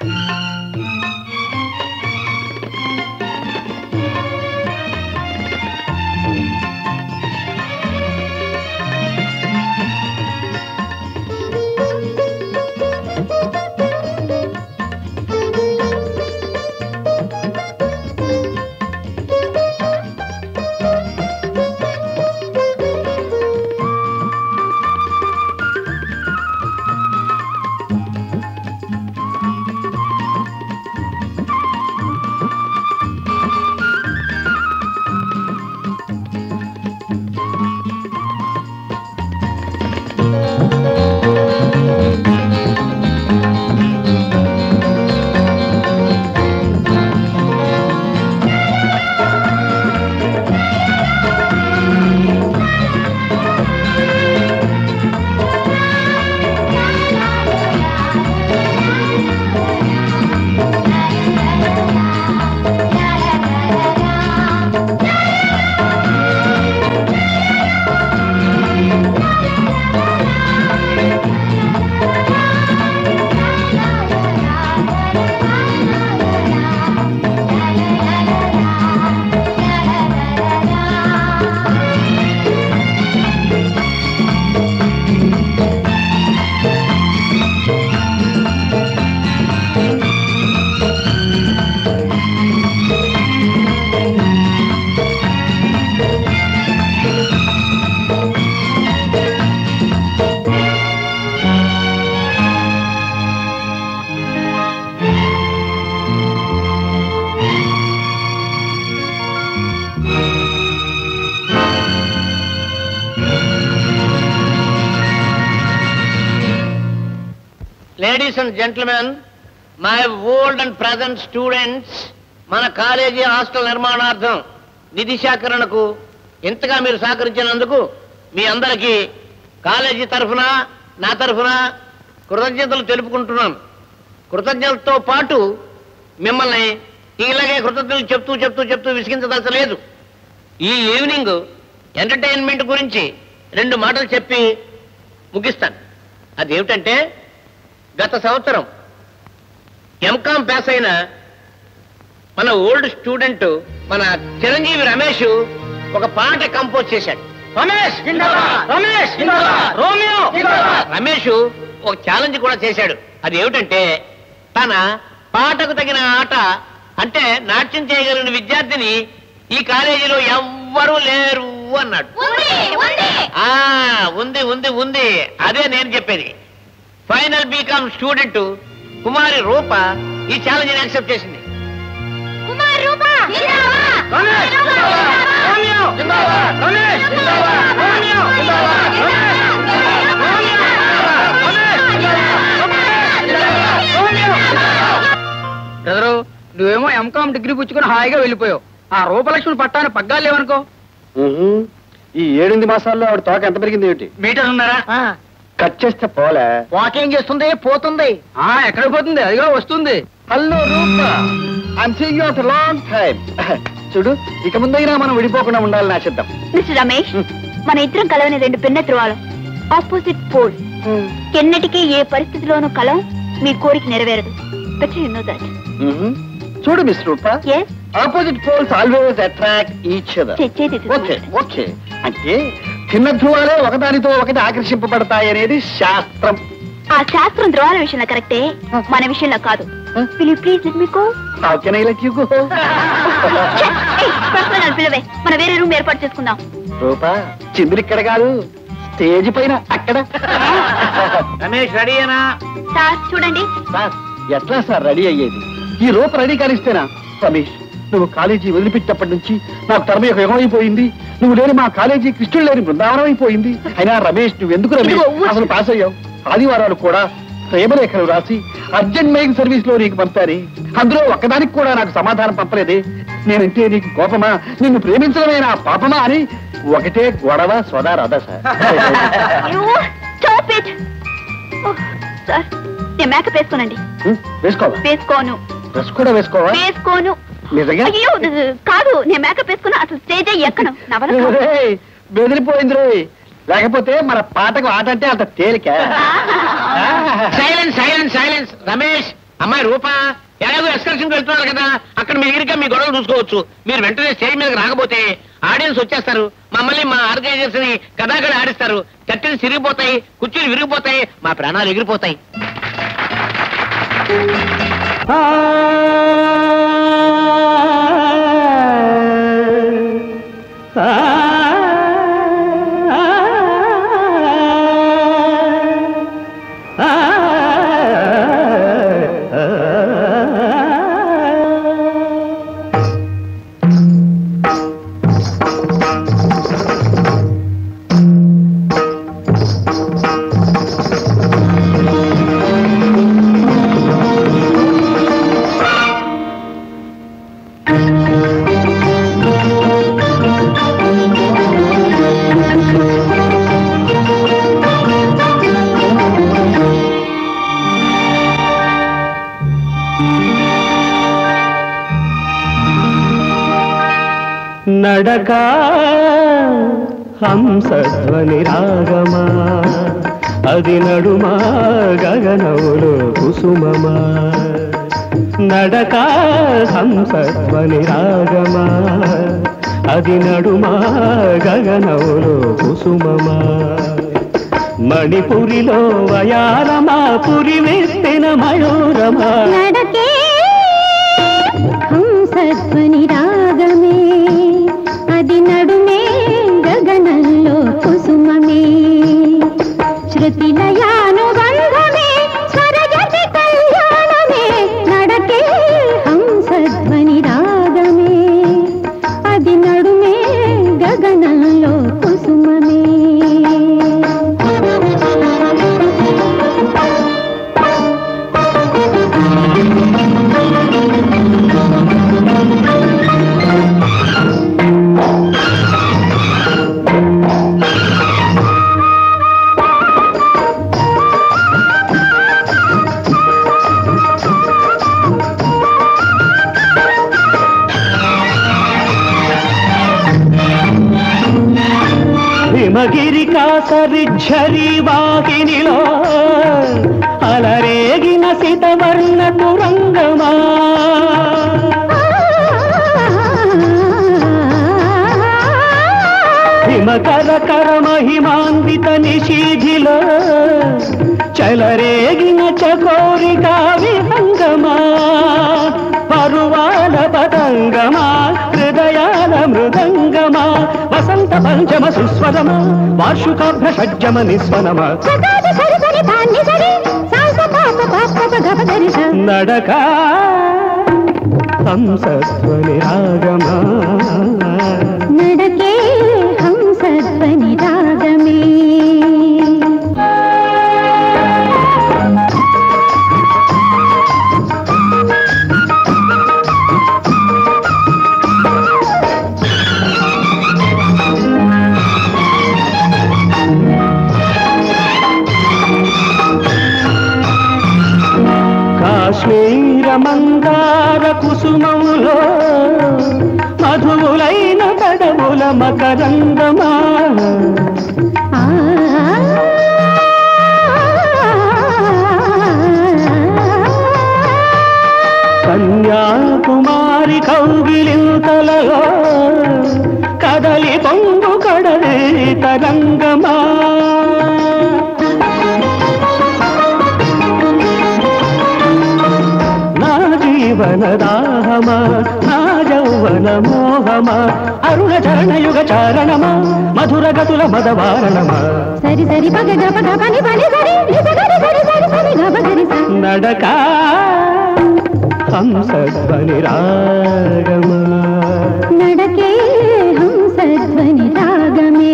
Ladies and gentlemen my old and present students మన college hostel నిర్మాణార్థం నిధి సేకరణకు ఇంతగా మీరు సహకరించినందుకు మీ అందరికీ కాలేజీ తరఫున నా తరఫున కృతజ్ఞతలు తెలుపుకుంటున్నాను కృతజ్ఞతలతో పాటు మిమ్మల్ని ఇలాగే కృతజ్ఞతలు చెప్తూ చెప్తూ చెప్తూ విసిగించదలచలేదు ఈ ఈవినింగ్ ఎంటర్టైన్మెంట్ గురించి రెండు మాటలు చెప్పి ముగిస్తాను అదేమిటంటే గత సంవత్సరం ఎంకామ్ పాస్ అయిన మన ఓల్డ్ స్టూడెంట్ మన చిరంజీవి రమేష్ ఒక పాట కంపోజ్ చేశాడు రమేష్ రమేష్ రోమియో రమేష్ ఒక ఛాలెంజ్ కూడా చేశాడు అది ఏమిటంటే తన పాటకు తగిన ఆట అంటే నాట్యం చేయగలిగిన విద్యార్థిని ఈ కాలేజీలో ఎవ్వరూ లేరు అన్నాడు ఆ ఉంది ఉంది ఉంది అదే నేను చెప్పేది ఫైనల్ బీకామ్ స్టూడెంట్ కుమారి రూప ఈ ఛాలెంజ్ యాక్సెప్ట్ చేసింది బ్రదరు నువ్వేమో ఎంకామ్ డిగ్రీ పుచ్చుకొని హాయిగా వెళ్ళిపోయావు ఆ రూపలక్ష్మి పట్టాన్ని పగ్గాలు లేవనుకో ఈ ఏడెనిమిది మాసాల్లో ఆవిడ తోక ఎంత పెరిగింది ఏమిటి మీటర్ ఉన్నారా కట్ చేస్తే పోలే వాకింగ్ చేస్తుంది పోతుంది ఆ ఎక్కడ పోతుంది అదిగో వస్తుంది hello Roopa I'm seeing you of long time చూడు ఇక ముందైనా మనం విడిపోకుండా ఉండాలని ఆశిద్దాం మిస్టర్ రమేష్ మన ఇద్దరం కలవని రెండు భిన్న ధ్రువాలు ఆపోజిట్ పోల్ ఎన్నటికీ ఏ పరిస్థితిలోనూ కలం మీ కోరిక నెరవేరదు but you know that Mhm. చూడు miss Roopa as opposite poles always attract each other తెచ్చేది ఇది ఓకే ఓకే అంటే చిన్న ధ్రువాలే ఒకదానితో ఒకటి ఆకర్షింపబడతాయి అనేది శాస్త్రం ఆ శాస్త్రం ధ్రువాల విషయంలో కరెక్టే మన విషయంలో కాదు will you please let me go how can I let you go personal పిలవే మన వేరే రూమ్ ఏర్పాటు చేసుకుందాం రూప చిందులు ఇక్కడ కాదు స్టేజ్ పైన అక్కడ రమేష్ రెడీయేనా సార్ చూడండి సార్ ఎట్లా సార్ రెడీ అయ్యేది ఈ రూప రెడీ కానిస్తేనా రమేష్ నువ్వు కాలేజీ వదిలిపెట్టినప్పటి నుంచి నాకు తరమ యొక్క యుగం అయిపోయింది నువ్వు లేని మా కాలేజీ కృష్ణుడు లేని బృందావనం అయిపోయింది అయినా రమేష్ నువ్వు ఎందుకు రమేష్ ఇదిగో ఊసి. అసలు పాస్ అయ్యావు ఆదివారాలు కూడా ప్రేమలేఖలు రాసి అర్జెంట్ మెయిల్ సర్వీస్ లో నీకు పంపారు అందులో ఒక్కదానికి కూడా నాకు సమాధానం పంపలేదే నేనంటే నీకు కోపమా నిన్ను ప్రేమించడమే నా పాపమా అని ఒకటే గొడవ సోదా రథ sir You stop it. Oh, sir నేను మేకప్ వేసుకోనండి హ్మ్, వేసుకోవా వేసుకోను డ్రెస్ కూడా వేసుకోవా వేసుకోను నిజంగా అయ్యో కాదు నేను మేకప్ వేసుకున్నా అసలు స్టేజ్ ఎక్కను నా వల్ల కాదు. ఏయ్, బెదిరిపోయింది రోయ్ లేకపోతే మన పాటకు ఆట అంటే అంత తేలిక సైలెన్స్ సైలెన్స్ సైలెన్స్ రమేష్ అమ్మాయి రూపా ఎలాగో ఎక్స్కర్షన్ వెళ్తున్నారు కదా అక్కడ మీ దగ్గరికి మీ గొడవలు చూసుకోవచ్చు మీరు వెంటనే స్టేజ్ మీదకి రాకపోతే ఆడియన్స్ వచ్చేస్తారు మమ్మల్ని మా ఆర్గనైజర్స్ ని కథాకళ ఆడిస్తారు చట్టలు సిరిగిపోతాయి కుర్చీలు విరిగిపోతాయి మా ప్రాణాలు ఎగిరిపోతాయి నడక హంసధ్వని రాగమా అది నడుమా గగనములు కుసుమమా నడక హంసధ్వని రాగమా అది నడుమా గగనములు కుసుమమా మణిపురిలో వయాలమా పురి వెత్తిన మయూరమా నడకే హంసధ్వని రాగమే అది నడుమే గగనంలో కుసుమమే శృతి లయానుబంధమే స్వరజతి కళ్యాణమే నడకే హంసధ్వని రాగమే అది నడుమే గగనంలో కుసుమమే హిమగిరి కాసరిఝరి వాకినిలో అలరేగిన సితవర్ణ తురంగమా హిమకర కర మహిమాన్విత నిషీధిలో చలరేగిన చకోరికా విహంగమా పరువాల పతంగమా హృదయాల మృదంగమా వసంత పంచమ సుస్వరమా వార్షికాభ్య షడ్జమ నిస్వనమా సగాది సరి సరి పాన్ని సరి సాల్స పాప పాప గప గరి స. నడక హంసధ్వని రాగమా నడకే హంసధ్వని రాగమే కాశ్మీర మందార కుసుమములో మధువులైన కడముల మకరందమా ఆ కన్యాకుమారి కౌగిలింతలలో కదలి పొంగు కడలే తరంగమా నా జీవన దాహమా నా యౌవన మోహమా అరుణ చరణ యుగ చారణమా మధుర గతుల మదవారణమా సరి సరి పగ గప గప ని పని సరి ని స గరి సరి సరి సరి గప గరి స. నడక హంసధ్వని రాగమా నడకే హంసధ్వని రాగమే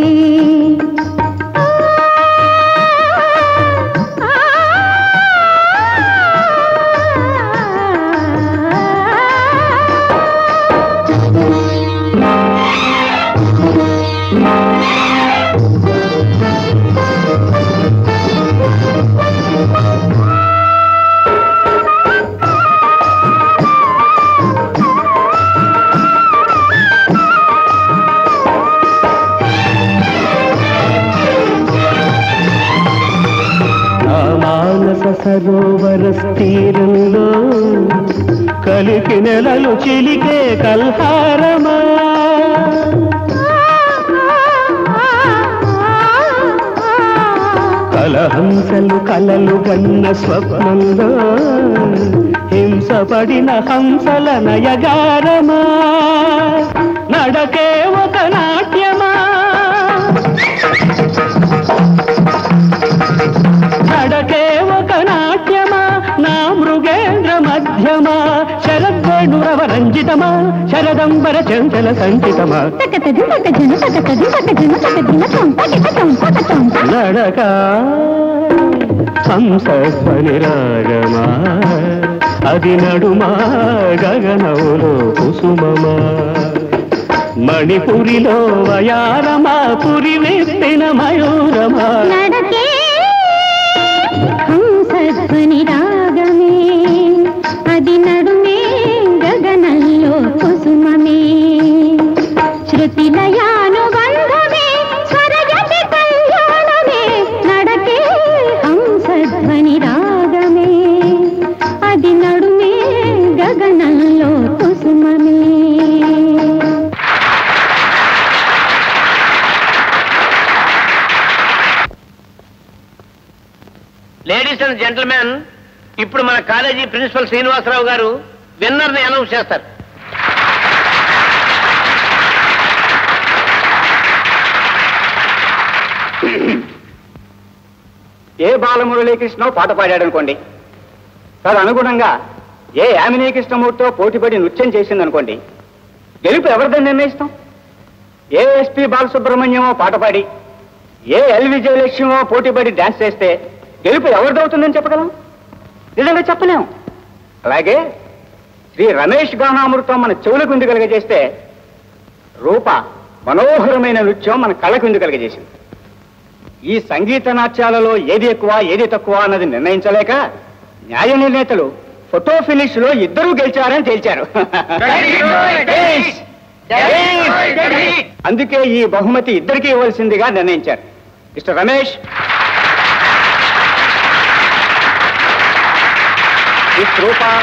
ఆ తీరంలో కలికి నెలలు చిలికే కల్హారమా కలహంసలు కలలు గన్న స్వప్నంలో హింసపడిన హంసల నయగారమా నడకే ఒక నాట్యమా నడకే ఒక నాట్యమా నా మృగేంద్ర మధ్యమా శరద్వేణురవ రంజితమా శరదంబర చంచల సంచితమా తకతది తకజన తకతది తకజన తకదిన తొంత కిట తొంత తొంత నడక హంసస్వని రాగమా అది నడుమా గగనములో కుసుమమా మణిపురిలో వయారమా పురి వెప్పిన మయూరమా నడకే హంసధ్వని రాగమే అది నడుమే గగనంలో కుసుమమే శృతి లయానుబంధమే స్వరజతి కళ్యాణమే నడకే హంసధ్వని రాగమే అది నడుమే గగనంలో కుసుమమే లేడీస్ అండ్ జెంటల్మెన్ ఇప్పుడు మన కాలేజీ ప్రిన్సిపల్ శ్రీనివాసరావు గారు విన్నర్ని అనౌన్స్ చేస్తారు ఏ బాలమురళీకృష్ణ పాట పాడాడు అనుకోండి తదనుగుణంగా ఏ యామినీ కృష్ణమూర్తితో పోటీపడి నృత్యం చేసిందనుకోండి గెలుపు ఎవరిదని నిర్ణయిస్తాం ఏ ఎస్పి బాలసుబ్రహ్మణ్యమో పాట పాడి ఏ ఎల్ విజయలక్ష్మో పోటీపడి డాన్స్ చేస్తే గెలుపు ఎవరిదవుతుందని చెప్పగలం నిజంగా చెప్పలేం అలాగే శ్రీ రమేష్ గానామృతం మన చెవులకు విందు కలగజేస్తే రూప మనోహరమైన నృత్యం మన కళ్ళకు విందు కలగజేసింది ఈ సంగీత నాట్యాలలో ఏది ఎక్కువ ఏది తక్కువ అన్నది నిర్ణయించలేక న్యాయ నిర్ణేతలు ఫోటో ఫినిష్ లో ఇద్దరూ గెలిచారని తేల్చారు అందుకే ఈ బహుమతి ఇద్దరికి ఇవ్వాల్సిందిగా నిర్ణయించారు mister Ramesh miss Roopa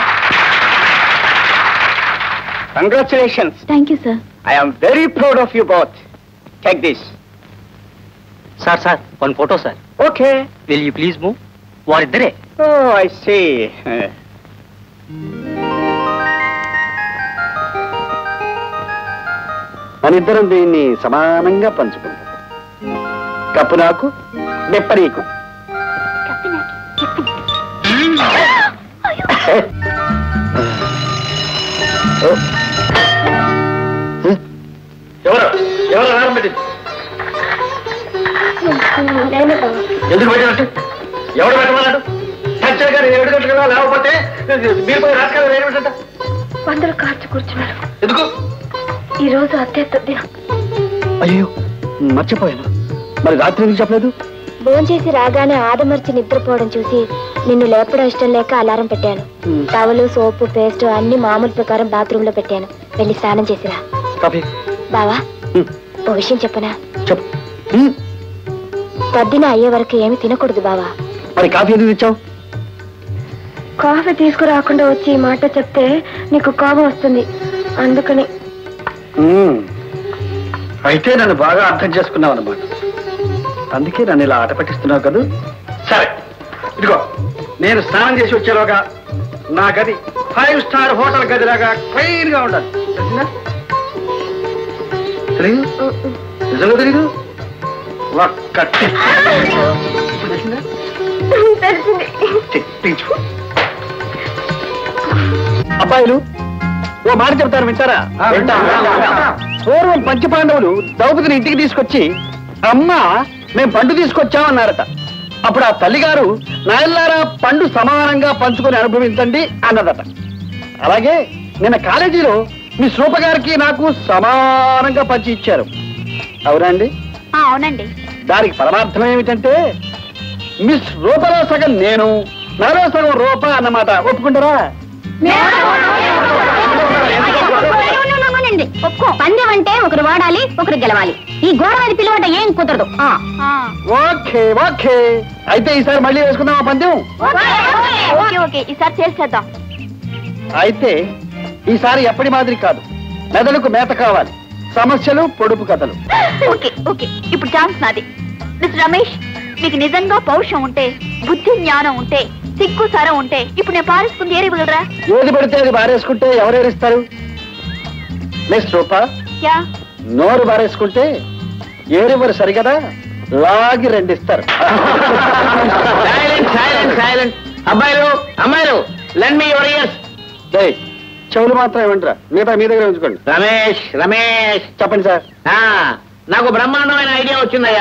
congratulations thank you sir I am very proud of you both take this sir sir one photo sir okay will you please move వారిద్దరే ఓ ఐ సీ మనిద్దరం దీన్ని సమానంగా పంచుకుందాం కప్పు నాకు దెప్ప నీకు ఓ. ఎవరు ఎవరు రారం పెట్టింది ఎందుకు పెట్టినట్టు ఎవడు పెట్టమన్నాడు సత్య గారు ఏడు గంటలు కదా లేకపోతే మీరు పోయి రాజకీయాలు వేయమంట అందరూ కార్చి కూర్చున్నారు ఎందుకు ఈ రోజు అత్యత్త దినం అయ్యో మర్చిపోయాను మరి రాత్రి ఎందుకు చెప్పలేదు భోంచేసి రాగానే ఆదమర్చి నిద్రపోవడం చూసి నిన్ను లేపడం ఇష్టం లేక అలారం పెట్టాను టవలు సోపు పేస్ట్ అన్ని మామూలు ప్రకారం బాత్రూమ్ లో పెట్టాను వెళ్ళి స్నానం చేసిరా కాఫీ బావా హ్మ్. ఓ విషయం చెప్పనా చెప్పు హ్మ్. తద్దిన అయ్యే వరకు ఏమి తినకూడదు బావా మరి కాఫీ ఎందుకు ఇచ్చావు కాఫీ తీసుకురాకుండా వచ్చి ఈ మాట చెప్తే నీకు కోపం వస్తుంది అందుకని హ్మ్. అయితే నన్ను బాగా అర్థం చేసుకున్నావు అనమాట అందుకే నన్ను ఇలా ఆట పట్టిస్తున్నావు కదా సరే ఇదిగో నేను స్నానం చేసి వచ్చేలోగా నా గది ఫైవ్ స్టార్ హోటల్ గదిలాగా క్లీన్ గా ఉండాలి తెలిసిందా తెలీదు నిజంగా తెలీదు ఒక్క టిప్. తెలిసిందా చెప్పించు అబ్బాయిలు ఓ మాట చెప్తారు వింటారా పూర్వం పంచపాండవులు ద్రౌపదిని ఇంటికి తీసుకొచ్చి అమ్మ మేము పండు తీసుకొచ్చామన్నారట అప్పుడు ఆ తల్లిగారు నాయల్లారా పండు సమానంగా పంచుకొని అనుభవించండి అన్నదట అలాగే నిన్న కాలేజీలో మీ శృప గారికి నాకు సమానంగా పంచి ఇచ్చారు అవునండి అవునండి దానికి పరమార్థం ఏమిటంటే మిస్ రూపలో సగం నేను నాలో సగం రూప అన్నమాట ఒప్పుకుంటారా మంచిది ఒప్పుకో పందెం అంటే ఒకరు వాడాలి ఒకరు గెలవాలి ఈ గోడ మీద పిలువట ఏం కుదరదు ఆ. ఓకే ఓకే అయితే ఈసారి మళ్ళీ వేసుకుందాం ఆ పందెం ఓకే ఓకే ఈసారి చేసేద్దాం అయితే ఈసారి ఎప్పటి మాదిరి కాదు మెదడుకు మేత కావాలి సమస్యలు పొడుపు కథలు ఓకే ఓకే ఇప్పుడు ఛాన్స్ నాది మిస్టర్ రమేష్ మీకు నిజంగా పౌరుషం ఉంటే బుద్ధి జ్ఞానం ఉంటే సిగ్గు సరం ఉంటే ఇప్పుడు నేను పారేసుకుంది ఏరి ఇవ్వగలరా ఏది పడితే అది బారేసుకుంటే ఎవరేరిస్తారు మిస్ రూపా యా నోరు బారేసుకుంటే ఏరివ్వరు సరిగదా లాగి రెండిస్తారు సైలెంట్ సైలెంట్ సైలెంట్ అబ్బాయిలు అమ్మాయిలు లెన్ మీ యువర్ ఇయర్స్ డేయ్, చెవులు మాత్రం ఏమంటారా మిగతా మీ దగ్గర ఉంచుకోండి రమేష్ రమేష్ చెప్పండి సార్ ఆ, నాకు బ్రహ్మాండమైన ఐడియా వచ్చిందయ్యా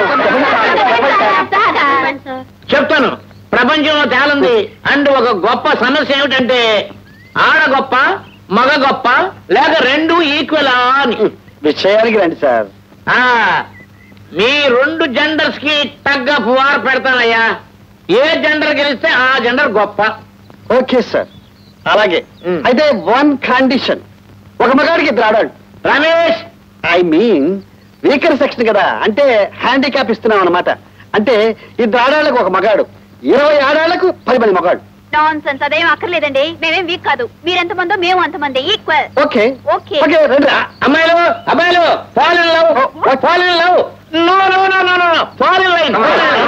చెప్తాను ప్రపంచంలో తేలంది అండ్ ఒక గొప్ప సమస్య ఏమిటంటే ఆడ గొప్ప మగ గొప్ప లేక రెండు ఈక్వల్ అని విషయానికి రండి సార్ ఆ, మీ రెండు జెండర్స్ కి టగ్ ఆఫ్ వార్ పెడతానయ్యా ఏ జెండర్ గెలిస్తే ఆ జెండర్ గొప్ప ఓకే సార్ అలాగే మ్. అయితే వన్ కండిషన్ ఒక మగాడికి ఇద్దరు ఆడాడు Ramesh I mean weaker section కదా అంటే హ్యాండిక్యాప్ ఇస్తున్నాం అనమాట అంటే ఇద్దరు ఆడాళ్ళకు ఒక మగాడు ఇరవై ఆడాళ్లకు పది మంది మగాడు నాన్ సెన్స్ అదేం అక్కర్లేదండి మేమేం వీక్ కాదు మీరెంత మందో మేము అంతమంది ఈక్వల్ ఓకే ఓకే ఓకే రండి ఆ, అమ్మాయిలు అబ్బాయిలు fall in love fall in love no no no no no fall in line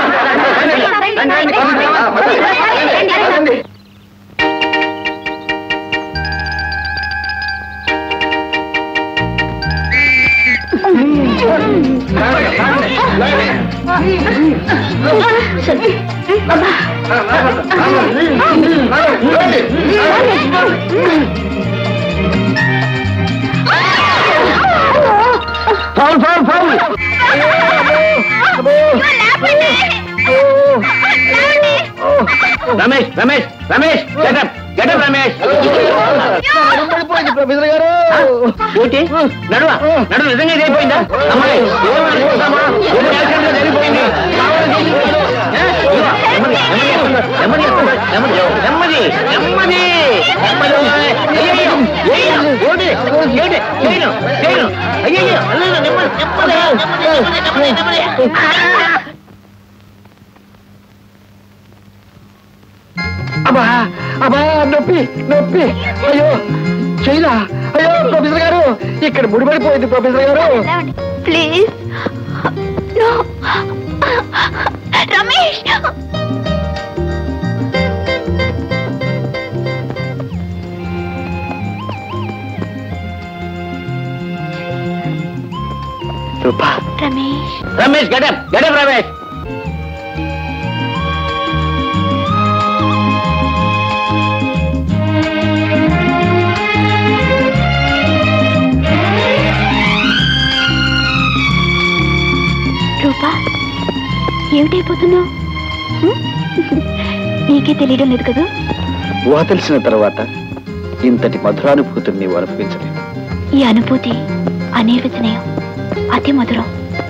fall fall fall Ramesh Ramesh Ramesh get up get up Ramesh పడిపోయింది ప్రొఫెసర్ గారు ఏంటి నడువ నడువ నిజంగా ఇది అయిపోయిందా అమ్మాయి ఏం అనుకుంటామా? ఏదో యాక్సిడెంట్ లో జరిగిపోయింది ఏ? ఇదిగో, నెమ్మది, నెమ్మది చేస్తుందా? నెమ్మది చేస్తుందా? నెమ్మది నెమ్మది నెమ్మది నెమ్మది అయ్యయ్యో, అయ్యయ్యో, ఏంటి? ఏంటి? చేయను, చేయను. అయ్యయ్యో, అయ్యయ్యో, నెమ్మది, నెమ్మది, నెమ్మది, నెమ్మది, నెమ్మది. అబ్బా అబ్బా నొప్పి నొప్పి అయ్యో చైనా అయ్యో ప్రొఫెసర్ గారు ఇక్కడ ముడిపడిపోయింది ప్రొఫెసర్ గారు please no Ramesh Rupa Ramesh Ramesh get up get up Ramesh Rupa ఏమిటైపోతున్నావు హ్మ్? నీకే తెలియడం లేదు కదా ఊహ తెలిసిన తర్వాత ఇంతటి మధురానుభూతిని నీవు అనుభవించలేదు ఈ అనుభూతి అనిర్వచనీయం అతి మధురం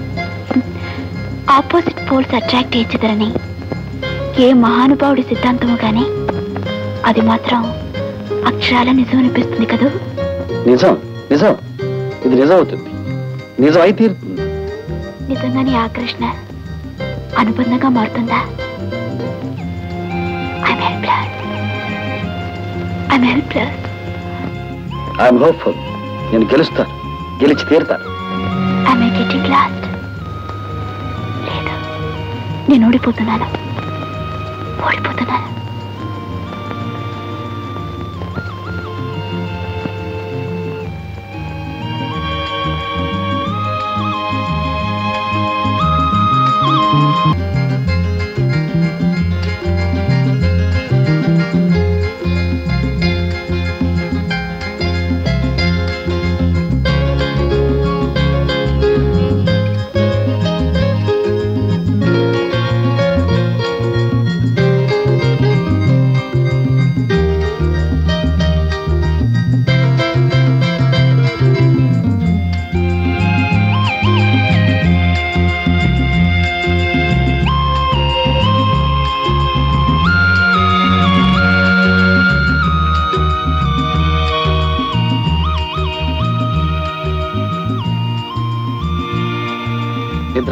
ఆపోజిట్ పోల్స్ అట్రాక్ట్ చేద్దరని ఏ మహానుభావుడి సిద్ధాంతము కానీ అది మాత్రం అక్షరాల నిజం అనిపిస్తుంది కదూ నిజం నిజం ఇది నిజం అవుతుంది నిజం అయి తీరుతుంది నిజంగానే ఆకర్షణ అనుబంధంగా మారుతుందా I'm helpless I'm helpless I'm hopeful నేను గెలుస్తాను గెలిచి తీరుతాను ఐఎమ్ గెటింగ్ లాస్ట్ లేదు నేను ఓడిపోతున్నాను ఓడిపోతున్నాను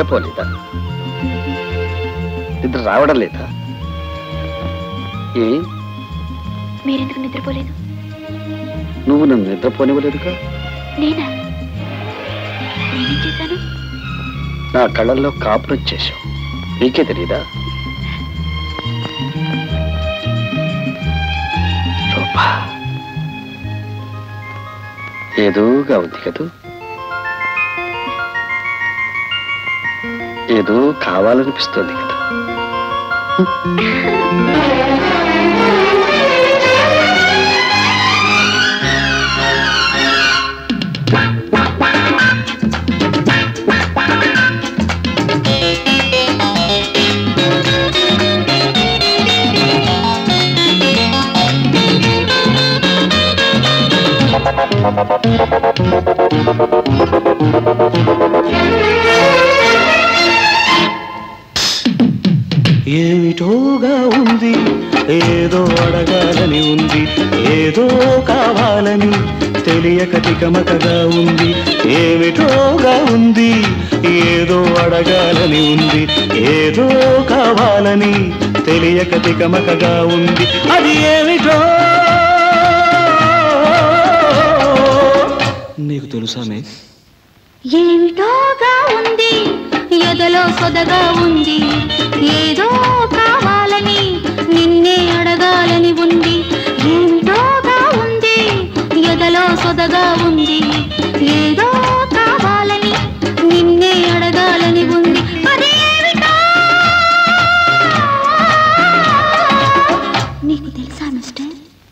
నిద్రపోలేదా నిద్ర రావడం లేదా ఏ మీరెందుకు నిద్రపోలేదు నువ్వు నన్ను నిద్రపోనివ్వలేదుగా నేనా నేనేం చేశాను నా కళ్ళల్లో కాపురం చేశావు నీకే తెలీదా రూపా ఏదోగా ఉంది కదూ ఏదో కావాలనిపిస్తోంది కదా ఏమిటోగా ఉంది ఏదో అడగాలని ఉంది ఏదో కావాలని తెలియక తికమకగా ఉంది ఏమిటోగా ఉంది ఏదో అడగాలని ఉంది ఏదో కావాలని తెలియక తికమకగా ఉంది అది ఏమిటో నీకు తెలుసా మిస్ ఏమిటోగా ఉంది ఎదలో సొదగా ఉంది ఏదో కావాలని నిన్నే అడగాలని ఉంది ఏమిటోగా ఉంది ఎదలో సొదగా ఉంది ఏదో కావాలని నిన్నే అడగాలని ఉంది అది ఏమిటో నీకు తెలుసా మిస్టర్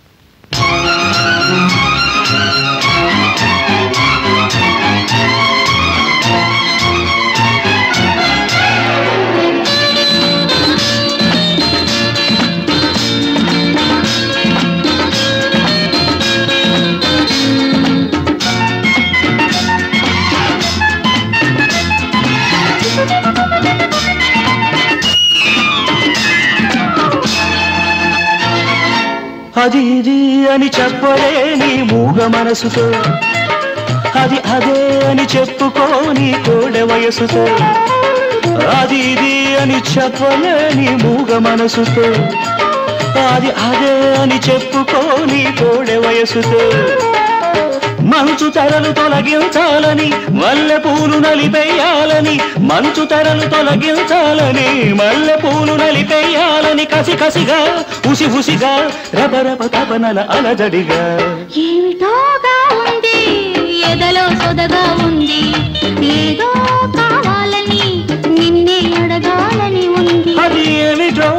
అది ఇది అని చెప్పలేని మూగ మనసుతో అది అదే అని చెప్పుకోని కోడె వయసుతో అది ఇది అని చెప్పలేని మూగ మనసుతో అది అదే అని చెప్పుకోని కోడె వయసుతో మంచు తెరలు తొలగించాలని మల్లె పూలు నలిపేయాలని మంచు తెరలు తొలగించాలని మల్లె పూలు నలిపేయాలని కసి కసిగా ఉసి ఉసిగా రబరబ తపనల అలజడిగా ఏమిటోగా ఉంది ఎదలో సొదగా ఉంది ఏదో కావాలని నిన్నే అడగాలని ఉంది అది ఏమిటో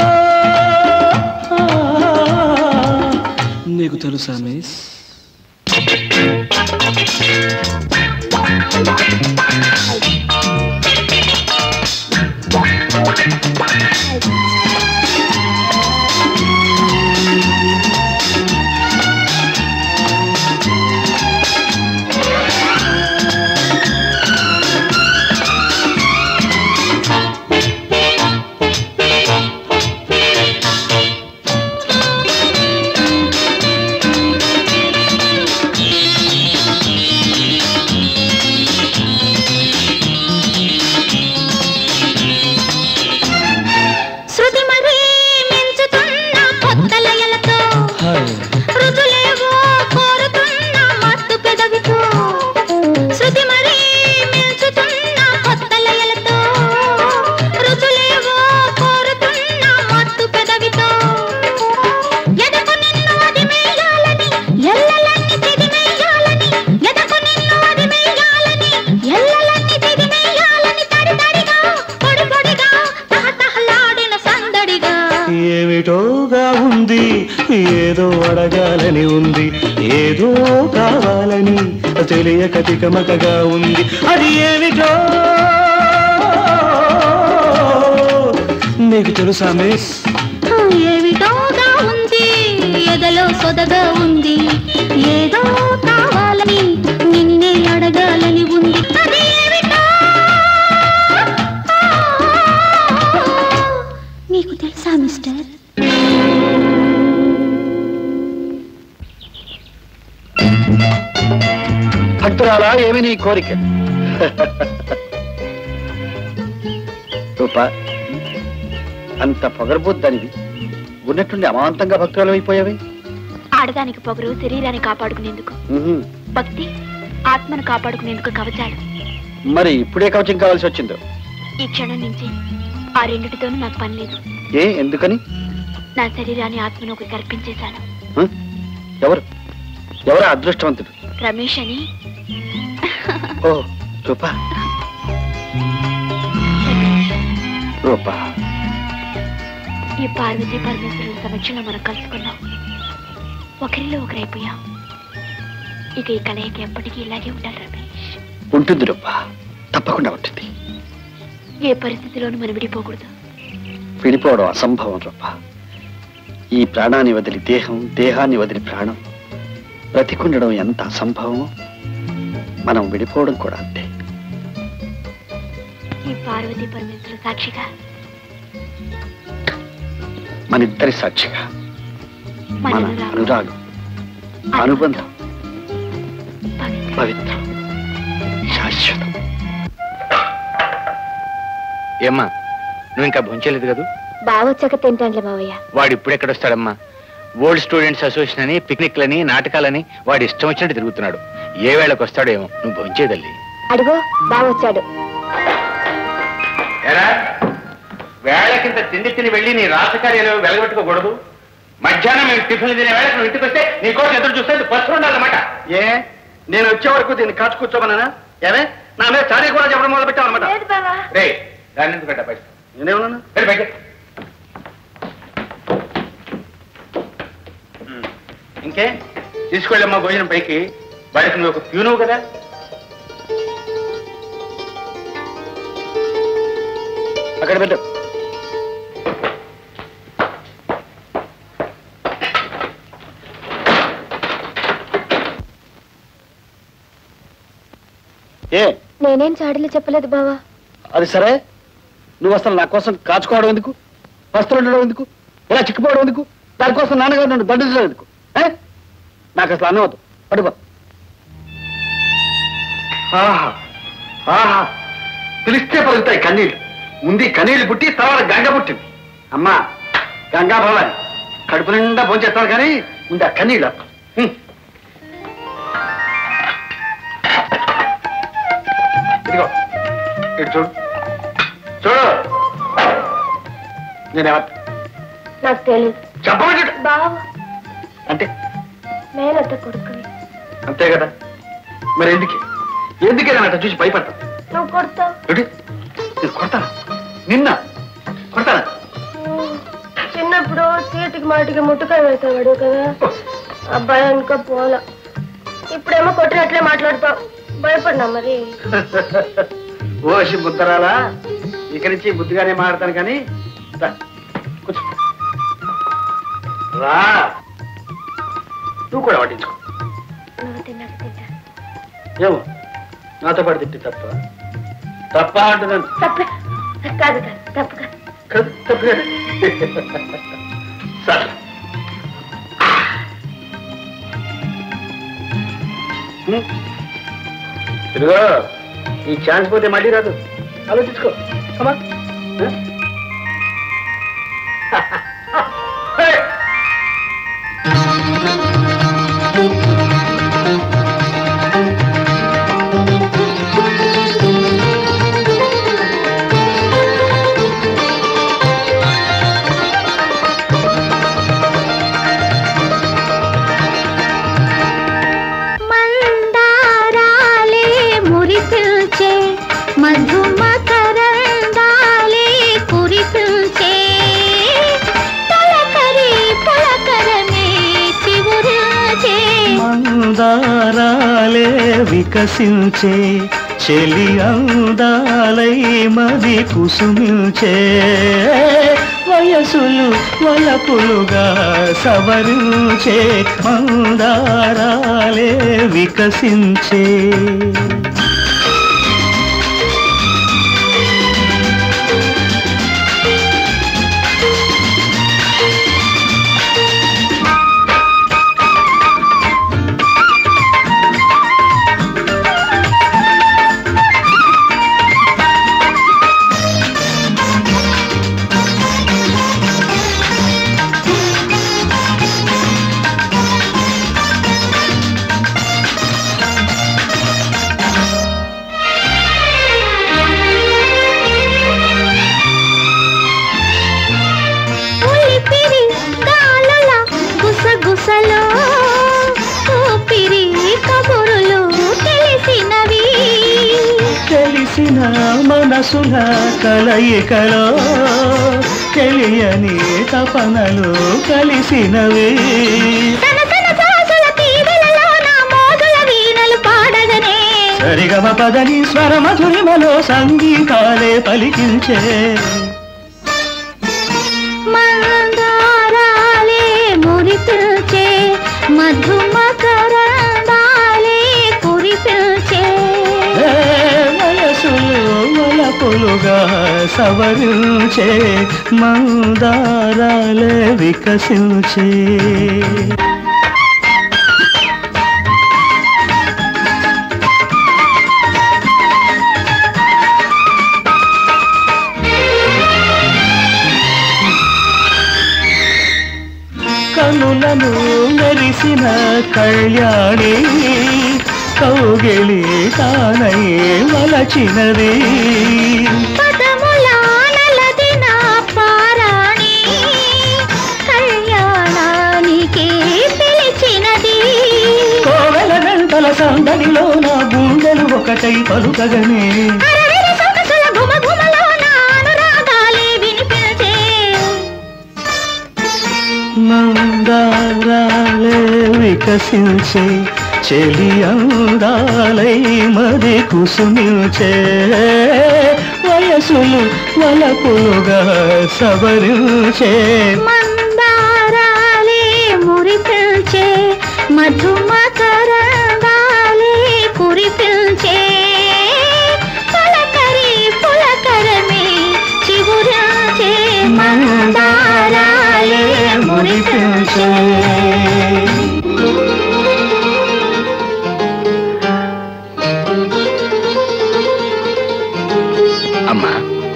నీకు తెలుసా మిస్ శృతి మరీ మించుతున్న కొత్త లయలతో రుజులేవో కోరుతున్న మత్తు పెదవితో శృతి మరీ మించుతున్న కొత్త లయలతో రుజులేవో కోరుతున్న మత్తు పెదవితో ఎదకు నిన్ను అది మేయాలని ఎల్లలన్నీ తిదిమేయాలని ఎదకు నిన్ను అది మేయాలని ఎల్లలన్నీ తిదిమేయాలని తడి తడిగా పొడి పొడిగా తహతహలాడిన సందడిగా ఏమిటోగా ఉంది ఏదో అడగాలని ఉంది ఏదో కావాలని తెలియక తికమకగా ఉంది అది ఏమిటో నీకు తెలుసా మిస్ ఏమిటోగా ఉంది ఎదలో సొదగా ఉంది ఏదో కావాలని నిన్నే అడగాలని ఉంది అది ఏమిటో నీకు తెలుసా మిస్టర్ భక్తురాలా ఏమి నీ కోరిక రూప అంత పొగరబోద్దానివి ఉన్నట్టుండి అమాంతంగా భక్తులు అయిపోయావి ఆడదానికి పొగరు శరీరాన్ని కాపాడుకునేందుకు భక్తి ఆత్మను కాపాడుకునేందుకు కవచాలు మరి ఇప్పుడే కవచం కావాల్సి వచ్చిందో ఈ క్షణం నుంచి ఆ రెండిటితోనూ నాకు పని లేదు ఏ ఎందుకని నా శరీరాన్ని ఆత్మను ఒకరికి అర్పించేశాను హ? ఎవరు ఎవరు ఆ అదృష్టవంతుడు రమేష్ అని ఓ రూపా రూపా ఈ పార్వతీ పరమేశ్వరుల సమక్షంలో మనం కలుసుకున్నాం ఒకరిలో ఒకరైపోయాం ఇక ఈ కలయిక ఎప్పటికీ ఇలాగే ఉండాలి రమేష్ ఉంటుంది రూపా తప్పకుండా ఉంటుంది ఏ పరిస్థితిలోనూ మనం విడిపోకూడదు విడిపోవడం అసంభవం రూప ఈ ప్రాణాన్ని వదిలి దేహం దేహాన్ని వదిలి ప్రాణం బ్రతికుండడం ఎంత అసంభవమో మనం విడిపోవడం కూడా అంతే ఈ పార్వతీ పరమేశ్వర సాక్షిగా మన ఇద్దరి సాక్షిగా మన మన అనురాగం, అనురాగం అనుబంధం పవిత్రం. పవిత్రం శాశ్వతం ఏమ్మా నువ్వు ఇంకా భుంచలేదు కదా బావొచ్చాక తింటానులే బావయ్య వాడు ఇప్పుడు ఎక్కడొస్తాడమ్మా ఓల్డ్ స్టూడెంట్స్ అసోసియేషన్ అని పిక్నిక్లని నాటకాలని వాడు ఇష్టం వచ్చినట్టు తిరుగుతున్నాడు ఏ వేళకు వస్తాడో ఏమో నువ్వు భుంచేదల్లి అడుగో బావొచ్చాడు ఎరా వేళకింత తిండి తిని వెళ్ళి నీ రాసకార్యాలు వెలగబెట్టుకోకూడదు మధ్యాహ్నం మేము టిఫిన్ తినే వేళకు నువ్వు ఇంటికి వస్తే నీ కోసం ఎదురు చూస్తే పసుపు ఉండాలన్నమాట ఏ నేను వచ్చే వరకు దీన్ని కాచు కూర్చోమన్నా ఏమే నా మీద చారీ కూడా చెప్పడం మొదలు పెట్టామన్నమాట రే దాన్ని ఎందుకు పెట్టా బయట నేనేమన్నా వెళ్ళి బయట ఇంకే తీసుకెళ్ళమ్మా భోజనం పైకి వాడికి నువ్వు ఒక ప్యూనువు కదా అక్కడ పెట్టు ఏ నేనేం చాడీలు చెప్పలేదు బావా అది సరే నువ్వు అసలు నా కోసం కాచుకోవడం ఎందుకు వస్తువులు ఉండడం ఎందుకు ఇలా చిక్కిపోవడం ఎందుకు దానికోసం నాన్నగారు నన్ను దండించడం ఎందుకు ఏ? నాకు అసలు అనవద్దు పడుకో ఆహా ఆహా పిలిస్తే పలుకుతాయి కన్నీళ్ళు ముందు ఈ కన్నీళ్ళు పుట్టి తర్వాత గంగ పుట్టింది అమ్మా గంగా భవాని కడుపు నిండా భోంచేస్తాను కానీ ముందు ఆ కన్నీళ్ళు ఆపు. హ్మ్. ఇదిగో ఇటు చూడు చూడు నేనేమన్నా నాకు తెలియదు చెప్పమంటే బావ అంటే మేనత్త కొడుకువి అంతే కదా మరి ఎందుకే ఎందుకే నేను అట్లా చూసి భయపడతా నువ్వు కొడతావు ఏంటి నేను కొడతానా నిన్న కొడతానా చిన్నప్పుడు చీటికి మాటికి ముట్టుకాయ వేసేవాడు కదా అబ్బాయి అనుకో పోలా ఇప్పుడేమో కొట్టినట్లే మాట్లాడతావు భయపడినా మరి ఓసి బుద్ధరాలా ఇక నుంచి బుద్ధిగానే మాడతాను కానీ రా, కూర్చో రా నువ్వు కూడా పట్టించుకో నువ్వు తిన్నాక తింటా ఏమో నాతో పాటు తిట్టి తప్ప తప్ప అంటున్నాను తప్ప కాదు కాదు తప్పు కాదు కదా, తప్పు కదా. సరే హ్మ్. ఇదిగో ఈ ఛాన్స్ పోతే మళ్ళీ రాదు ఆలోచించుకో కమా మందారాలే మురిసిల్చే మధుమకరందాలే కురిసిల్చే తలకరి పులకరమే చివురిల్చే మందారాలే వికసించే చెలి అందాలై మది కుసుమించే వయసులు వలపులుగా సవరించే మందారాలే వికసించే మనసుల కలయికలో తెలియని తపనలు కలిసినవి తన తన సాసుల తీవెలలో నా మోగుల వీణలు పాడగనే సరిగమ పదని స్వర మధురిమలో సంగీతాలే పలికించే మందారాలే మురిపిల్చే మధుమకరందాలే కురిపిల్చే ఏ వయసులు వలపులుగా సవరించే మందారాలే వికసించే కనులను మెరిసిన కళ్యాణి కౌగిలి తానై వలచినది పదముల నలదిన పారాణి కళ్యాణానికి పిలిచినది కోవెల గంటల సందడిలో నా గుండెలు ఒకటై పలుకగనే అరవిర సొగసుల ఘుమఘుమలో నా అనురాగాలే వినిపించే మందారాలే వికసించే చెలి అందాలై మరి కుసుమించే వయసులు వలపులుగా సవరించే మందారాలే మురిపిల్చే మధుమకరందాలే కురిపిల్చే పలకరి పులకరమే చిగురాచే మందారాలే మురిపిల్చే అమ్మా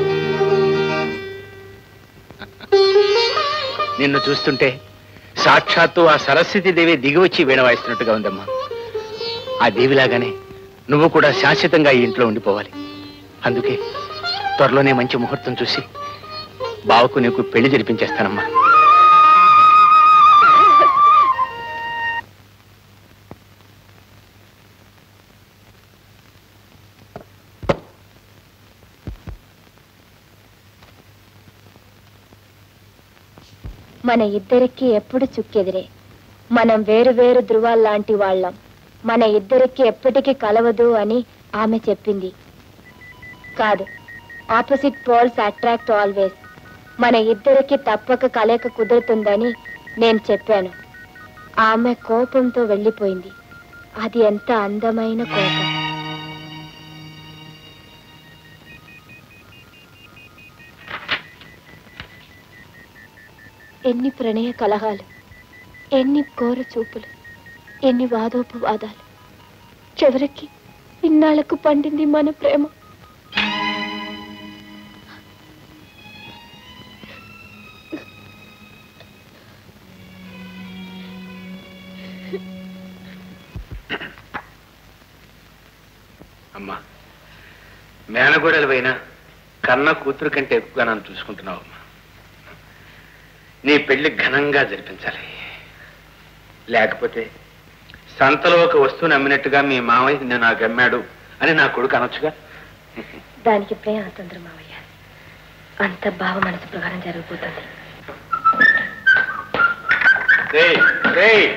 నిన్ను చూస్తుంటే సాక్షాత్తు ఆ సరస్వతి దేవి దిగి వచ్చి వీణ వాయిస్తున్నట్టుగా ఉందమ్మా ఆ దేవిలాగానే నువ్వు కూడా శాశ్వతంగా ఈ ఇంట్లో ఉండిపోవాలి అందుకే త్వరలోనే మంచి ముహూర్తం చూసి బావకు నీకు పెళ్లి జరిపించేస్తానమ్మా మన ఇద్దరికి ఎప్పుడు చుక్కెదిరే మనం వేరు వేరు ధృవాల్లాంటి వాళ్ళం మన ఇద్దరికి ఎప్పటికీ కలవదు అని ఆమె చెప్పింది కాదు ఆపోజిట్ పోల్స్ అట్రాక్ట్ ఆల్వేస్ మన ఇద్దరికి తప్పక కలయిక కుదురుతుందని నేను చెప్పాను ఆమె కోపంతో వెళ్ళిపోయింది అది ఎంత అందమైన కోపం ఎన్ని ప్రణయ కలహాలు ఎన్ని ఘోర చూపులు ఎన్ని వాదోపవాదాలు చివరికి ఇన్నాళ్లకు పండింది మన ప్రేమ అమ్మా మేనగోడలవైనా కన్న కూతురు కంటే ఎక్కువగా నన్ను చూసుకుంటున్నావు అమ్మా నీ పెళ్లి ఘనంగా జరిపించాలి లేకపోతే సంతలో ఒక వస్తువుని అమ్మినట్టుగా మీ మామయ్య నిన్ను నాకు అమ్మాడు అని నా కొడుకు అనొచ్చుగా దానికి ప్రేమ తొందర మావయ్య అంత భావ మనసు ప్రకారం జరిగిపోతుంది రేయ్, రేయ్.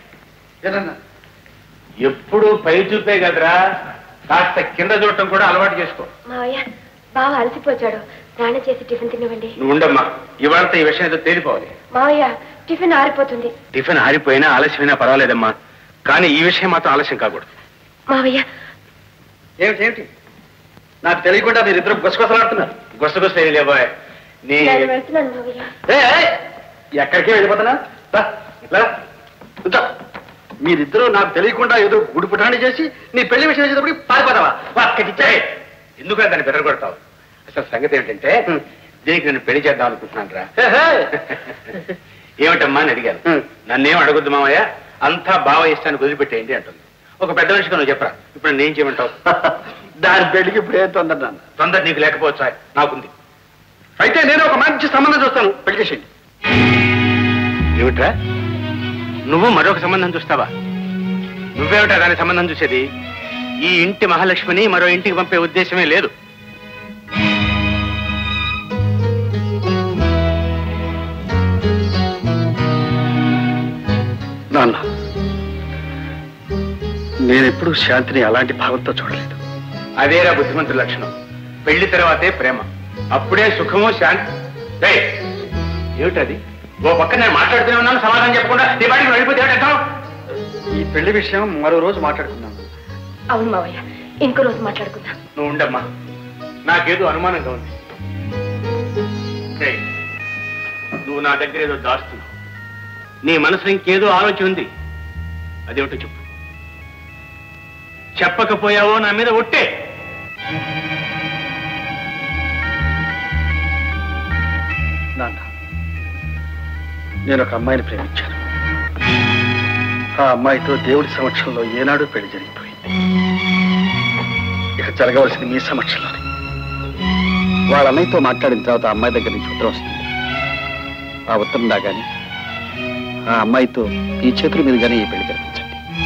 ఎప్పుడు పై చూపే కదరా కాస్త కింద చూడటం కూడా అలవాటు చేసుకో మావయ్య బావ అలసిపోచాడు స్నానం చేసి టిఫిన్ తినవండి నువ్వు ఉండమ్మా ఇవాళ ఈ విషయం ఏదో తేలిపోవాలి మావయ్య టిఫిన్ ఆరిపోతుంది టిఫిన్ ఆరిపోయినా ఆలస్యమైనా పర్వాలేదమ్మా కానీ ఈ విషయం మాత్రం ఆలస్యం కాకూడదు మావయ్య ఏమిటి ఏమిటి నాకు తెలియకుండా మీరు ఇద్దరు గుసగుసలాడుతున్నారు గుసగుస ఏం లేబోయ్ నీ నేను వెళ్తున్నాను మావయ్య ఏ, ఏ, ఎక్కడికి వెళ్ళిపోతున్నా రా, రా, కూర్చో. మీరిద్దరూ నాకు తెలియకుండా ఏదో గుడి పుటాన్ని చేసి నీ పెళ్లి విషయం చేసేటప్పుడు పారిపోతావా వా, అక్కడికి ఇచ్చే. ఎందుకు దాన్ని బెదరగొడతావు అసలు సంగతి ఏంటంటే దీనికి నేను పెళ్లి చేద్దాం అనుకుంటున్నాను రా హే, హే. ఏమిటమ్మా అని అడిగాను హ్మ్. నన్నేం అడగొద్దు మామయ్య అంతా బావ ఇష్టాన్ని వదిలిపెట్టేయండి అంటుంది ఒక పెద్ద మనిషిగా నువ్వు చెప్పరా ఇప్పుడు నేను చేయమంటావు దాని పెళ్లికి ఇప్పుడు ఏం తొందర నాన్న. తొందర నీకు లేకపోవచ్చా నాకుంది అయితే నేను ఒక మంచి సంబంధం చూస్తాను పెళ్లి చేసేయండి ఏమిట్రా నువ్వు మరొక సంబంధం చూస్తావా నువ్వేమిటా దాని సంబంధం చూసేది ఈ ఇంటి మహాలక్ష్మిని మరో ఇంటికి పంపే ఉద్దేశమే లేదు నేనెప్పుడు శాంతిని అలాంటి భావంతో చూడలేదు అదేరా బుద్ధిమంతుల లక్షణం పెళ్లి తర్వాతే ప్రేమ అప్పుడే సుఖము శాంతి రేయ్, ఏమిటది ఓ పక్క నేను మాట్లాడుతూనే ఉన్నాను సమాధానం చెప్పకుండా నీ బాడికి వెళ్ళిపోతే ఏమిటంటావు ఈ పెళ్లి విషయం మరో రోజు మాట్లాడుకుందాం అవును మావయ్య ఇంకో రోజు మాట్లాడుకుందాం నువ్వు ఉండమ్మా నాకేదో అనుమానంగా ఉంది రేయ్, నువ్వు నా దగ్గర ఏదో దాస్తున్నావు నీ మనసులో ఇంకేదో ఆలోచన ఉంది అదేమిటో చెప్పు చెప్పకపోయావో నా మీద ఒట్టే నాన్న నేను ఒక అమ్మాయిని ప్రేమించాను ఆ అమ్మాయితో దేవుడి సమక్షంలో ఏనాడు పెళ్లి జరిగిపోయింది ఇక జరగవలసింది మీ సమక్షంలోనే వాళ్ళ అన్నయ్యతో మాట్లాడిన తర్వాత ఆ అమ్మాయి దగ్గర నుంచి ఉత్తరం వస్తుంది ఆ ఉత్తరం రాగానే ఆ అమ్మాయితో ఈ చేతుల మీదుగానే ఈ పెళ్లి జరిపించండి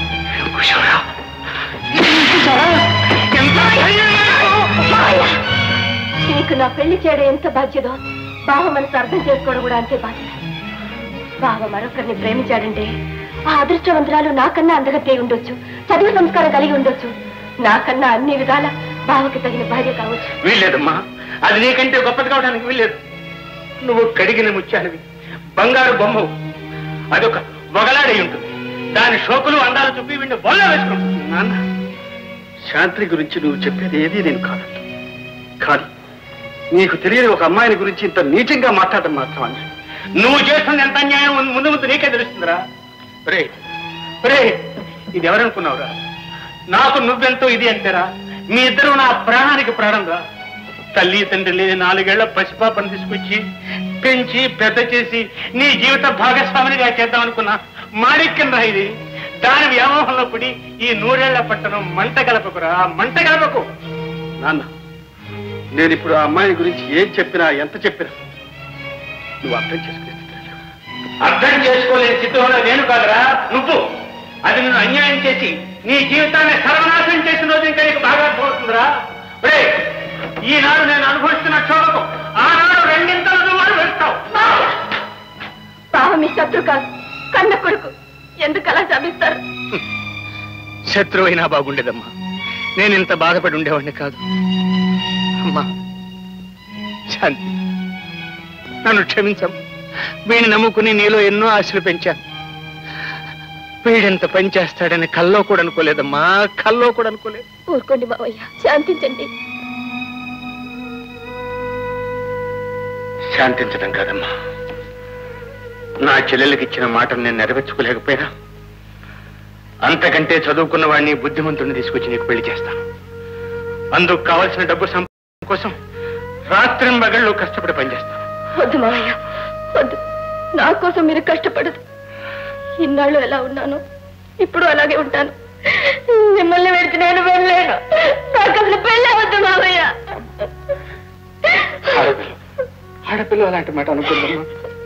నీకు నా పెళ్లి చేయడం ఎంత బాధ్యదో బావ మనసు అర్థం చేసుకోవడం కూడా అంతే బాధ్యత బావ మరొకరిని ప్రేమించాడంటే ఆ అదృష్టవంతురాలు నాకన్నా అందగతే ఉండొచ్చు చదువు సంస్కారం కలిగి ఉండొచ్చు నాకన్నా అన్ని విధాల బావకి తగిన భార్య కావచ్చు వీల్లేదమ్మా అది నీకంటే గొప్పది కావడానికి వీల్లేదు నువ్వు కడిగిన ముత్యానివి బంగారు బొమ్మవు అదొక వగలాడై ఉంటుంది దాని షోకులు అందాలు చూపి వీడిని బొల్ల వేసుకుంటుంది నాన్న శాంతి గురించి నువ్వు చెప్పేది ఏది నేను కాదంట కానీ నీకు తెలియని ఒక అమ్మాయిని గురించి ఇంత నీచంగా మాట్లాడటం మాత్రం అన్యాయం. నువ్వు చేస్తున్న ఎంత అన్యాయం ఉంది, ముందు ముందు నీకే తెలుస్తుందిరా రే రే ఇది ఎవరనుకున్నావురా నాకు నువ్వెంతో ఇది అంటారా మీ ఇద్దరు నా ప్రాణానికి ప్రాణం రా తల్లి తండ్రి లేని నాలుగేళ్ల పసిపాపను తీసుకొచ్చి పెంచి పెద్ద చేసి నీ జీవిత భాగస్వామినిగా చేద్దాం అనుకున్నా మాణిక్యం రా ఇది దాని వ్యామోహంలో పడి ఈ నూరేళ్ల పట్టణం మంట గలపకురా మంట గలపకు నాన్న నేను ఇప్పుడు ఆ అమ్మాయి గురించి ఏం చెప్పినా ఎంత చెప్పినా నువ్వు అర్థం చేసుకునే స్థితిలో లేవు. అర్థం చేసుకోలేని స్థితిలో నేను కాదురా నువ్వు అది నిన్ను అన్యాయం చేసి నీ జీవితాన్ని సర్వనాశనం చేసిన రోజు ఇంకా నీకు బాగా పోతుందిరా రే ఈనాడు నేను అనుభవిస్తున్న క్షోభకు ఆనాడు రెండింతలు నువ్వు అనుభవిస్తావు బావ మీ శత్రు కాదు కన్న కొడుకు ఎందుకు అలా చదివిస్తారు శత్రువు అయినా బాగుండేదమ్మా నేను ఇంత బాధపడి ఉండేవాడిని కాదు అమ్మా శాంతి నన్ను క్షమించం వీడిని నమ్ముకుని నీలో ఎన్నో ఆశలు పెంచాను వీడెంత పని చేస్తాడని కల్లో కూడా అనుకోలేదమ్మా కల్లో కూడా అనుకోలేదు ఊరుకోండి బావయ్య శాంతించండి శాంతించడం కాదమ్మా నా చెల్లెలకి ఇచ్చిన మాటను నేను నెరవేర్చుకోలేకపోయినా అంతకంటే చదువుకున్న వాడిని బుద్ధిమంతుడిని తీసుకొచ్చి నీకు పెళ్లి చేస్తాను అందుకు కావలసిన డబ్బు సంపాదన కోసం రాత్రింబగళ్ళు కష్టపడి పనిచేస్తాను వద్దు మావయ్య వద్దు నా కోసం మీరు కష్టపడదు ఇన్నాళ్ళు ఎలా ఉన్నాను ఇప్పుడు అలాగే ఉంటాను మిమ్మల్ని విడిచి నేను వెళ్ళలేను నాకు అసలు పెళ్ళి వద్దు మావయ్య ఆడపిల్ల ఆడపిల్ల అలాంటి మాట అనుకుంటున్నా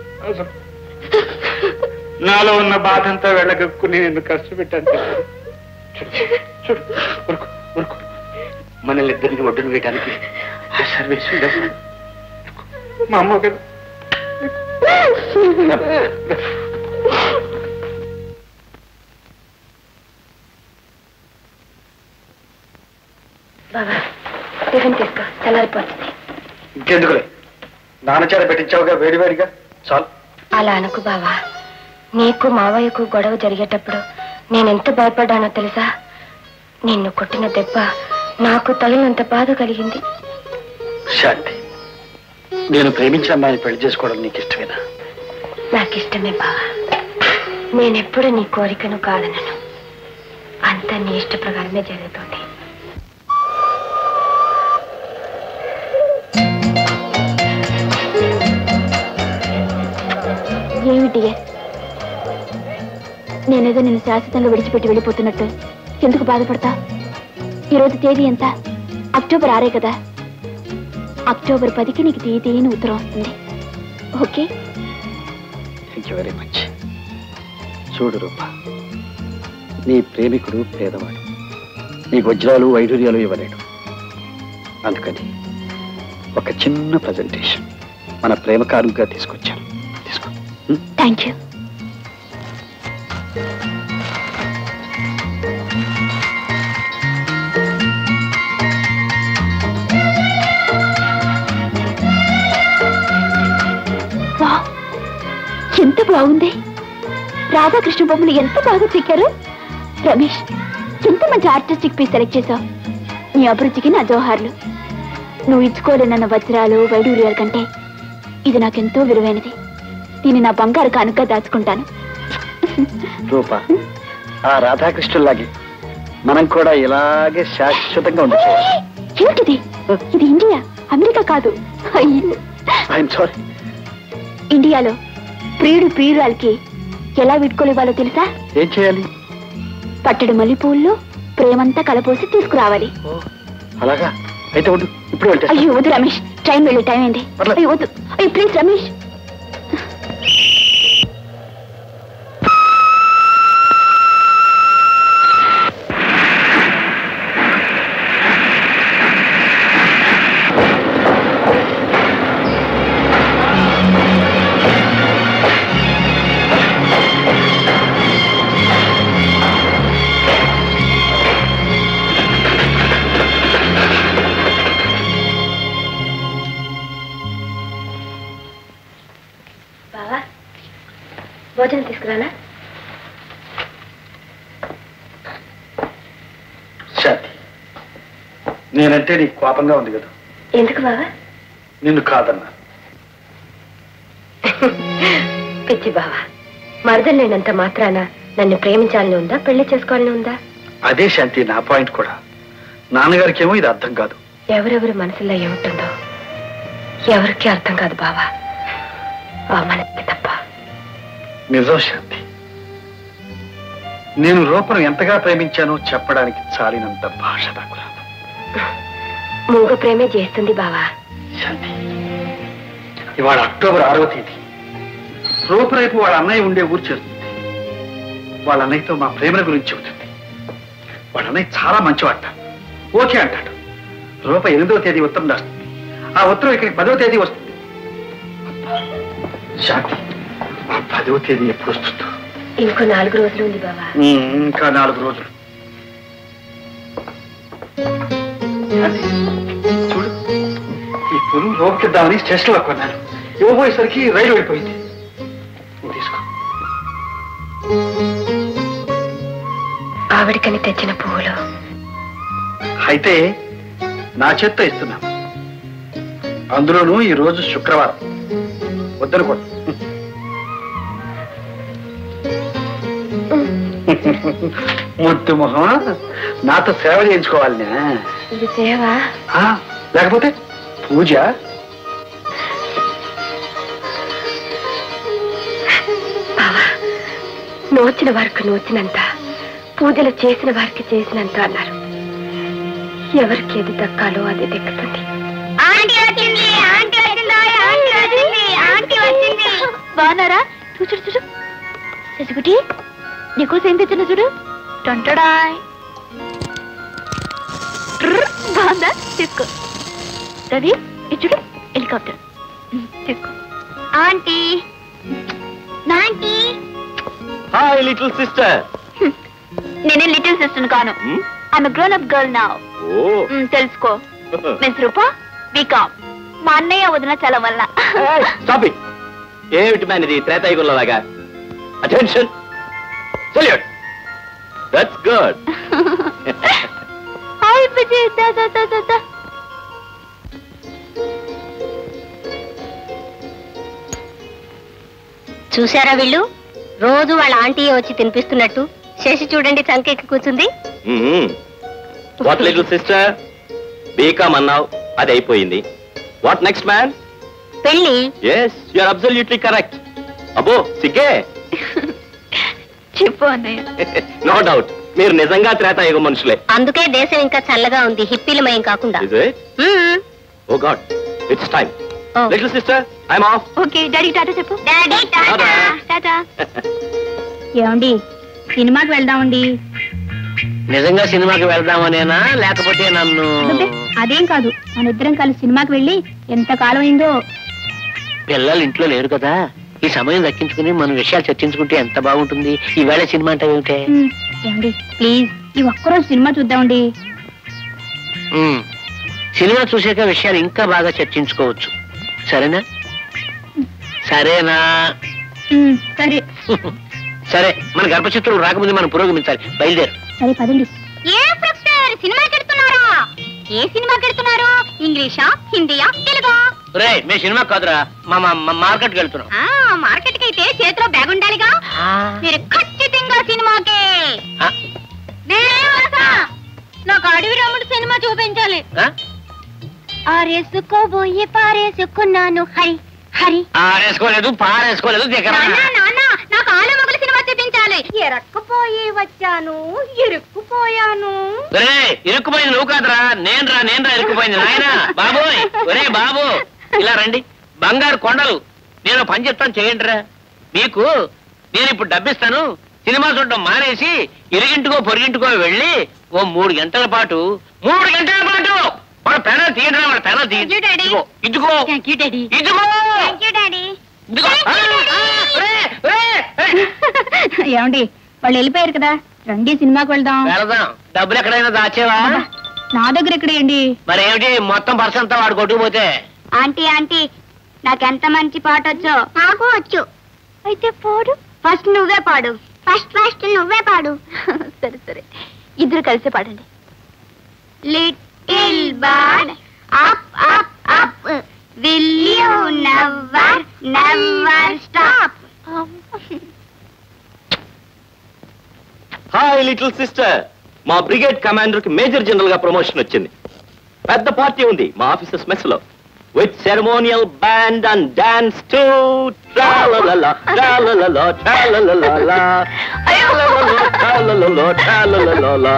నాలో ఉన్న బాధంతా వెళ్ళగక్కుని నిన్ను కష్టపెట్టాను చూడు, చూడు ఊరుకో ఊరుకో మనల్ని ఇద్దరిని ఒడ్డును వేయడానికి ఆ సర్వేశ్వరుడు ఎవరు? మా అమ్మ కదా బాబా టిఫిన్ తీసుకో చల్లారిపోతుంది ఇంకెందుకులే నాన్నచేత పెట్టించావుగా వేడివేడిగా చాలు అలా అనుకు బావా నీకు మావయ్యకు గొడవ జరిగేటప్పుడు నేనెంత భయపడ్డానో తెలుసా నిన్ను కొట్టిన దెబ్బ నాకు తగినంత బాధ కలిగింది శాంతి నేను ప్రేమించిన అమ్మాయిని పెళ్లి చేసుకోవడం నీకు ఇష్టమేనా నాకు ఇష్టమే బావా నేనెప్పుడు నీ కోరికను కాదనను అంతా నీ ఇష్ట ప్రకారమే జరుగుతుంది ఏమిటి నేనేదో నిన్ను శాశ్వతంగా విడిచిపెట్టి వెళ్ళిపోతున్నట్టు ఎందుకు బాధపడతా ఈరోజు తేదీ ఎంత అక్టోబర్ ఆరే కదా అక్టోబర్ పదికి నీకు తీయ తీయని ఉత్తరం వస్తుంది okay thank you very much చూడు రూప నీ ప్రేమికుడు పేదవాడు నీకు వజ్రాలు వైడూర్యాలు ఇవ్వలేడు అందుకని ఒక చిన్న ప్రజెంటేషన్ మన ప్రేమ కారుగా తీసుకొచ్చాను తీసుకో ఉం? థ్యాంక్ యూ బాగుంది రాధాకృష్ణ బొమ్మలు ఎంత బాగా చెక్కారు రమేష్ ఎంత మంచి ఆర్టిస్టిక్ పీస్ సెలెక్ట్ చేశావు నీ అభిరుచికి నా జోహార్లు నువ్వు ఇచ్చుకోలేనన్న వజ్రాలు వైడూర్యాల కంటే ఇది నాకెంతో విలువైనది దీన్ని నా బంగారు కానుక దాచుకుంటాను రూప ఆ రాధాకృష్ణుల్లాగే మనం కూడా ఇలాగే శాశ్వతంగా ఉండిపోవాలి ఏమిటిది ఇది ఇండియా అమెరికా కాదు అయ్యో ఐఎమ్ సారీ ఇండియాలో ప్రియుడు ప్రియురాలకి ఎలా విట్టుకోలేవాలో తెలుసా ఏం చేయాలి పట్టడు మల్లెపూల్లో ప్రేమంతా కలపోసి తీసుకురావాలి అలాగా అయితే వద్దు ఇప్పుడు వెళ్తే అయ్యో వద్దు రమేష్ ట్రైన్ వెళ్ళే టైం అయింది పర్లేదు. అయ్యో వద్దు అయ్యో ప్లీజ్ రమేష్ బావా భోజనం తీసుకురానా శాంతి నేనంటే నీకు కోపంగా ఉంది కదా ఎందుకు బావా నిన్ను కాదన్నా పిచ్చి బావా మరదలు లేనంత మాత్రాన నన్ను ప్రేమించాలని ఉందా పెళ్లి చేసుకోవాలని ఉందా అదే శాంతి నా పాయింట్ కూడా నాన్నగారికి ఏమో ఇది అర్థం కాదు ఎవరెవరి మనసులో ఏముంటుందో ఎవరికి అర్థం కాదు బావా ఆ మనకి తప్ప నిజం శాంతి నేను రూపను ఎంతగా ప్రేమించానో చెప్పడానికి చాలినంత భాష నాకు రాదు మూగ ప్రేమే చేస్తుంది బావా శాంతి ఇవాళ అక్టోబర్ ఆరవ తేదీ రూప రేపు వాళ్ళ అన్నయ్య ఉండే ఊరు చేస్తుంది వాళ్ళ అన్నయ్యతో మా ప్రేమల గురించి చెబుతుంది వాళ్ళ అన్నయ్య చాలా మంచివాట ఓకే అంటాడు రూప ఎనిమిదవ తేదీ ఉత్తరం రాస్తుంది ఆ ఉత్తరం ఇక్కడికి పదవ తేదీ వస్తుంది శాంతి ఆ పదవ తేదీ ఎప్పుడు వస్తుందో ఇంకో నాలుగు రోజులు ఉంది బావా ఉమ్, ఇంకా నాలుగు రోజులు శాంతి, చూడు ఈ పులు రోగిద్దామని స్టేషన్లో కొన్నాను ఇవ్వబోయేసరికి రైలు వెళ్ళిపోయింది నువ్వు తీసుకో ఆవిడికని తెచ్చిన పువ్వులు అయితే నా చేత్తో ఇస్తున్నాను అందులోనూ ఈ రోజు శుక్రవారం వద్దనుకోండి ముద్దు మొహం నాతో సేవ చేయించుకోవాలనే ఇది సేవ ఆ, లేకపోతే పూజ బావా నోచిన వారికి నోచినంత పూజలు చేసిన వారికి చేసినంత అన్నారు ఎవరికి ఏది దక్కాలో అది దక్కుతుంది ఆంటీ వచ్చింది ఆంటీ వచ్చింది ఆంటీ వచ్చింది ఆంటీ వచ్చింది బాగున్నారా చూడు చూడు చూడు శశిగుటి నీకోసం ఏం తెచ్చిన చూడు టొంటడాయ్ ట్రర్, బాగుందా తీసుకో రవి ఇది చూడు హెలికాప్టర్ ఉమ్, తీసుకో aunty aunty hi little sister నేనే లిటిల్ సిస్టర్ కాను ఆమె గ్రోన్ అప్ గర్ల్ నా ఓ తెలుసుకో మిస్ రూపా బీకామ్ మా అన్నయ్య వదిన చలం వల్ల స్టాప్ ఇట్ ఏమిటి మ్యాన్ ఇది త్రేతాయుగంలో లాగా attention salute that's good hi పిచ్చి దా దా దా దా దా చూసారా వీళ్ళు రోజు వాళ్ళ ఆంటీ వచ్చి తినిపిస్తున్నట్టు శశి చూడండి చంకెక్కి కూర్చుంది వాట్ లిటిల్ సిస్టర్ బీకామ్ అన్నావు అది అయిపోయింది వాట్ నెక్స్ట్ మ్యాన్ పెళ్లి yes you are absolutely correct అబ్బో సిగ్గే చెప్పు అన్నయ్య నో డౌట్ మీరు నిజంగా త్రేతాయుగ మనుషులే అందుకే దేశం ఇంకా చల్లగా ఉంది హిప్పీలమయం కాకుండా is it hmm. Oh god it's time Oh. Little sister I'm off okay daddy tata చెప్పు డాడీ టాటా. టాటా ఏమండి సినిమాకి వెళ్దామండి నిజంగా సినిమాకి వెళ్దామనేనా లేకపోతే నన్ను అదేం కాదు మన ఇద్దరం కలిసి సినిమాకి వెళ్ళి ఎంత కాలం అయిందో పిల్లలు ఇంట్లో లేరు కదా ఈ సమయం దక్కించుకుని మనం విషయాలు చర్చించుకుంటే ఎంత బాగుంటుంది ఈవేళ సినిమా అంటే ఏమిటే మ్మ్. ఏమండి ప్లీజ్ ఈ ఒక్కరోజు సినిమా చూద్దామండి మ్మ్. సినిమా చూసాక విషయాలు ఇంకా బాగా చర్చించుకోవచ్చు సరేనా సరేనా సరే సరే మన గర్భచిత్రులు రాకముందు మనం పురోగమించాలి బయలుదేరు సరే పదండి ఏ ప్రొఫెసర్ సినిమాకి వెళ్తున్నారా ఏ సినిమాకి వెళ్తున్నారు ఇంగ్లీషా హిందీయా తెలుగా రే మేము సినిమా కాదురా మా మా- మా మార్కెట్కి వెళ్తున్నాం ఆ మార్కెట్ కి అయితే చేతిలో బ్యాగ్ ఉండాలిగా మీరు ఖచ్చితంగా సినిమాకే ఆ? నేనేం వస్తా. నాకు అడవి రాముడు సినిమా చూపించాలి ఆ? ఆరేసుకోబోయి పారేసుకున్నాను హరి హరి ఆరేసుకోలేదు పారేసుకోలేదు దగ్గర నాన్న నాన్న నాకు ఆలమొగల సినిమా చూపించాలి ఎరక్కుపోయి వచ్చాను ఇరుక్కుపోయాను ఒరే ఇరుక్కుపోయింది నువ్వు కాదురా నేను రా నేను రా ఇరుక్కుపోయింది నాయన బాబోయ్ ఒరే బాబు ఇలా రండి బంగారు కొండలు నేను ఓ పని చెప్తాను చేయండి రా మీకు నేను ఇప్పుడు డబ్బిస్తాను సినిమా చూడడం మానేసి ఇరిగింటికో పొరిగింటికో వెళ్ళి ఓ మూడు గంటల పాటు మూడు గంటల పాటు వాళ్ళ పెనాలు తీయండి వాళ్ళ పెనాలు Thank you, Daddy. తీయండి ఇదిగో థ్యాంక్ యూ డాడీ ఇదిగో థ్యాంక్ యూ డాడీ ఇదిగో ఆ, ఆ, ఒరే, ఒరే, ఏయ్. ఏమండి వాళ్ళు వెళ్ళిపోయారు కదా రండి సినిమాకి వెళ్దాం వెళదాం డబ్బులు ఎక్కడైనా దాచేవా నా దగ్గర ఎక్కడేయండి మరి ఏమిటి మొత్తం పర్స్ అంతా వాడు కొట్టుకుపోతే ఆంటీ ఆంటీ నాకెంత మంచి పాట వచ్చో నాకు వచ్చు అయితే పాడు ఫస్ట్ నువ్వే పాడు ఫస్ట్ ఫస్ట్ నువ్వే పాడు సరే సరే ఇద్దరు కలిసి పాడండి little bird up up up will you never never stop hi little sister మా బ్రిగేడ్ కమాండర్ కి మేజర్ జనరల్ గా ప్రమోషన్ వచ్చింది పెద్ద పార్టీ ఉంది మా ఆఫీసర్స్ మెస్ లో with ceremonial band and dance to ట్రాలలలా ట్రాలలలా ట్రాలలలా ట్రాలలలా ట్రాలలలా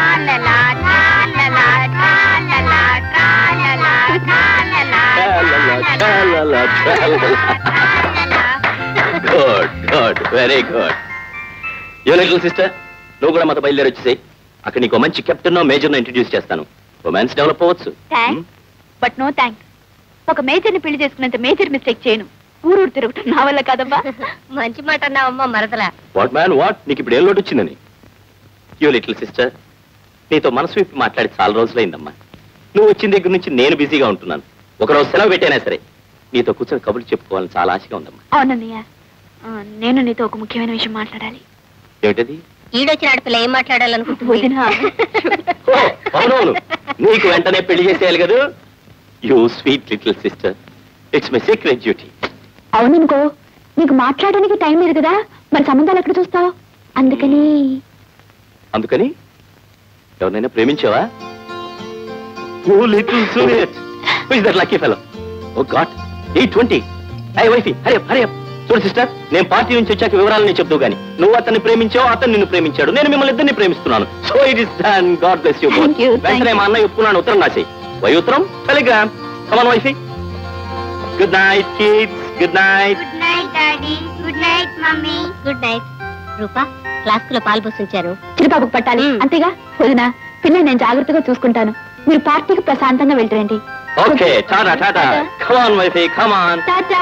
ట్రాలలా ట్రాలలా good good very good you little sister నువ్వు కూడా మాతో బయలుదేరి వచ్చేసాయి అక్కడ నీకు మంచి కెప్టెన్ మేజర్ ఇంట్రడ్యూస్ చేస్తాను రొమాన్స్ డెవలప్ అవ్వచ్చు థ్యాంక్స్ బట్ నో థ్యాంక్స్ ఒక మేజర్ని పెళ్లి చేసుకున్నంత మేజర్ మిస్టేక్ చేయను ఊరూరు తిరగటం నా వల్ల కాదబ్బా మంచి మాట అన్నావమ్మా మరదలా వాట్ మ్యాన్ వాట్ నీకు ఇప్పుడు ఏం లోటు వచ్చిందని యూ లిటిల్ సిస్టర్ నీతో మనసు విప్పి మాట్లాడి చాలా రోజులైందమ్మా నువ్వు వచ్చిన దగ్గర నుంచి నేను బిజీగా ఉంటున్నాను ఒకరోజు సెలవు పెట్టైనా సరే నీతో కూర్చొని కబుర్లు చెప్పుకోవాలని చాలా ఆశగా ఉందమ్మా అవునన్నయ్య ఆ, నేను నీతో ఒక ముఖ్యమైన విషయం మాట్లాడాలి ఏమిటది ఈడొచ్చిన ఆడపిల్ల ఏం మాట్లాడాలనుకుంటుంది వదినా. ఓ, అవునవును నీకు వెంటనే పెళ్లి చేసేయాలి కదా you sweet little sister it's my secret duty అవుననుకో నీకు మాట్లాడడానికి టైం లేదు కదా మరి సంబంధాలు ఎక్కడ చూస్తావు అందుకని అందుకని ఎవరినైనా ప్రేమించావా ఓ లిటిల్ సూరియట్ is that lucky fellow oh god eight twenty I wifey Hari Hari చూడు సిస్టర్ నేను పార్టీ నుంచి వచ్చాక వివరాలు నేను చెప్తూ గానీ నువ్వు అతన్ని ప్రేమించావు అతను నిన్ను ప్రేమించాడు నేను మిమ్మల్ని ఇద్దరిని ప్రేమిస్తున్నాను so it is done god bless you Thank you, thank వెంటనే మా అన్నయ్య ఒప్పుకున్నాను ఉత్తరం రాసేయి వై ఉత్తరం telegram come on wifey good night kids good night good night daddy good night mummy good night Rupa flask లో పాలు పోసించారు చిరుపాకు పట్టాలి అంతేగా వదినా పిల్ల నేను జాగ్రత్తగా చూసుకుంటాను మీరు పార్టీకి ప్రశాంతంగా వెళ్ళరండి okay tata tata come on wifey come on tata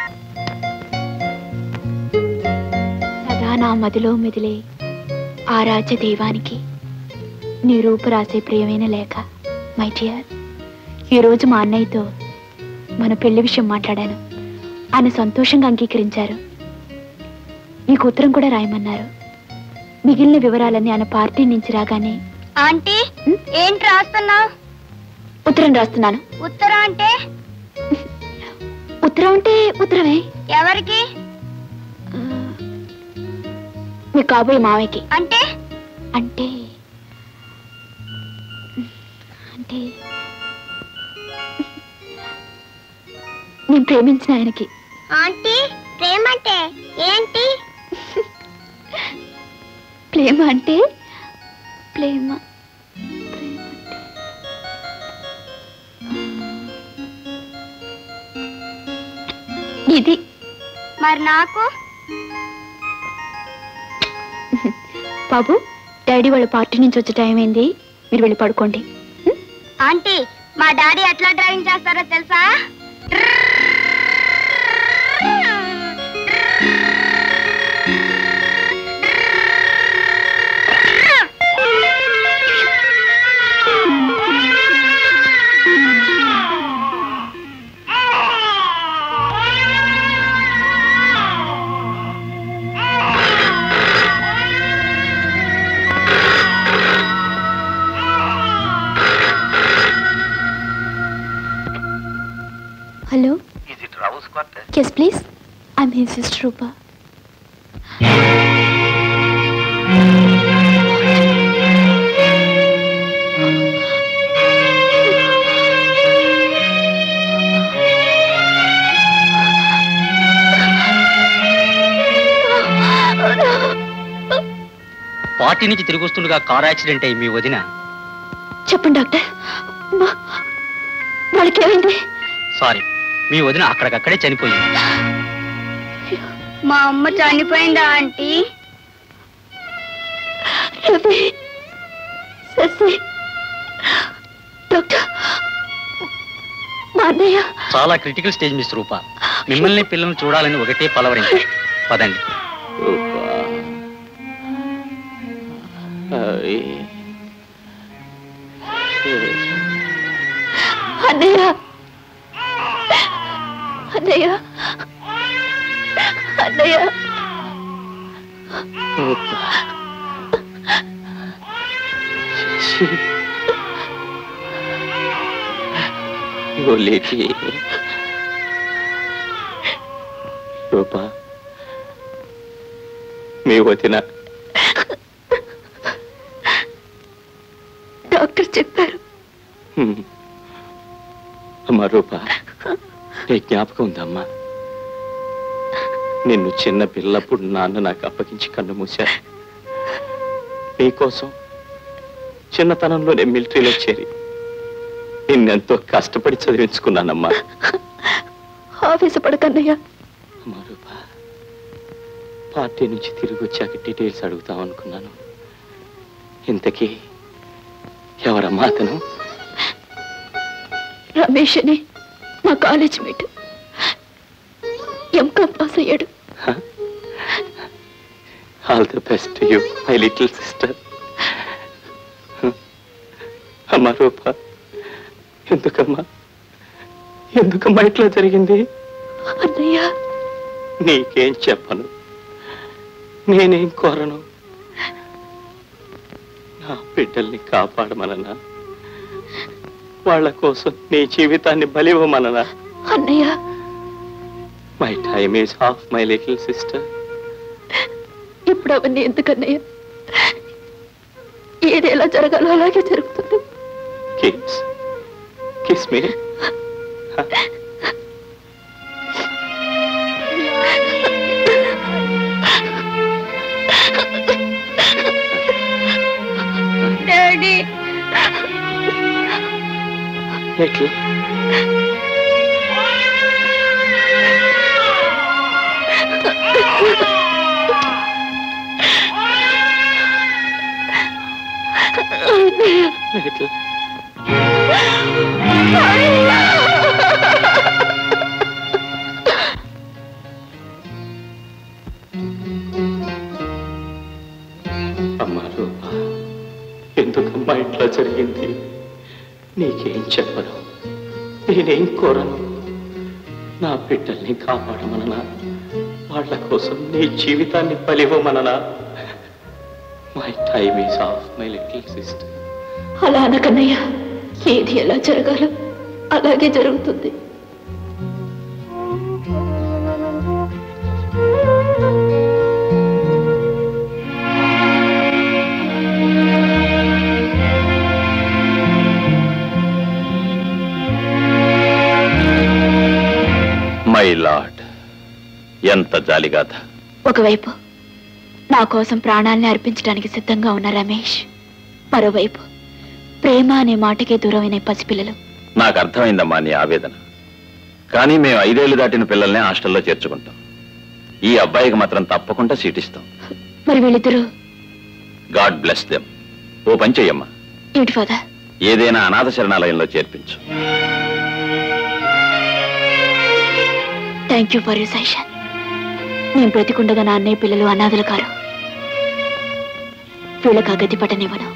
సదా నా మదిలో మెదిలే ఆరాధ్య దైవానికి నీ రూపు రాసే ప్రియమైన లేఖ మై డియర్ ఈరోజు మా అన్నయ్యతో మన పెళ్లి విషయం మాట్లాడాను ఆయన సంతోషంగా అంగీకరించారు మీకు ఉత్తరం కూడా రాయమన్నారు మిగిలిన వివరాలన్నీ ఆయన పార్టీ నుంచి రాగానే ఆంటీ ఏంటి రాస్తున్నా ఉత్తరం రాస్తున్నాను ఉత్తరం అంటే ఉత్తరం అంటే ఉత్తరమే ఎవరికి ఆ, మీ కాబోయే మావయ్యకి అంటే అంటే అంటే నేను ప్రేమించిన ఆయనకి ఆంటీ ప్రేమంటే ఏంటి ప్రేమ అంటే ప్రేమ ప్రేమ అంటే ఇది మరి నాకు బాబు డాడీ వాళ్ళ పార్టీ నుంచి వచ్చే టైం అయింది మీరు వెళ్ళి పడుకోండి ఆంటీ మా డాడీ ఎట్లా డ్రైవింగ్ చేస్తారో తెలుసా yes please I'm his sister Rupa party నుంచి తిరిగి వస్తుండగా కార్ యాక్సిడెంట్ అయ్యి మీ వదిన చెప్పండి డాక్టర్ మా- వాళ్ళకి ఏమైంది సారీ మీ వదిన అక్కడికక్కడే చనిపోయింది మా అమ్మ చనిపోయిందా ఆంటీ రవి శశి డాక్టర్ మా అన్నయ్య చాలా క్రిటికల్ స్టేజ్ మిస్ రూప మిమ్మల్ని పిల్లల్ని చూడాలని ఒకటే పలవరించారు పదండి రూపా. అయ్. అన్నయ్య అన్నయ్య అన్నయ్య రూపా. శశి. ఒలికి. రూపా మీ వదిన డాక్టర్ చెప్పారు హ్మ్. అమ్మా రూపా నీ జ్ఞాపకం ఉందమ్మా నిన్ను చిన్న పిల్లప్పుడు నాన్న నాకు అప్పగించి కన్ను మూశారు నీకోసం చిన్నతనంలో నేను మిలిటరీలో చేరి నిన్నెంతో కష్టపడి చదివించుకున్నానమ్మా ఆవేశపడకన్నయ్య అమ్మా రూపా పార్టీ నుంచి తిరిగి వచ్చాక డీటెయిల్స్ అడుగుతాం అనుకున్నాను ఇంతకీ ఎవరమ్మా అతను రమేష్ అని మా కాలేజ్ మేట్ ఎంకామ్ పాస్ అయ్యాడు all the best you my little sister అమ్మా రూప ఎందుకమ్మా ఎందుకమ్మా ఇట్లా జరిగింది అన్నయ్య నీకేం చెప్పను నేనేం కోరను నా బిడ్డల్ని కాపాడమననా వాళ్ళ కోసం నీ జీవితాన్ని బలివ్వమననా అన్నయ్య my time is half my little sister ఇప్పుడు అవన్నీ ఎందుకన్నయ్య ఏది ఎలా జరగాలో అలాగే జరుగుతుంది కిస్ కిస్ మీ డాడీ ఎట్లా ఎట్లా అమ్మా రూపా ఎందుకమ్మా ఇట్లా జరిగింది నీకేం చెప్పను నేనేం కోరను నా బిడ్డల్ని కాపాడమననా వాళ్ళ కోసం నీ జీవితాన్ని బలివ్వమననా my time is off my little sister అలా అనకన్నయ్య ఏది ఎలా జరగాలో అలాగే జరుగుతుంది మై లార్డ్ ఎంత జాలిగాథ ఒకవైపు నా కోసం ప్రాణాల్ని అర్పించడానికి సిద్ధంగా ఉన్న రమేష్ మరోవైపు ప్రేమ అనే మాటకే దూరమైన పసిపిల్లలు నాకు అర్థమైందమ్మా నీ ఆవేదన కానీ మేము ఐదేళ్లు దాటిన పిల్లల్ని హాస్టల్లో చేర్చుకుంటాం ఈ అబ్బాయికి మాత్రం తప్పకుండా సీట్ ఇస్తాం మరి వీళ్ళిద్దరూ గాడ్ బ్లెస్ దెమ్ ఓ పని చెయ్యమ్మా ఏమిటి ఫాదర్ ఏదైనా అనాథ శరణాలయంలో చేర్పించు thank you for you suggestion నేను బ్రతికుండగా నా అన్నయ్య పిల్లలు అనాథలు కారు వీళ్ళకి ఆ గతి పట్టనివ్వను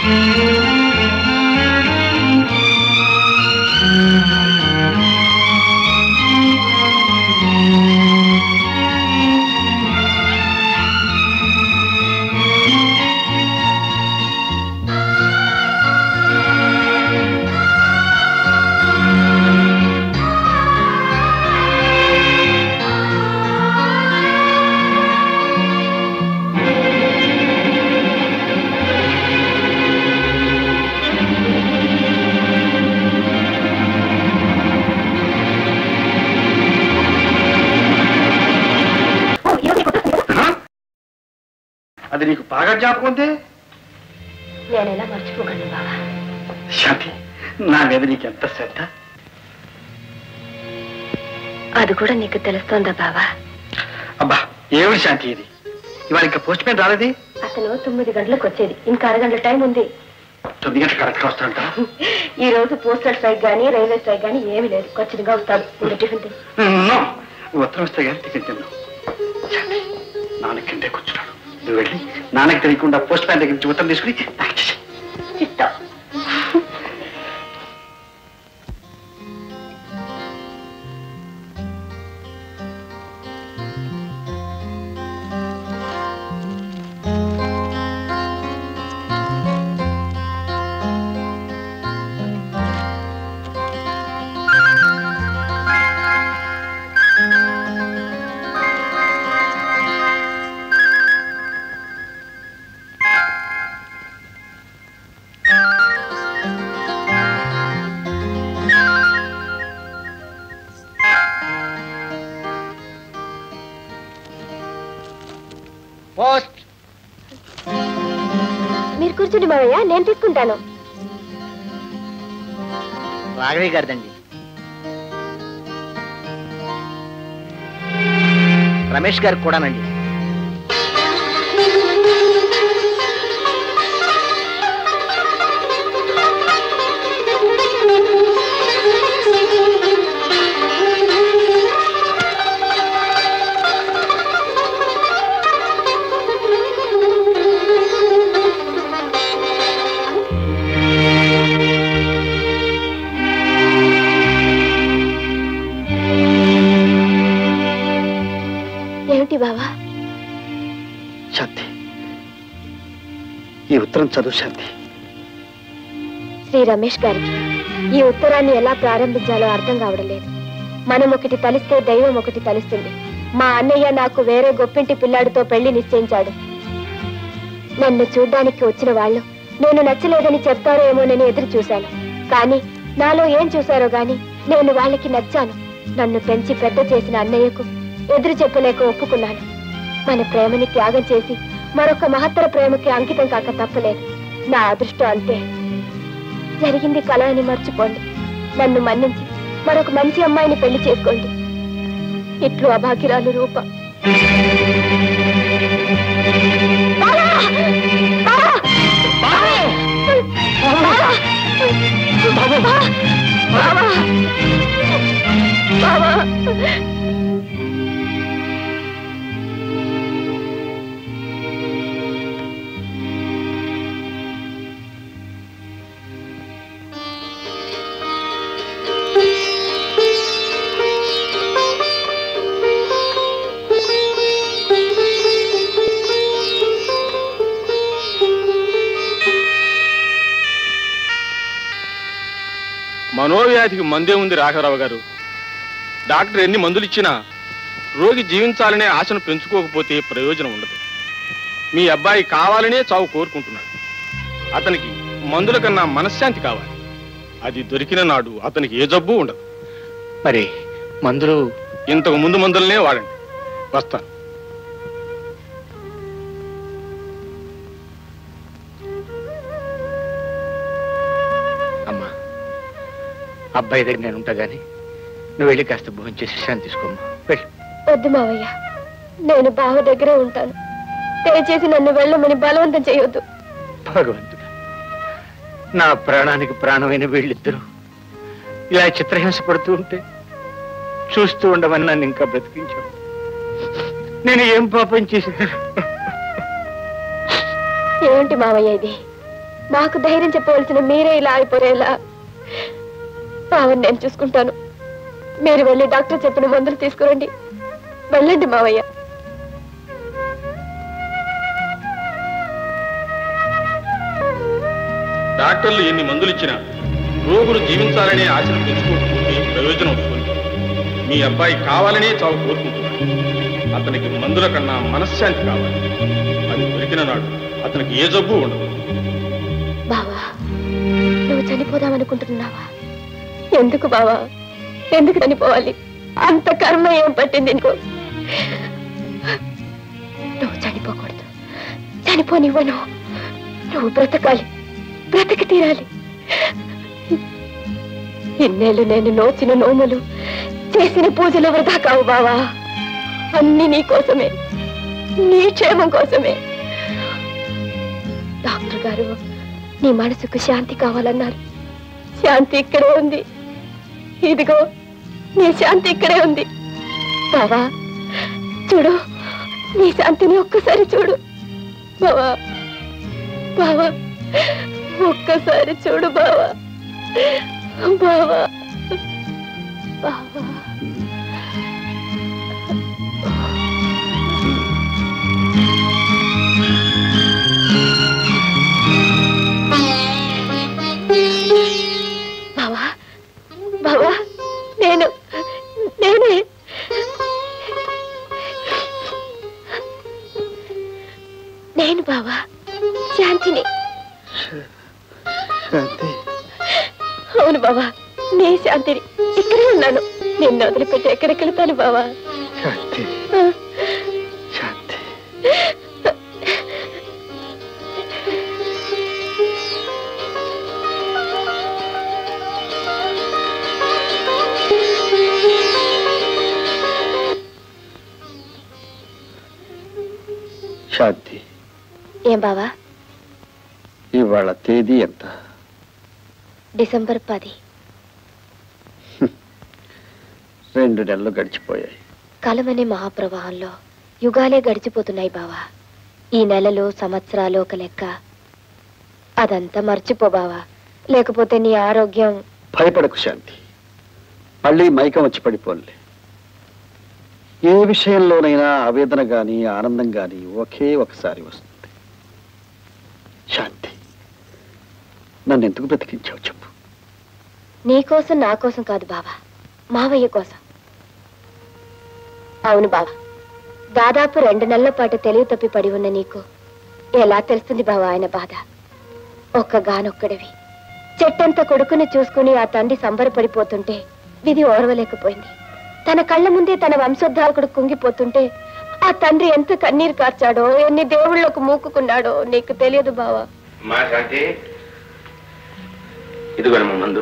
అది నీకు బాగా జ్ఞాపకం ఉంది నేనెలా మర్చిపోగలను బావా శాంతి నా మీద నీకు ఎంత శ్రద్ధ అది కూడా నీకు తెలుస్తోందా బావా అబ్బా ఏమిటి శాంతి ఇది ఇవాళ ఇంకా పోస్ట్ మ్యాన్ రాలేది అతను తొమ్మిది గంటలకు వచ్చేది ఇంకా అరగంటల టైం ఉంది తొమ్మిది గంటల కరెక్ట్గా వస్తాడంట ఈ రోజు పోస్టల్ స్ట్రైక్ గానీ రైల్వే స్ట్రైక్ గానీ ఏమీ లేదు ఖచ్చితంగా వస్తాడు ఇంకా టిఫిన్ తిని. నో. ఉత్తరం వస్తే కానీ టిఫిన్ తిన్నావు శాంతి నాన్నకి కిందే కూర్చున్నాడు నువ్వు వెళ్ళి నాన్నకి తెలియకుండా పోస్ట్ మ్యాన్ దగ్గర నుంచి ఉత్తరం తీసుకుని నాకు ఇచ్చేసేయ్. ఇస్తా పోస్ట్ మీరు కూర్చుని మావయ్య నేను తీసుకుంటాను రాఘవి గారిదండి రమేష్ గారికి కూడానండి ఏమిటి బావా శాంతి ఈ ఉత్తరం చదువు శాంతి శ్రీ రమేష్ గారికి ఈ ఉత్తరాన్ని ఎలా ప్రారంభించాలో అర్థం కావడం లేదు మనం ఒకటి తలిస్తే దైవం ఒకటి తలుస్తుంది మా అన్నయ్య నాకు వేరే గొప్పింటి పిల్లాడితో పెళ్లి నిశ్చయించాడు నన్ను చూడ్డానికి వచ్చిన వాళ్ళు నేను నచ్చలేదని చెప్తారేమోనని ఎదురు చూశాను కానీ నాలో ఏం చూశారో గాని నేను వాళ్ళకి నచ్చాను నన్ను పెంచి పెద్ద చేసిన అన్నయ్యకు ఎదురు చెప్పలేక ఒప్పుకున్నాను మన ప్రేమని త్యాగం చేసి మరొక మహత్తర ప్రేమకి అంకితం కాక తప్పలేదు నా అదృష్టం అంతే జరిగింది కళ అని మర్చిపోండి నన్ను మన్నించి మరొక మంచి అమ్మాయిని పెళ్లి చేసుకోండి ఇట్లు అభాగ్యురాలు రూప బాలా! బాలా! బాలా! బావా! బావా! బావా! మనోవ్యాధికి మందే ఉంది రాఘవరావు గారు డాక్టర్ ఎన్ని మందులు ఇచ్చినా రోగి జీవించాలనే ఆశను పెంచుకోకపోతే ప్రయోజనం ఉండదు మీ అబ్బాయి కావాలనే చావు కోరుకుంటున్నాడు అతనికి మందుల కన్నా మనశ్శాంతి కావాలి అది దొరికిన నాడు అతనికి ఏ జబ్బు ఉండదు మరి మందులు ఇంతకు ముందు మందులనే వాడండి వస్తాను అమ్మా అబ్బాయి దగ్గర నేను ఉంటా గాని నువ్వు వెళ్ళి కాస్త భోజనం చేసి విశ్రాంతి తీసుకోమ్మా వెళ్ళి వద్దు మావయ్య నేను బావ దగ్గరే ఉంటాను దయచేసి నన్ను వెళ్ళమని బలవంతం చేయొద్దు భగవంతుడా నా ప్రాణానికి ప్రాణమైన వీళ్ళిద్దరూ ఇలా చిత్రహింస పడుతూ ఉంటే చూస్తూ ఉండమని నన్ను ఇంకా బ్రతికించావు నేను ఏం పాపం చేసి ఏమిటి మావయ్య ఇది మాకు ధైర్యం చెప్పవలసిన మీరే ఇలా అయిపోయేలా బావని నేను చూసుకుంటాను మీరు వెళ్ళి డాక్టర్ చెప్పిన మందులు తీసుకురండి వెళ్ళండి మావయ్య డాక్టర్లు ఎన్ని మందులు ఇచ్చినా రోగులు జీవించాలనే ఆశను పెంచుకోకపోతే ప్రయోజనం ఉంటుంది మీ అబ్బాయి కావాలనే చావు కోరుకుంటున్నాడు అతనికి మందుల కన్నా మనశ్శాంతి కావాలి అది దొరికిన నాడు అతనికి ఏ జబ్బు ఉండదు బావా నువ్వు చనిపోదామనుకుంటున్నావా ఎందుకు బావా ఎందుకు చనిపోవాలి అంత కర్మ ఏం పట్టింది నీకు నువ్వు చనిపోకూడదు చనిపోనివ్వను నువ్వు బ్రతకాలి బ్రతికి తీరాలి ఇన్నేళ్ళు నేను నోచిన నోములు చేసిన పూజలు వృధా కావు బావా అన్ని నీ కోసమే నీ క్షేమం కోసమే డాక్టర్ గారు నీ మనసుకు శాంతి కావాలన్నారు శాంతి ఇక్కడే ఉంది ఇదిగో నీ శాంతి ఇక్కడే ఉంది బావా చూడు నీ శాంతిని ఒక్కసారి చూడు బావా బావా ఒక్కసారి చూడు బావా బావా బావా బావా బావా నేను నేనే నేను బావా శాంతిని అవును బావా నీ శాంతిని ఇక్కడే ఉన్నాను నిన్ను వదిలిపెట్టి ఎక్కడికి వెళ్తాను బావా ఆ. శాంతి ఏం బావా ఇవాళ తేదీ ఎంత డిసెంబర్ పది రెండు నెలలు గడిచిపోయాయి కలవనే మహాప్రవాహంలో యుగాలే గడిచిపోతున్నాయి బావా ఈ నెలలు సంవత్సరాలు ఒక లెక్క అదంతా మర్చిపో బావా లేకపోతే నీ ఆరోగ్యం భయపడకు శాంతి మళ్ళీ మైకం వచ్చి పడిపోలే ఏ విషయంలోనైనా ఆవేదన గాని ఆనందం గాని ఒకే ఒకసారి వస్తుంది శాంతి నన్ను ఎందుకు బ్రతికించావు చెప్పు నీ కోసం నా కోసం కాదు బావా మావయ్య కోసం అవును బావా దాదాపు రెండు నెలల పాటు తెలివి తప్పి పడి ఉన్న నీకు ఎలా తెలుస్తుంది బావా ఆయన బాధ ఒక్కగానొక్కడివి చెట్టంత కొడుకుని చూసుకుని ఆ తండ్రి సంబరపడిపోతుంటే విధి ఓర్వలేకపోయింది తన కళ్ళ ముందే తన వంశోద్ధారకుడు కుంగిపోతుంటే ఆ తండ్రి ఎంత కన్నీరు కార్చాడో ఎన్ని దేవుళ్ళకు మూకుకున్నాడో నీకు తెలియదు బావా మా శాంతి ఇదిగోనమ్మ మందు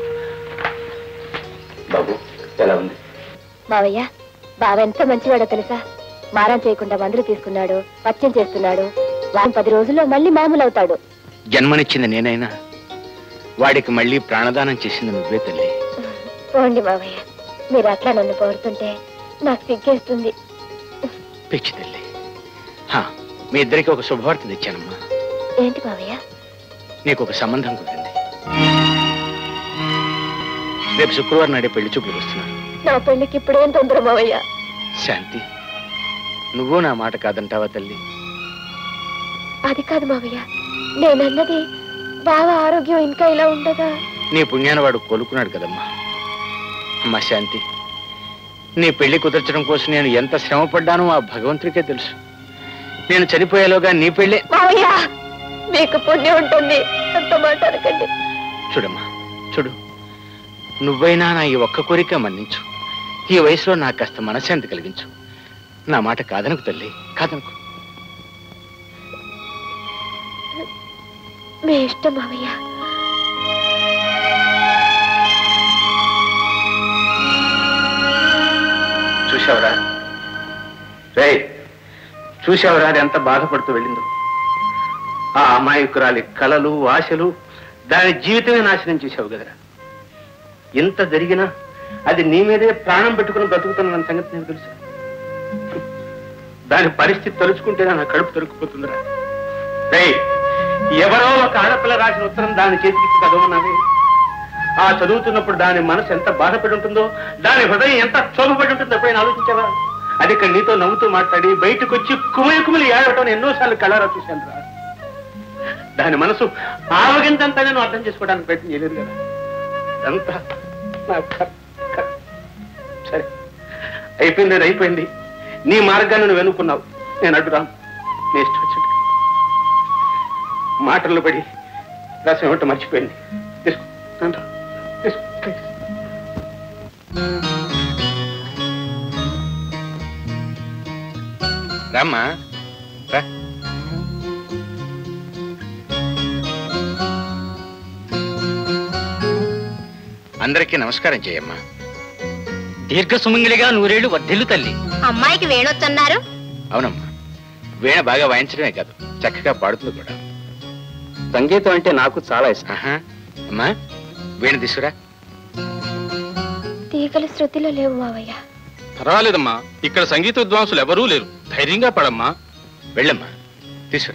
బాబు ఎలా ఉంది మావయ్య బావ ఎంత మంచివాడో తెలుసా మారం చేయకుండా మందులు తీసుకున్నాడు పచ్చం చేస్తున్నాడు వారం పది రోజుల్లో మళ్ళీ మామూలు అవుతాడు జన్మనిచ్చింది నేనైనా వాడికి మళ్ళీ ప్రాణదానం చేసింది నువ్వే తల్లి పోండి మావయ్య మీరు అట్లా నన్ను కోరుతుంటే నాకు సిగ్గేస్తుంది పిచ్చి తల్లి హా, మీ ఇద్దరికి ఒక శుభవార్త తెచ్చానమ్మా ఏంటి మావయ్య నీకు ఒక సంబంధం కుదిరింది రేపు శుక్రవారం నాడే పెళ్లి చూపులు వస్తున్నారు నా పెళ్లికి ఇప్పుడేం తొందర మావయ్య శాంతి నువ్వు నా మాట కాదంటావా తల్లి అది కాదు మావయ్య నేనన్నది బావ ఆరోగ్యం ఇంకా ఇలా ఉండగా నీ పుణ్యాన వాడు కోలుకున్నాడు కదమ్మా అమ్మా శాంతి నీ పెళ్లి కుదర్చడం కోసం నేను ఎంత శ్రమ పడ్డానో ఆ భగవంతుడికే తెలుసు నేను చనిపోయేలోగా నీ పెళ్లి మావయ్య మీకు పుణ్యం ఉంటుంది అంత మాట అనకండి చూడమ్మా చూడు నువ్వైనా నా ఈ ఒక్క కోరిక మన్నించు ఈ వయసులో నాకు కాస్త మనశ్శాంతి కలిగించు నా మాట కాదనకు తల్లి కాదనకు మీ ఇష్టం మావయ్య చూసావురా రే చూసావురా అది ఎంత బాధపడుతూ వెళ్ళిందో ఆ అమాయకురాలి కలలు ఆశలు దాని జీవితమే నాశనం చేశావు కదరా ఇంత జరిగినా అది నీ మీదే ప్రాణం పెట్టుకుని బ్రతుకుతున్న సంగతి నేను తెలుసు దాని పరిస్థితి తలుచుకుంటే నా కడుపు తరుక్కుపోతుందిరా రే ఎవరో ఒక ఆడపిల్ల రాసిన ఉత్తరం దాని చేతికి చదవన్నావే ఆ చదువుతున్నప్పుడు దాని మనసు ఎంత బాధపడి ఉంటుందో దాని హృదయం ఎంత క్షోభపడి ఉంటుందో ఎప్పుడైనా ఆలోచించావా అది ఇక్కడ నీతో నవ్వుతూ మాట్లాడి బయటకు వచ్చి కుమిలి కుమిలి ఏడవటం ఎన్నోసార్లు కళ్ళారా చూశాను రా దాని మనసు ఆవగింతంతా నేను అర్థం చేసుకోవడానికి ప్రయత్నం చేయలేదు కదా అంతా నా కర్- కర్- సరే అయిపోయింది అది అయిపోయింది నీ మార్గాన్ని నువ్వు వెనుక్కున్నావు నేను అడ్డురాను నీ ఇష్టం వచ్చినట్టు మాటల్లో పడి రసం ఏమిటో మర్చిపోయింది తీసుకో రండి. తీసుకో ప్లీజ్. రామ్మా రా అందరికీ నమస్కారం చేయమ్మా దీర్ఘ సుమంగిలిగా నూరేళ్లు వర్ధిల్లు తల్లి అమ్మాయికి వేణొచ్చన్నారు అవునమ్మా వీణ బాగా వాయించడమే కాదు చక్కగా పాడుతుంది కూడా సంగీతం అంటే నాకు చాలా ఇష్టం ఆహా. అమ్మా వీణ తీసుకురా తీగలు శృతిలో లేవు మావయ్య పర్వాలేదమ్మా ఇక్కడ సంగీత విద్వాంసులు ఎవరూ లేరు ధైర్యంగా పడమ్మా వెళ్ళమ్మా తీసుకురా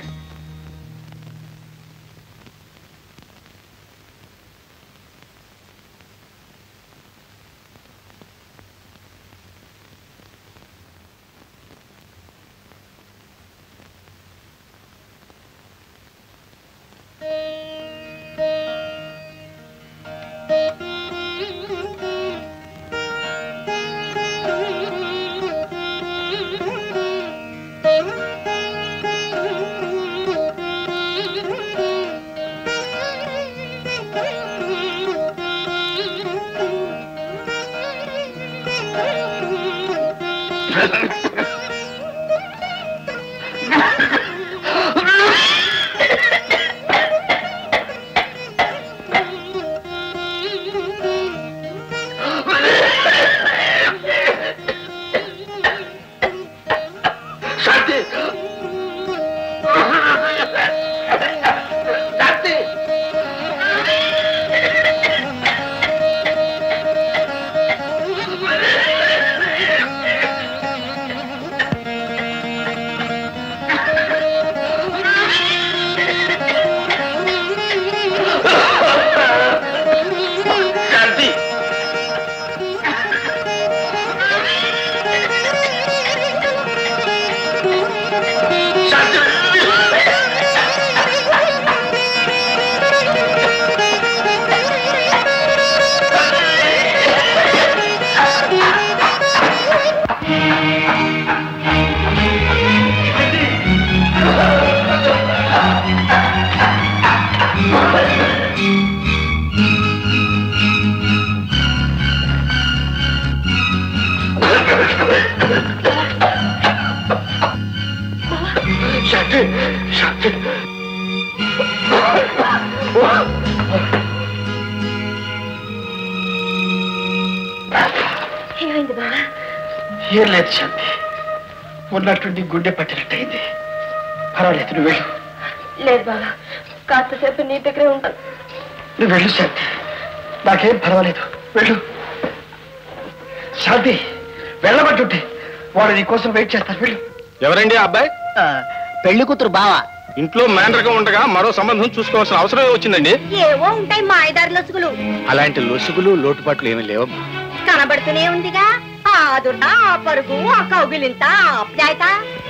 ఏమైంది బావా ఏం లేదు శాంతి ఉన్నట్టుండి గుండె పట్టినట్టయింది పర్వాలేదు నువ్వు వెళ్ళు లేదు బావా కాస్తసేపు నీ దగ్గరే ఉంటాను నువ్వు వెళ్ళు శాంతి నాకేం పర్వాలేదు వెళ్ళు శాంతి వెళ్ళబట్టుంటే వాడు నీ కోసం వెయిట్ చేస్తారు వెళ్ళు ఎవరండి ఆ అబ్బాయి పెళ్లి కూతురు బావా ఇంట్లో మేనర్గా ఉండగా మరో సంబంధం చూసుకోవాల్సిన అవసరం వచ్చిందండి ఏవో ఉంటాయి మాయదారి లొసుగులు అలాంటి లొసుగులు లోటుపాట్లు ఏమీ లేవమ్మా కనబడుతూనే ఉందిగా ఆ దుడ్డ ఆ పరుగు ఆ కౌగిలింత ఆ ఆప్యాయత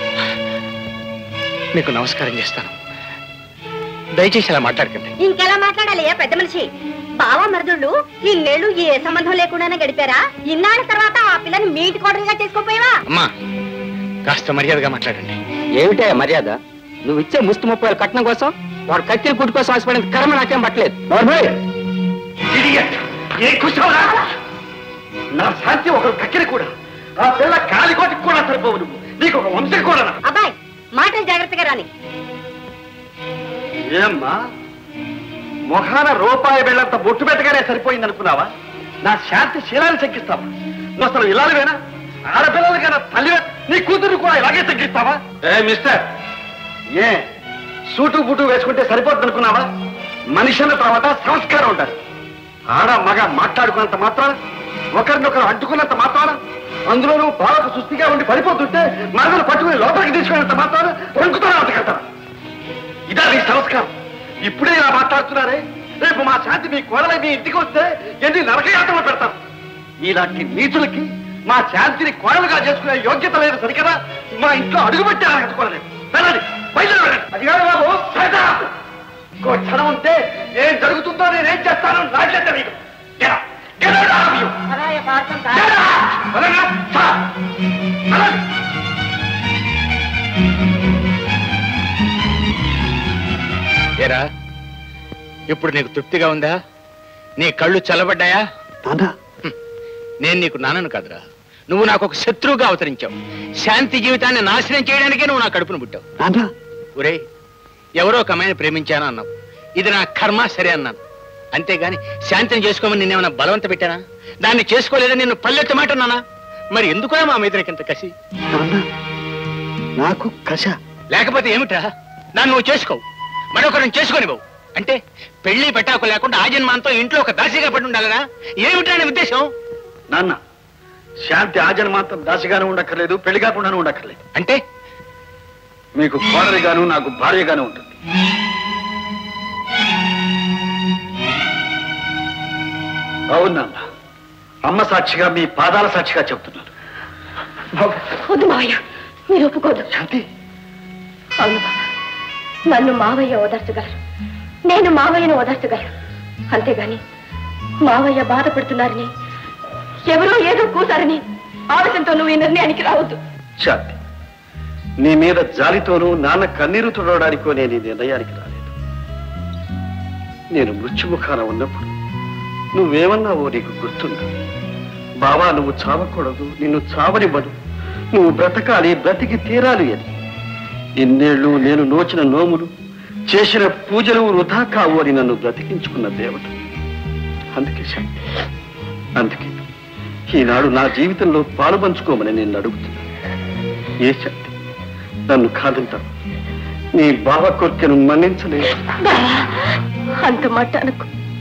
మీకు నమస్కారం చేస్తాను దయచేసి అలా మాట్లాడకండి ఇంకెలా మాట్లాడాలి ఏ పెద్ద మనిషి బావ మరుదుళ్ళు ఇన్నేళ్ళు ఏ సంబంధం లేకుండానే గడిపారా ఇన్నాళ్ళ తర్వాత ఆ పిల్లని మీ ఇంటి కోడలుగా చేసుకోపోయావా అమ్మా కాస్త మర్యాదగా మాట్లాడండి ఏమిటే మర్యాద నువ్వు ఇచ్చే ముస్తు ముప్పై వేల కట్నం కోసం వాడు కత్తిని కుట్టు కోసం ఆశపడిన కర్మ నాకేం పట్టలేదు Idiot! ఏ కుషవరా నా శాంతి ఒకరు కక్కిన కూడా ఆ పిల్ల కాలికోటికి కూడా సరిపోవు నువ్వు నీకు ఒక వంశం కూడా అబ్బాయి మాటలు జాగ్రత్తగా రాని ఏమ్మా మొహాన రూపాయి వెళ్ళంత బొట్టు పెట్టగానే సరిపోయింది అనుకున్నావా నా శాంతి శీలాన్ని తగ్గిస్తావా నువ్వు అసలు ఇలాగవేనా ఆడపిల్లలకైనా తల్లి నీ కూతురు కూడా ఇలాగే తగ్గిస్తావా ఏ మిస్టర్ ఏ సూటు బుటు వేసుకుంటే సరిపోతుంది అనుకున్నావా మనిషి అన్న తర్వాత సంస్కారం ఉండాలి ఆడ మగ మాట్లాడుకున్నంత మాత్రాన ఒకరినొకరు అంటుకున్నంత మాత్రాన అందులోనూ బాలకు సుస్థిగా ఉండి పడిపోతుంటే మరదలు పట్టుకుని లోపలికి తీసుకున్నంత మాత్రాన వంకుతారా అంతకంటారా ఇదా నీ సంస్కారం ఇప్పుడే ఇలా మాట్లాడుతున్నారే రేపు మా శాంతి మీ కోడలై మీ ఇంటికి వస్తే ఎన్ని నరకయాత్రలు పెడతాం ఇలాంటి నీచులకి మా శాంతిని కోడలుగా చేసుకునే యోగ్యత లేదు సరికదా మా ఇంట్లో అడుగుపెట్టి అడగట్టుకోలేదు వెళ్ళండి బయలుదేరి వెళ్ళండి అది కాదు బాబు సరితా ఇంకో క్షణం ఉంటే ఏం జరుగుతుందో నేనేం చేస్తానో నాకే తెలియదు Get out. Get out of you. Get out. వెళ్ళండి. సార్. వెళ్ళండి. ఏరా ఇప్పుడు నీకు తృప్తిగా ఉందా నీ కళ్ళు చల్లబడ్డాయా హ్మ్. నేను నీకు నాన్నను కాదురా నువ్వు నాకు ఒక శత్రువుగా అవతరించావు శాంతి జీవితాన్ని నాశనం చేయడానికే నువ్వు నా కడుపును పుట్టావు ఒరే ఎవరో ఒక అమ్మాయిని ప్రేమించాను అన్నావు ఇది నా కర్మ సరే అన్నాను అంతేగాని శాంతిని చేసుకోమని నిన్నేమన్నా బలవంత పెట్టానా దాన్ని చేసుకోలేదని నిన్ను పల్లెత్త మాట అన్నానా మరి ఎందుకురా మా మీదరికింత కసి నాకు కష లేకపోతే ఏమిట్రా నన్ను నువ్వు చేసుకోవు మరొకరిని చేసుకొని బావు అంటే పెళ్లి పెట్టాకు లేకుండా ఆ జన్మాంతో ఇంట్లో ఒక దాసిగా పడి ఉండాలనా ఏమిట్రా నీ ఉద్దేశం నాన్న శాంతి ఆజన్మాంతం దాసిగానే ఉండక్కర్లేదు పెళ్లి కాకుండానే ఉండక్కర్లేదు అంటే మీకు కోడలిగాను నాకు భార్యగాను ఉంటుంది అవును నాన్న అమ్మ సాక్షిగా మీ పాదాల సాక్షిగా చెప్తున్నాను వద్దు మావయ్య మీరు ఒప్పుకోదు శాంతి అవును బాబా నన్ను మావయ్య ఓదార్చగలరు నేను మావయ్యను ఓదార్చగలరు అంతేగాని మావయ్య బాధపడుతున్నారని ఎవరో ఏదో కూసారని ఆలోచనతో నువ్వు ఈ నిర్ణయానికి రావద్దు శాంతి నీ మీద జాలితోనూ నాన్న కన్నీరు తుడవడానికో నేను ఈ నిర్ణయానికి రాలేదు నేను మృత్యుముఖాన ఉన్నప్పుడు నువ్వేమన్నావో నీకు గుర్తుందా బావా నువ్వు చావకూడదు నిన్ను చావనివ్వను నువ్వు బ్రతకాలి బ్రతికి తీరాలి అని ఇన్నేళ్లు నేను నోచిన నోములు చేసిన పూజలు వృధా కావు అని నన్ను బ్రతికించుకున్న దేవత అందుకే శాంతి అందుకే ఈనాడు నా జీవితంలో పాలు పంచుకోమని నేను అడుగుతున్నా ఏ శక్తి నన్ను కాదంటావు నీ బావ కోరికను మన్నించలేదు అంత మాట అనుకో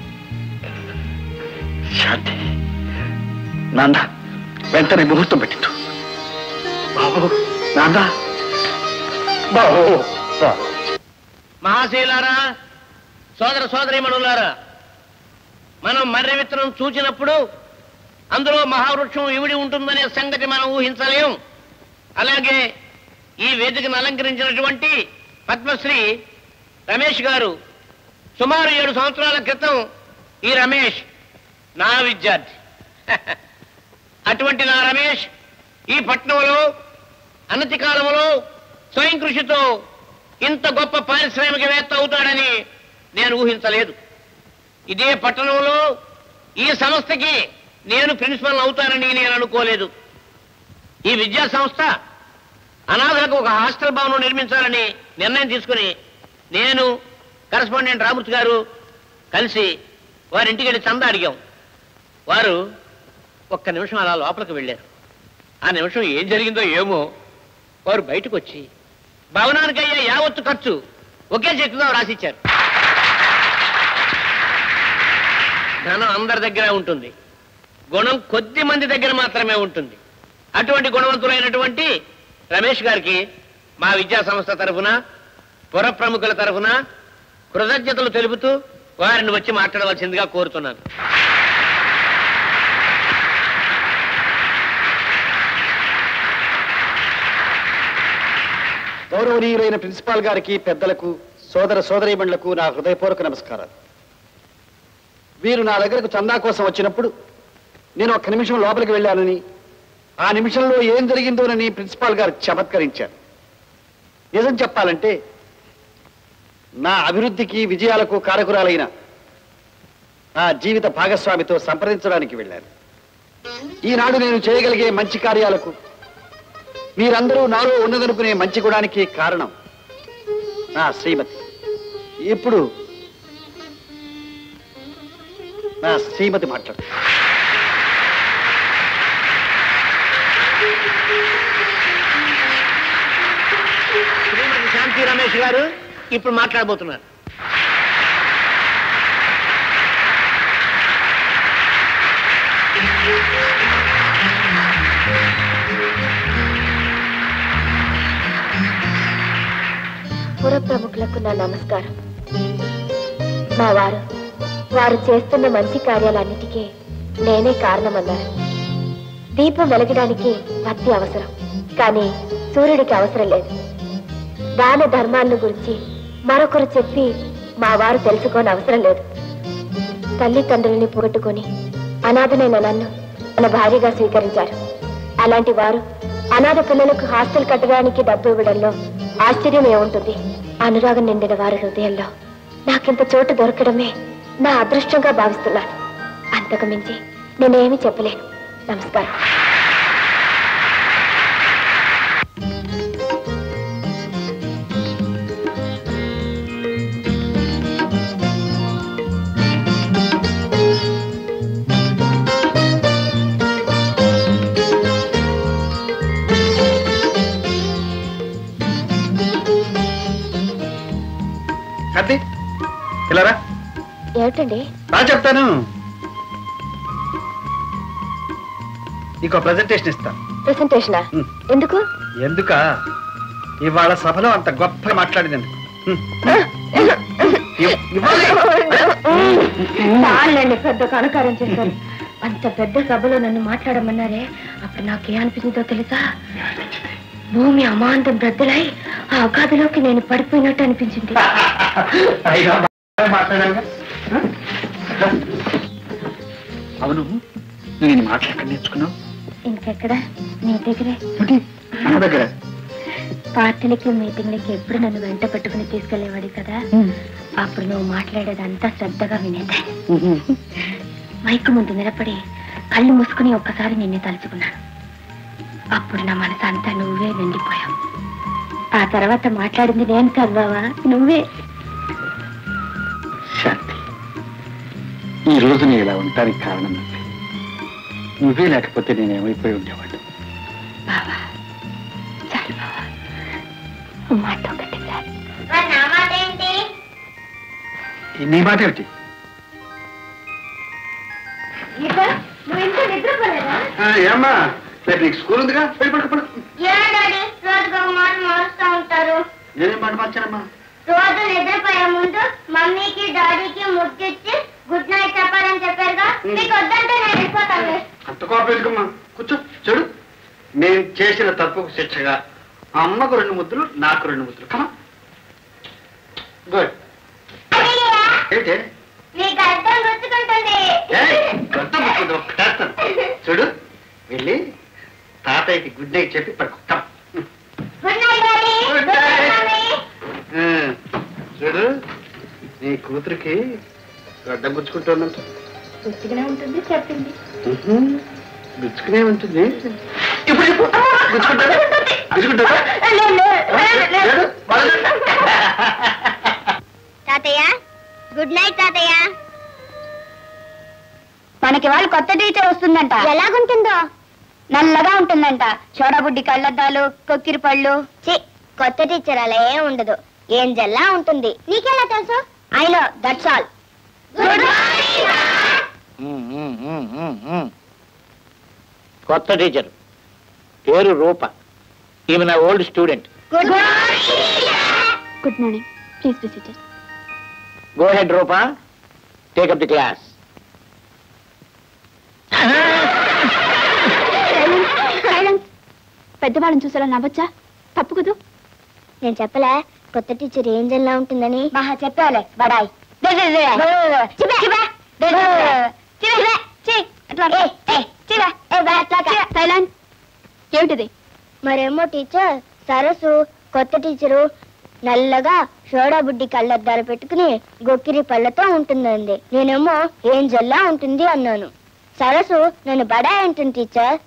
శాంతి నాన్న వెంటనే ముహూర్తం పెట్టిండు బాబు నాన్న బాబు బా. మహాశీలారా సోదర సోదరీమణులారా మనం మర్రి విత్తనం చూచినప్పుడు అందులో మహావృక్షం ఇవిడి ఉంటుందనే సంగతి మనం ఊహించలేం అలాగే ఈ వేదికను అలంకరించినటువంటి పద్మశ్రీ రమేష్ గారు సుమారు ఏడు సంవత్సరాల క్రితం ఈ రమేష్ నా విద్యార్థి అటువంటి నా రమేష్ ఈ పట్టణంలో అనతి కాలంలో స్వయం కృషితో ఇంత గొప్ప పారిశ్రామికవేత్త అవుతాడని నేను ఊహించలేదు ఇదే పట్టణంలో ఈ సంస్థకి నేను ప్రిన్సిపల్ అవుతానని నేను అనుకోలేదు ఈ విద్యా సంస్థ అనాథలకు ఒక హాస్టల్ భవనం నిర్మించాలని నిర్ణయం తీసుకుని నేను కరస్పాండెంట్ రామూర్తి గారు కలిసి వారింటికి వెళ్ళి చందా అడిగాం వారు ఒక్క నిమిషం అలా లోపలికి వెళ్ళారు ఆ నిమిషం ఏం జరిగిందో ఏమో వారు బయటకు వచ్చి భవనానికి అయ్యే యావత్తు ఖర్చు ఒకే చెక్కుగా రాసిచ్చారు ధనం అందరి దగ్గర ఉంటుంది గుణం కొద్ది మంది దగ్గర మాత్రమే ఉంటుంది అటువంటి గుణవంతులైనటువంటి రమేష్ గారికి మా విద్యా సంస్థ తరఫున పుర ప్రముఖుల తరఫున కృతజ్ఞతలు తెలుపుతూ వారిని వచ్చి మాట్లాడవలసిందిగా కోరుతున్నాను గౌరవనీయులైన ప్రిన్సిపాల్ గారికి పెద్దలకు సోదర సోదరీమణులకు నా హృదయపూర్వక నమస్కారాలు వీరు నా దగ్గరకు చందా కోసం వచ్చినప్పుడు నేను ఒక్క నిమిషం లోపలికి వెళ్ళానని ఆ నిమిషంలో ఏం జరిగిందోనని ప్రిన్సిపాల్ గారు చమత్కరించారు నిజం చెప్పాలంటే నా అభివృద్ధికి విజయాలకు కారకురాలైన నా జీవిత భాగస్వామితో సంప్రదించడానికి వెళ్ళాను ఈనాడు నేను చేయగలిగే మంచి కార్యాలకు మీరందరూ నాలో ఉన్నదనుకునే మంచి గుణానికి కారణం నా శ్రీమతి ఇప్పుడు నా శ్రీమతి మాట్లాడు శ్రీమతి శాంతి రమేష్ గారు ఇప్పుడు మాట్లాడబోతున్నారు పుర ప్రముఖులకు నా నమస్కారం మా వారు వారు చేస్తున్న మంచి కార్యాలన్నిటికీ నేనే కారణమన్నారు దీపం వెలగడానికి భక్తి అవసరం కానీ సూర్యుడికి అవసరం లేదు దాన ధర్మాలను గురించి మరొకరు చెప్పి మా వారు తెలుసుకోని అవసరం లేదు తల్లిదండ్రులని పోగొట్టుకొని అనాథనైన నన్ను తన భార్యగా స్వీకరించారు అలాంటి వారు అనాథ పిల్లలకు హాస్టల్ కట్టడానికి డబ్బు ఇవ్వడంలో ఆశ్చర్యం ఏముంటుంది అనురాగం నిండిన వారి హృదయంలో నాకింత చోటు దొరకడమే నా అదృష్టంగా భావిస్తున్నాను అంతకు మించి నేనేమీ చెప్పలేను నమస్కారం కత్తి ఇలారా ఏమిటండి రా చెప్తాను నీకు ప్రజెంటేషన్ ఇస్తా ప్రెసెంటేషనా ఉమ్. ఎందుకు ఎందుక ఇవాళ సభలో అంత గొప్పగా మాట్లాడింది చాలండి పెద్ద కనకారం చేశారు అంత పెద్ద సభలో నన్ను మాట్లాడమన్నారే అప్పుడు నాకేం అనిపించిందో తెలుసా భూమి అమాంతం పెద్దలై ఆ అగాధిలోకి నేను పడిపోయినట్టు అనిపించింది మాట్లాడాగా అవును నువ్వు నేను మాట్లాడక నేర్చుకున్నావు ఇంకెక్కడ నీ దగ్గరే మన దగ్గర పార్టీలకి మీటింగ్లకి ఎప్పుడు నన్ను వెంట పెట్టుకుని తీసుకెళ్లేవాడి కదా అప్పుడు నువ్వు మాట్లాడేదంతా శ్రద్ధగా వినేదాన్ని మైకు ముందు నిలబడి కళ్ళు మూసుకుని ఒక్కసారి నిన్నే తలుచుకున్నాను అప్పుడు నా మనసు అంతా నువ్వే నిండిపోయావు ఆ తర్వాత మాట్లాడింది నేను కాదు బావా నువ్వే శాంతి ఈ రోజు నేను ఇలా ఉండటానికి కారణం నువ్వే నువ్వే లేకపోతే నేను ఏమైపోయి ఉండేవాడు బావా చాలు బావా మాట ఒకటి చాలు నా మాట ఏంటి నీ మాట ఏమిటి నువ్వు ఇంత నిద్రపోలేదా ఏమ్మా రేపు నీకు స్కూల్ ఉందిగా వెళ్ళి పడుకో పడు ఏ డాడీ రోజుకు ఒక మాట మారుస్తూ ఉంటారు నేనేం మాట మార్చానమ్మా రోజు నిద్రపోయే ముందు మమ్మీకి డాడీకి ముద్దిచ్చి గుడ్ నైట్ చెప్పాలని చెప్పారుగా మీకు వద్దంటే నేను వెళ్ళిపోతాను అంత కోపం ఎందుకమ్మా కూర్చో చెడు నేను చేసిన తప్పుకు శిక్షగా ఆ అమ్మకు రెండు ముద్దులు నాకు రెండు ముద్దులు కమా గుడ్ ఏంటి మీకు అర్థం గుర్తుకుంటుంది గొంత ముట్టుకుంది ఒక్కటేస్తాను చూడు వెళ్ళి తాతయ్యకి గుడ్ నైట్ చెప్పి పడుకో come. Good night daddy Good good night night. Mummy ఆ, చూడు నీ కూతురికి గడ్డం గుచ్చుకుంటుందంట గుర్తుగానే ఉంటుంది చెప్పింది గుచ్చుకునే ఉంటుంది ఇప్పుడు చెప్పు గుచ్చుకుంటారా గుచ్చుకుంటారా ఏడు, మొదలు. తాతయ్య గుడ్ నైట్ తాతయ్య మనకి వాళ్ళు కొత్త టీచర్ వస్తుందంట ఎలాగుంటుందో నల్లగా ఉంటుందంట చోడబుడ్డి కళ్ళద్దాలు కొక్కిరి పళ్ళు చి కొత్త టీచర్ అలా ఏం ఉండదు ఏం జల్లా ఉంటుంది నీకెలా తెలుసు ఐ నో దట్స్ ఆల్ కొత్త టీచర్ పేరు రూప ఈమె నా old student good good morning please visitor go ahead Rupa take up the class పెద్దవాళ్ళని చూసేలా నవ్వచ్చా తప్పు కదూ నేను చెప్పలే కొత్త టీచర్ ఏం జల్లా ఉంటుందని మహా చెప్పాలే బడాయ్ సైలాండ్ ఏమిటిది మరేమో టీచర్ సరస్సు కొత్త టీచరు నల్లగా సోడా బుడ్డి కళ్ళద్దాలు పెట్టుకుని గొక్కిరి పళ్ళతో ఉంటుందండి నేనేమో ఏం జల్లా ఉంటుంది అన్నాను సరస్సు నన్ను బడా అంటుంది టీచర్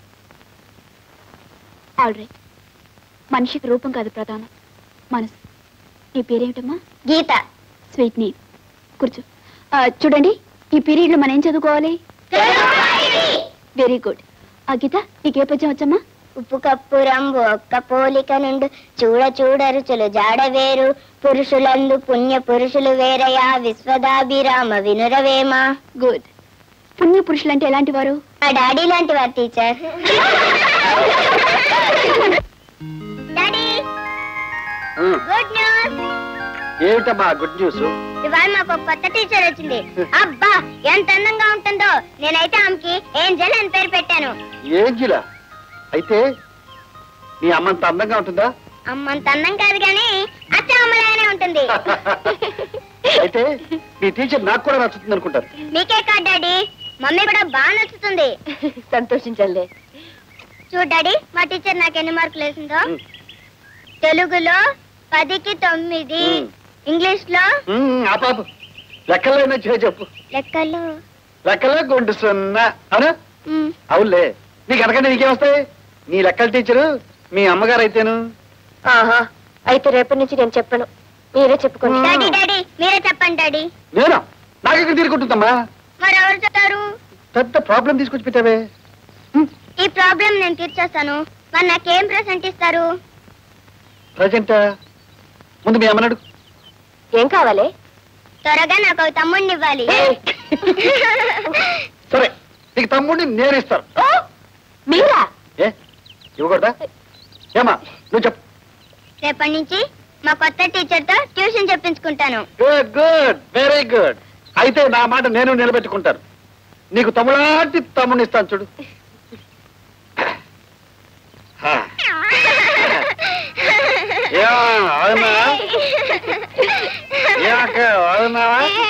ఆల్ రైట్ మనిషికి రూపం కాదు ప్రధానం మనసు నీ పేరేమిటమ్మా గీత స్వీట్ నేమ్ కూర్చో ఆ, చూడండి ఈ పీరియడ్లో మనం ఏం చదువుకోవాలి వెరీ గుడ్ ఆ గీత నీకే పద్యం వచ్చమ్మా ఉప్పు కప్పు రంగు ఒక్క పోలిక నుండు చూడ చూడ రుచులు జాడ వేరు పురుషులందు పుణ్య పురుషులు వేరయా విశ్వదాభిరామ వినురవేమా గుడ్ పుణ్య పురుషులు అంటే ఎలాంటి వారు మా డాడీ లాంటి వారు టీచర్ డాడీ గుడ్ న్యూస్ ఏమిటమ్మా గుడ్ న్యూస్ ఇవాళ మాకు ఒక కొత్త టీచర్ వచ్చింది అబ్బా ఎంత అందంగా ఉంటుందో నేనైతే ఆమెకి ఏంజల్ అని పేరు పెట్టాను ఏంజిలా అయితే నీ అమ్మంత అందంగా ఉంటుందా అమ్మంత అందం కాదు కానీ అచ్చ అమ్మలాగానే ఉంటుంది అయితే మీ టీచర్ నాకు కూడా నచ్చుతుంది అనుకుంటారు మీకే కాదు డాడీ మమ్మీ కూడా బాగా నచ్చుతుంది సంతోషించలే చూడు డాడీ మా టీచర్ నాకు ఎన్ని మార్కులు వేసిందో తెలుగులో పదికి తొమ్మిది ఇంగ్లీష్ లో ఉమ్, ఆ పాప లెక్కలైనా చేయి చెప్పు లెక్కలు లెక్కలో గుండు సున్నా అవునా మ్, అవునులే నీకు అనకంటే నీకేమొస్తాయి నీ లెక్కల టీచరు మీ అమ్మగారు అయితేను ఆహా అయితే రేపటి నుంచి నేను చెప్పను మీరే చెప్పుకోండి డాడీ డాడీ మీరే చెప్పండి డాడీ నేనా నాకు ఇక్కడ తీరుకుంటుందమ్మా మరి ఎవరు చెప్తారు పెద్ద ప్రాబ్లం తీసుకొచ్చి పెట్టావే ఈ ప్రాబ్లం నేను తీర్చేస్తాను మరి నాకేం ప్రెసెంట్ ఇస్తారు ప్రజెంట్ ముందు మీ అమ్మనాడు ఏం కావాలి త్వరగా నాకు ఒక తమ్ముడిని ఇవ్వాలి సరే నీకు తమ్ముడిని నేను ఇస్తాను మీరా ఏ ఇవ్వకూడదా ఏమా నువ్వు చెప్పు రేపటి నుంచి మా కొత్త టీచర్ తో ట్యూషన్ చెప్పించుకుంటాను గుడ్ గుడ్ వెరీ గుడ్ అయితే నా మాట నేను నిలబెట్టుకుంటాను నీకు తమ్ముడాటి తమ్ముడిని ఇస్తాను చూడు హా. యా, అవునా యాక, అవునా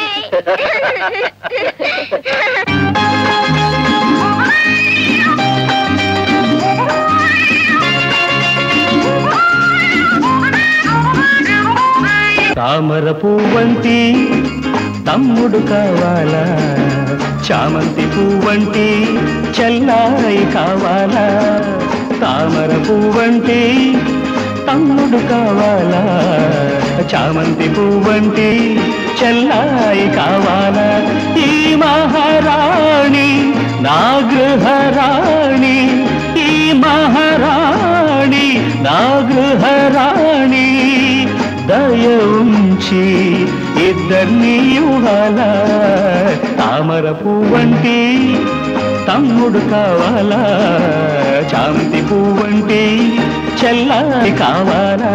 తామర పువ్వంటి తమ్ముడు కావాలా చామంతి పువ్వంటి చెల్లాయి కావాలా తామర పువ్వంటి తమ్ముడు కావాలా చామంతి పువ్వంటి చెల్లాయి కావాలా ఈ మహారాణి నా గృహరాణి ఈ మహారాణి నా గృహరాణి దయ ఉంచి ఇద్దరిని యువాల తామర పువ్వంటి తమ్ముడు కావాలా చాంతి పువ్వంటి చెల్లాయి కావాలా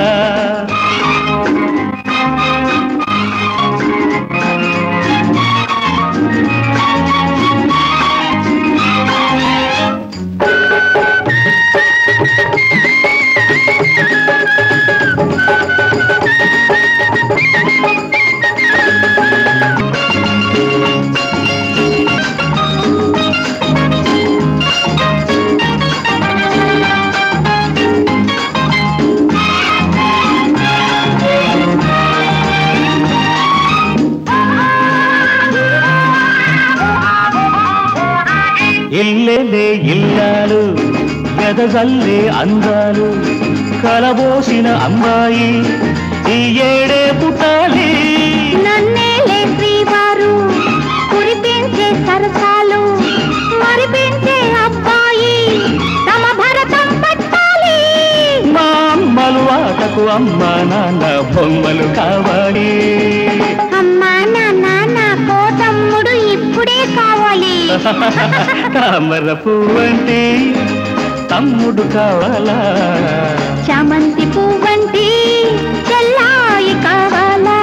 ఇల్లెలే ఇల్లాలు గదజల్లే అందాలు కలబోసిన అమ్మాయి ఈ ఏడే పుట్టాలి నన్నేలే శ్రీవారు కురిపించే సరసాలు మరిపించే అబ్బాయి తమ భరతం పట్టాలి మా అమ్మలు ఆటకు అమ్మ నాన్న బొమ్మలు కావాలి అమ్మా నాన్న నా కోతమ్ముడు ఇప్పుడే కావాలి తామర పువ్వంటి తమ్ముడు కావాలా చామంతి పువ్వంటి చెల్లాయి కావాలా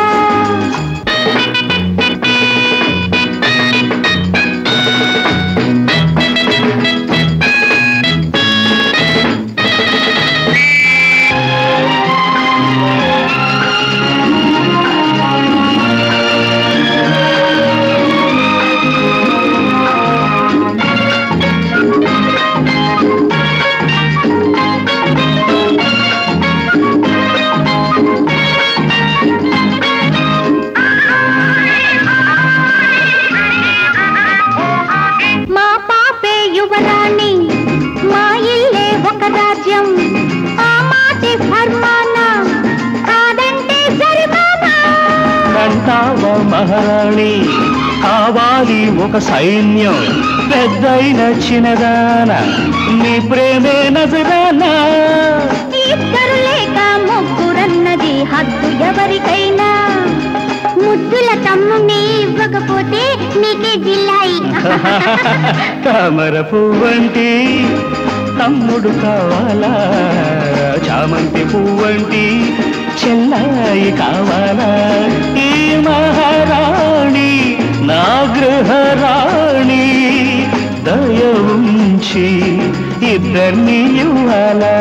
మా పాపే యువరాణి మా ఇల్లే ఒక రాజ్యం ఆ మాటే ఫర్మానా కాదంటే జరిమానా కంటావ మహారాణి కావాలి ఒక సైన్యం పెద్దయిన చిన్నదాన నీ ప్రేమే నజరానా ఇద్దరు లేక ముగ్గురన్నది హద్దు ఎవరికైనా ముద్దుల తమ్ముని ఇవ్వకపోతే నీకే జిల్లాయి తామర పువ్వంటి తమ్ముడు కావాలా చామంతి పువ్వంటి చెల్లాయి కావాలా ఈ మహారాణి నా గృహరాణి దయ ఉంచి ఇద్దరిని ఇవ్వాలా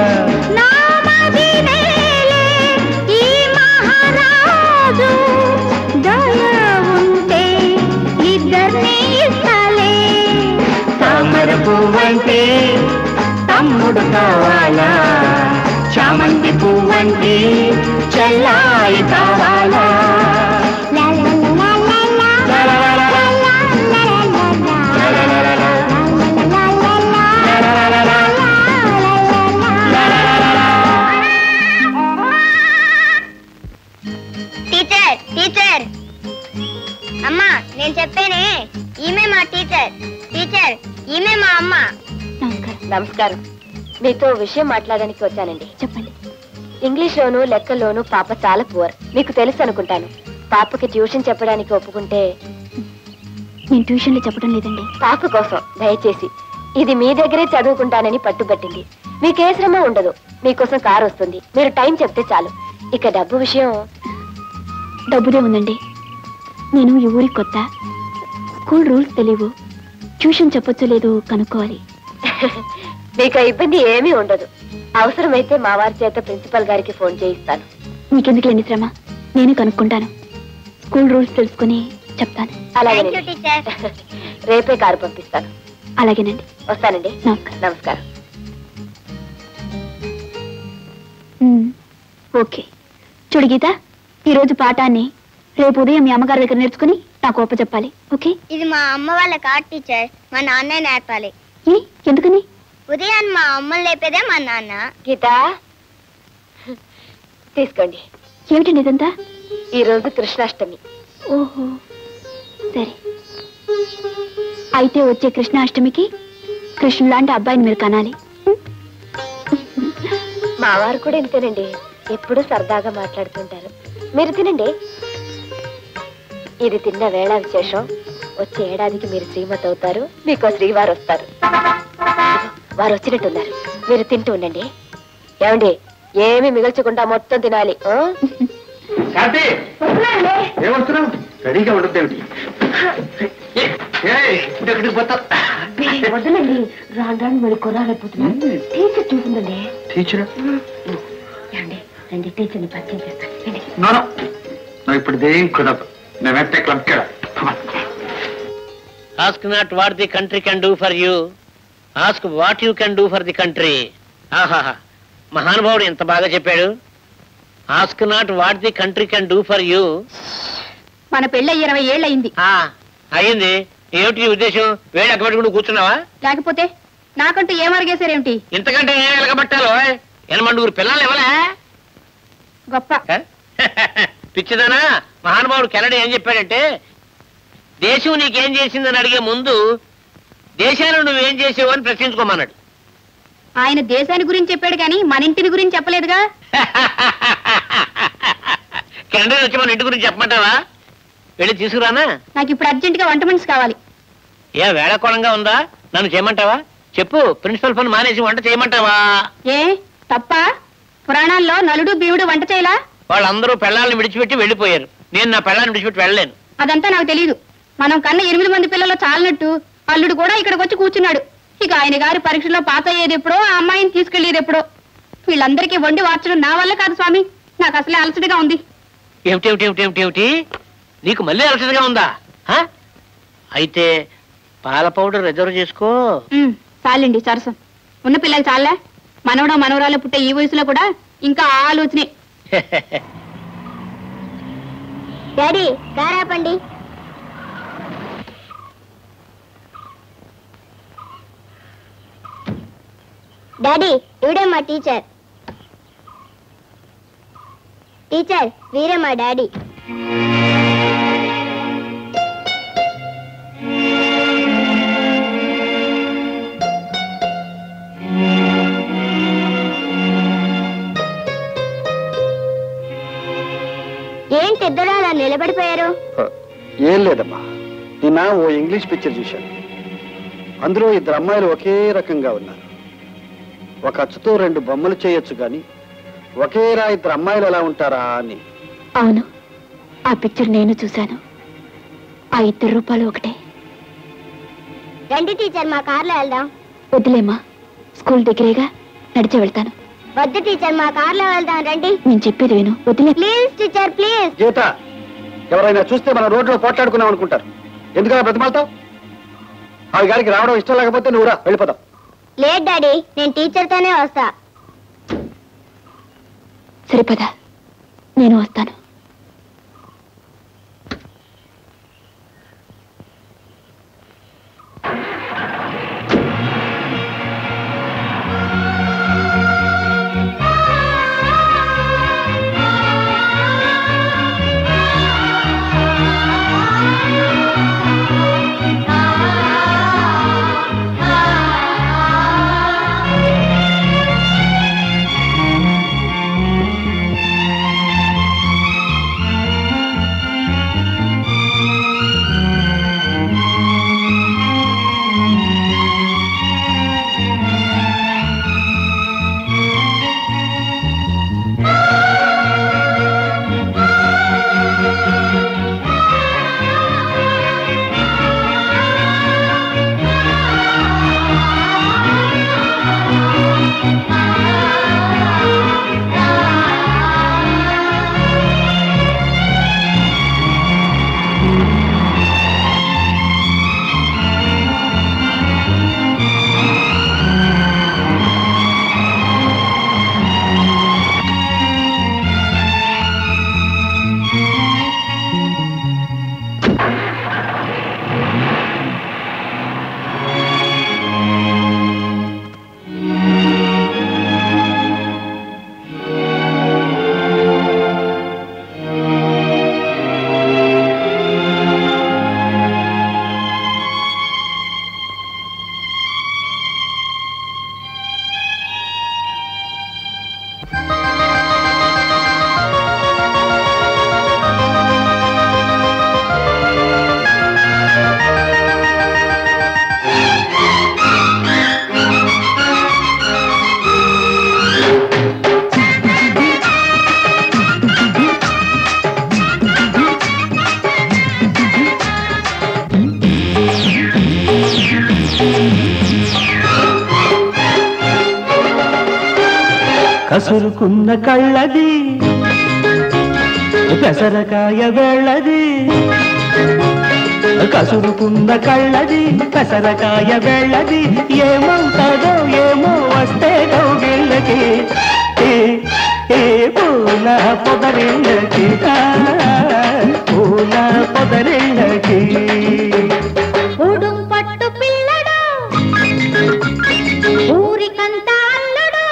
ఈ మహారాజు దయ ఉంటే ఇద్దరిని ఇస్తాలే తామర పువ్వంటే తమ్ముడు కావాలా చామంతి పువ్వంటే చెల్లాయి కావాలా టీచర్ టీచర్ అమ్మా నేను చెప్పానే ఈమె మా టీచర్ టీచర్ ఈమె మా అమ్మ నమస్కారం మీతో ఓ విషయం మాట్లాడడానికి వచ్చానండి చెప్పండి ఇంగ్లీష్లోను లెక్కల్లోనూ పాప చాలా పువర్ మీకు తెలుసు అనుకుంటాను పాపకి ట్యూషన్ చెప్పడానికి ఒప్పుకుంటే నేను ట్యూషన్లో చెప్పడం లేదండి పాప కోసం దయచేసి ఇది మీ దగ్గరే చదువుకుంటానని పట్టుబట్టింది మీకే శ్రమ ఉండదు మీకోసం కారు వస్తుంది మీరు టైం చెప్తే చాలు ఇక డబ్బు విషయం డబ్బుదే ఉందండి నేను ఈ ఊరికి కొత్త స్కూల్ రూల్స్ తెలియవు ట్యూషన్ చెప్పొచ్చో లేదో కనుక్కోవాలి మీకు ఆ ఇబ్బంది ఏమీ ఉండదు అవసరమైతే మా వారి చేత ప్రిన్సిపల్ గారికి ఫోన్ చేయిస్తాను మీకెందుకు లేని శ్రమ నేను కనుక్కుంటాను స్కూల్ రూల్స్ తెలుసుకుని చెప్తాను అలాగే Thank you, teacher. రేపే కారు పంపిస్తాను అలాగేనండి వస్తానండి నమస్కారం నమస్కారం ఉమ్, ఓకే చూడు గీత ఈ రోజు పాఠాన్ని రేపు ఉదయం మీ అమ్మగారి దగ్గర నేర్చుకుని నాకు ఒప్ప చెప్పాలి ఓకే ఇది మా అమ్మ వాళ్ళ కార్ టీచర్ మా నాన్నే నేర్పాలి ఏ ఎందుకని ఉదయాన్ని మా అమ్మని లేపేదే మా నాన్న గీత తీసుకోండి ఏమిటండి ఇదంతా ఈ రోజు కృష్ణాష్టమి ఓహో సరే అయితే వచ్చే కృష్ణాష్టమికి కృష్ణుడు లాంటి అబ్బాయిని మీరు కనాలి మా వారు కూడా ఇంతేనండి ఎప్పుడూ సరదాగా మాట్లాడుతుంటారు మీరు తినండి ఇది తిన్న వేళ విశేషం వచ్చే ఏడాదికి మీరు శ్రీమతి అవుతారు మీకు శ్రీవారు వస్తారు ఇదిగో, వారు వచ్చినట్టున్నారు మీరు తింటూ ఉండండి ఏమండి ఏమి మిగల్చకుండా మొత్తం తినాలి ఆ? శాంతి ఏమొస్తున్నావు రెడీగా ఉండదు ఏమిటి ఎక్కడికి పోతావు వదలండి రాను రాను మరి కొనాలైపోతున్నాను టీచర్ చూసిందండి టీచర్ ఏమండి రండి టీచర్ని పరిచయం చేస్తాను రండి. నోనో నువ్వు ఇప్పుడు దేం కుదరదు నేను వెంటనే క్లబ్కి వెళ్ళాలి ask not what the country can do for you ask what you can do for the country ఆహాహా మహానుభావుడు ఎంత బాగా చెప్పాడు ask not what the country can do for you మన పెళ్ళి ఇరవై ఏళ్ళయింది అయ్యింది ఏమిటి నీ ఉద్దేశం వేడి అక్కబెట్టుకుంటూ కూర్చున్నావా లేకపోతే నాకంటూ ఏం అడిగేశారేమిటి ఇంతకంటే ఏం వెలగబట్టాలో ఎనమండుగురు పిల్లలు ఇవ్వలే గొప్ప పిచ్చిదానా మహానుభావుడు కెనడ ఏం చెప్పాడంటే దేశం నీకేం చేసిందని అడిగే ముందు దేశాన్ని నువ్వేం చేసావు అని ప్రశ్నించుకోమన్నాడు ఆయన దేశాన్ని గురించి చెప్పాడు కానీ మన ఇంటిని గురించి చెప్పలేదుగా కెనడా వచ్చి మన ఇంటి గురించి చెప్పమంటావా వెళ్ళి తీసుకురానా నాకు ఇప్పుడు అర్జెంట్ గా వంట మనిషి కావాలి ఏ వేళకోళంగా ఉందా నన్ను చేయమంటావా చెప్పు ప్రిన్సిపల్ పని మానేసి వంట చేయమంటావా ఏ తప్ప పురాణాల్లో నలుడు భీముడు వంట చేయలా వాళ్ళందరూ పెళ్ళాలను విడిచిపెట్టి వెళ్ళిపోయారు నేను నా పెళ్ళాన్ని విడిచిపెట్టి వెళ్ళలేను అదంతా నాకు తెలియదు మనం కన్న ఎనిమిది మంది పిల్లలు చాలినట్టు అల్లుడు కూడా ఇక్కడికి వచ్చి కూర్చున్నాడు ఇక ఆయన గారి పరీక్షలో పాస్ అయ్యేది ఎప్పుడో ఆ అమ్మాయిని తీసుకెళ్లేది ఎప్పుడో వీళ్ళందరికీ వండి వార్చడం నా వల్ల కాదు స్వామి నాకు అసలే అలసటగా ఉంది ఏమిటి ఏమిటి ఏమిటి ఏమిటి ఏమిటి నీకు మళ్ళీ అలసటగా ఉందా హ? అయితే పాల పౌడర్ రిజర్వ్ చేసుకో ఉమ్, చాలండి సరసం ఉన్న పిల్లలు చాలే మనవడ మనవరాలు పుట్టే ఈ వయసులో కూడా ఇంకా ఆ ఆలోచనే డాడీ కారాపండి డాడీ ఇవిడే మా టీచర్ టీచర్ వీరే మా డాడీ ఏంటి ఇద్దరు అలా నిలబడిపోయారు ఏం లేదమ్మా నిన్న ఓ ఇంగ్లీష్ పిక్చర్ చూశాను అందులో ఇద్దరు అమ్మాయిలు ఒకే రకంగా ఉన్నారు ఒక అచ్చుతో రెండు బొమ్మలు చేయొచ్చు కానీ ఒకేరా ఇద్దరు అమ్మాయిలు ఎలా ఉంటారా అని అవును ఆ పిక్చర్ నేను చూశాను ఆ ఇద్దరు రూపాయలు ఒకటే రండి టీచర్ మా కార్లో వెళ్దాం వద్దులేమ్మా స్కూల్ దగ్గరేగా నడిచి వెళ్తాను వద్దు టీచర్ మా కార్లో వెళ్దాం రండి నేను చెప్పేది విను వదిలే ప్లీజ్ టీచర్ ప్లీజ్ గీత ఎవరైనా చూస్తే మనం రోడ్లో పోట్లాడుకున్నాం అనుకుంటారు ఎందుకలా బ్రతిమాలతావు ఆవి గారికి రావడం ఇష్టం లేకపోతే నువ్వు రా వెళ్ళిపోతావు లేదు డాడీ నేను టీచర్తోనే వస్తా సరిపదా నేను వస్తాను కసురుకున్న కళ్ళది పెసరకాయ వెళ్ళది కసురుకున్న కళ్ళది పెసరకాయ వెళ్ళది ఏమవుతాడో ఏమో వస్తే గౌగిళ్ళకి ఏ ఏ పూల పొదరిళ్ళకి ఆ, పూల పొదరిళ్ళకి ఉడుం పట్టు పిల్లడు ఊరికంతా అల్లుడు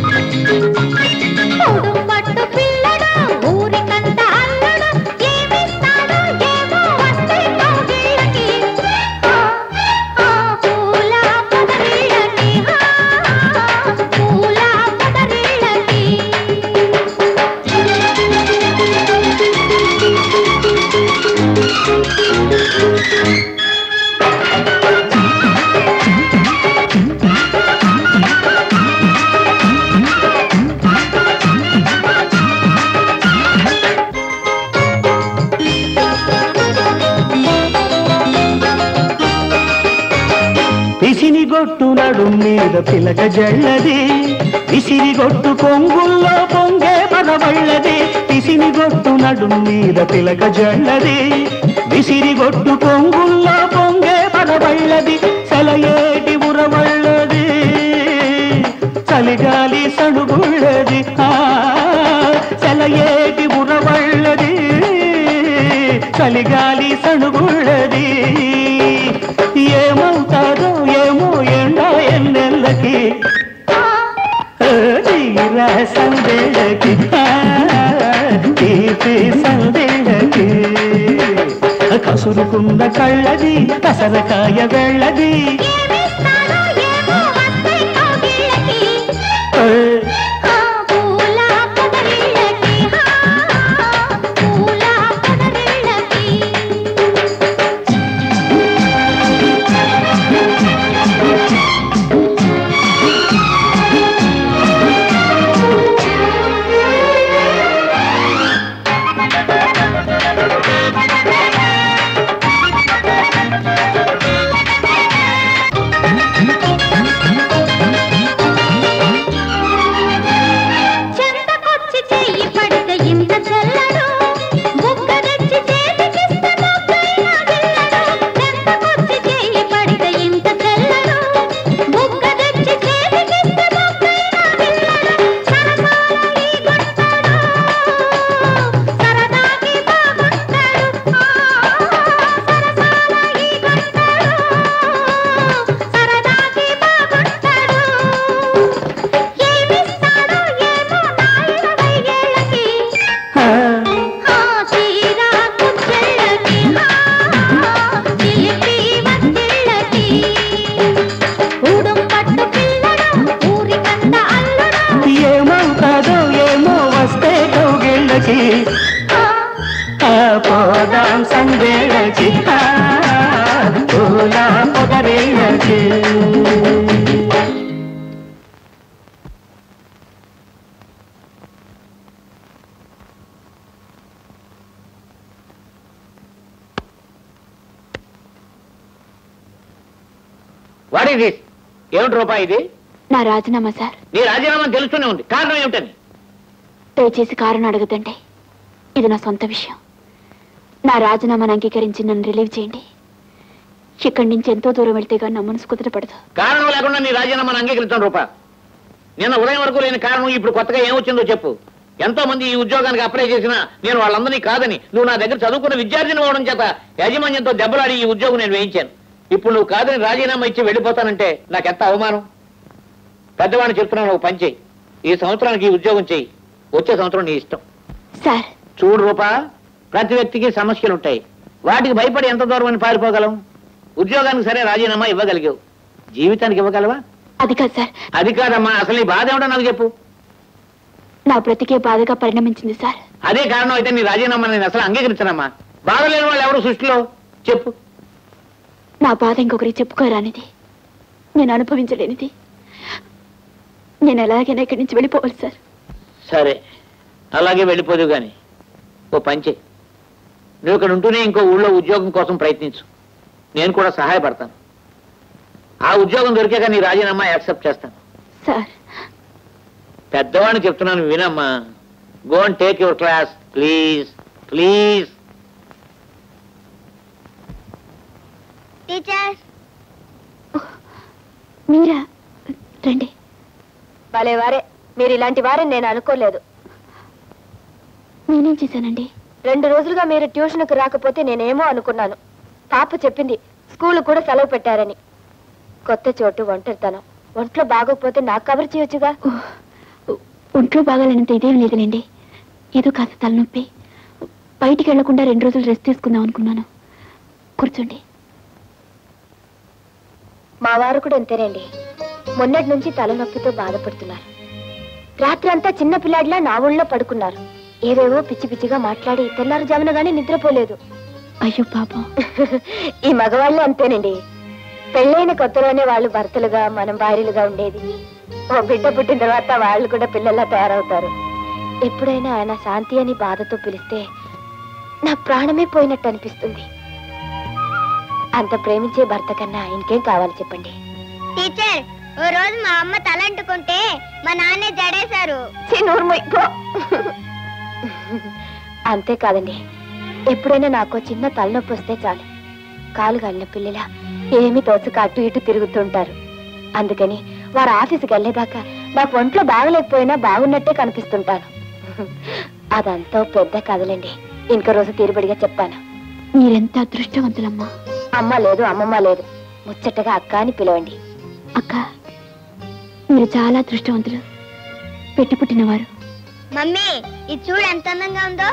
ఉడుం పట్టు పిల్లడు ఊరికంతా అల్లుడు ఏమిస్తాడో ఏమో వస్తే కౌగిళ్ళకి ఆ, ఆ, పూల పొదరిళ్ళకి ఆ, పూల పొదరిళ్ళకి పిసినిగొట్టు నడుం మీద పిలక జల్లది విసిరిగొట్టు కొంగుల్లో పొంగే పదవళ్ళది పిసినిగొట్టు నడుం మీద పిలక జల్లది విసిరిగొట్టు కొంగుల్లో పొంగే పదవళ్ళది సెలయేటి ఉరవళ్ళది చలిగాలి సడుగుళ్ళది ఆ సెలయేటి ఉరవళ్ళది చలిగాలి సడుగుళ్ళది ఏమవుతాదో ఏమో ఎండ ఎన్నెల్లకి తీరా సందేళ్ళకి తీపి సందేళ్ళకి కసురుకున్న కళ్ళది కసరకాయ వెళ్ళది పూల పొదరిళ్ళకి పూల పొదరిళ్ళకి వాట్ ఈస్ దిస్ ఏమిటి రూపాయి ఇది నా రాజీనామా సార్ నీ రాజీనామా తెలుస్తూనే ఉంది కారణం ఏమిటని దయచేసి కారణం అడగదండి ఇది నా సొంత విషయం నా రాజీనామాను అంగీకరించి నన్ను రిలీవ్ చేయండి ఇక్కడి నుంచి ఎంతో దూరం వెళ్తే కానీ నా మనసు కుదుటపడదు కారణం లేకుండా నీ రాజీనామాను అంగీకరిస్తాను రూపా నిన్న ఉదయం వరకు లేని కారణం ఇప్పుడు కొత్తగా ఏమొచ్చిందో చెప్పు ఎంతో మంది ఈ ఉద్యోగానికి అప్లై చేసినా నేను వాళ్ళందరినీ కాదని నువ్వు నా దగ్గర చదువుకున్న విద్యార్థిని అవడం చేత యాజమాన్యంతో దెబ్బలాడి ఈ ఉద్యోగం నేను వేయించాను ఇప్పుడు నువ్వు కాదని రాజీనామా ఇచ్చి వెళ్ళిపోతానంటే నాకెంత అవమానం పెద్దవాడిని చెప్తున్నాను నువ్వు పని చేయి ఈ సంవత్సరానికి ఈ ఉద్యోగం చేయి వచ్చే సంవత్సరం నీ ఇష్టం సార్ చూడు రూపా ప్రతి వ్యక్తికి సమస్యలు ఉంటాయి వాటికి భయపడి ఎంత దూరం అని పారిపోగలం ఉద్యోగానికి సరే రాజీనామా ఇవ్వగలిగావు జీవితానికి ఇవ్వగలవా అది కాదు సార్ అది కాదమ్మా అసలు నీ బాధ ఏమిటో నాకు చెప్పు నా బ్రతికే బాధగా పరిణమించింది సార్ అదే కారణం అయితే నీ రాజీనామా నేను అసలు అంగీకరించనమ్మా బాధ లేని వాళ్ళు ఎవరు సృష్టిలో చెప్పు నా బాధ ఇంకొకరికి చెప్పుకోరానిది నేను అనుభవించలేనిది నేను ఎలాగైనా ఇక్కడి నుంచి వెళ్ళిపోవాలి సార్ సరే అలాగే వెళ్ళిపోదు గాని ఓ పంచే నువ్వు ఇక్కడ ఉంటూనే ఇంకో ఊళ్ళో ఉద్యోగం కోసం ప్రయత్నించు నేను కూడా సహాయపడతాను ఆ ఉద్యోగం దొరికాక నీ రాజీనామా యాక్సెప్ట్ చేస్తాను సార్ పెద్దవాడిని చెప్తున్నాను వినమ్మా go and take your class please please teacher Meera రండి భలే వారే మీరు ఇలాంటి వారని నేను అనుకోలేదు నేనేం చేశానండి రెండు రోజులుగా మీరు ట్యూషన్కి రాకపోతే నేనేమో అనుకున్నాను పాప చెప్పింది స్కూల్ కూడా సెలవు పెట్టారని కొత్త చోటు ఒంటరితనం ఒంట్లో బాగోకపోతే నాకు కవర్ చేయొచ్చుగా ఒంట్లో బాగాలేనంత ఇదేం లేదులేండి ఏదో కాస్త తలనొప్పి బయటికి వెళ్లకుండా రెండు రోజులు రెస్ట్ తీసుకుందాం అనుకున్నాను కూర్చోండి మా వారు కూడా అంతేనండి మొన్నటి నుంచి తలనొప్పితో బాధపడుతున్నారు రాత్రి అంతా చిన్న పిల్లాడిలా నా ఊళ్ళో పడుకున్నారు ఏవేవో పిచ్చి పిచ్చిగా మాట్లాడి తెల్లారుజామున గానీ నిద్రపోలేదు అయ్యో పాపం ఈ మగవాళ్ళు అంతేనండి పెళ్ళైన కొత్తలోనే వాళ్ళు భర్తలుగా మనం భార్యలుగా ఉండేది ఓ బిడ్డ పుట్టిన తర్వాత వాళ్ళు కూడా పిల్లల్లా తయారవుతారు ఎప్పుడైనా ఆయన శాంతి అని బాధతో పిలిస్తే నా ప్రాణమే పోయినట్టు అనిపిస్తుంది అంత ప్రేమించే భర్త కన్నా ఇంకేం కావాలి చెప్పండి టీచర్ ఓ రోజు మా అమ్మ తలంటుకుంటే మా నాన్నే జడేశారు ఛీ, నోరు మూయ్, పో. అంతేకాదండి ఎప్పుడైనా నాకు చిన్న తలనొప్పి వస్తే చాలు కాలు గల్లిన పిల్లల ఏమీ తోచక అటు ఇటు తిరుగుతుంటారు అందుకని వారు ఆఫీసుకి వెళ్ళేదాకా నాకు ఒంట్లో బాగలేకపోయినా బాగున్నట్టే కనిపిస్తుంటాను అదంతా పెద్ద కథలండి ఇంకో రోజు తీరుబడిగా చెప్పాను మీరెంత అదృష్టవంతులమ్మా అమ్మ లేదు అమ్మమ్మ లేదు ముచ్చటగా అక్క అని పిలవండి అక్క మీరు చాలా అదృష్టవంతులు పెట్టి పుట్టినవారు మమ్మీ ఇది చూడు ఎంత అందంగా ఉందో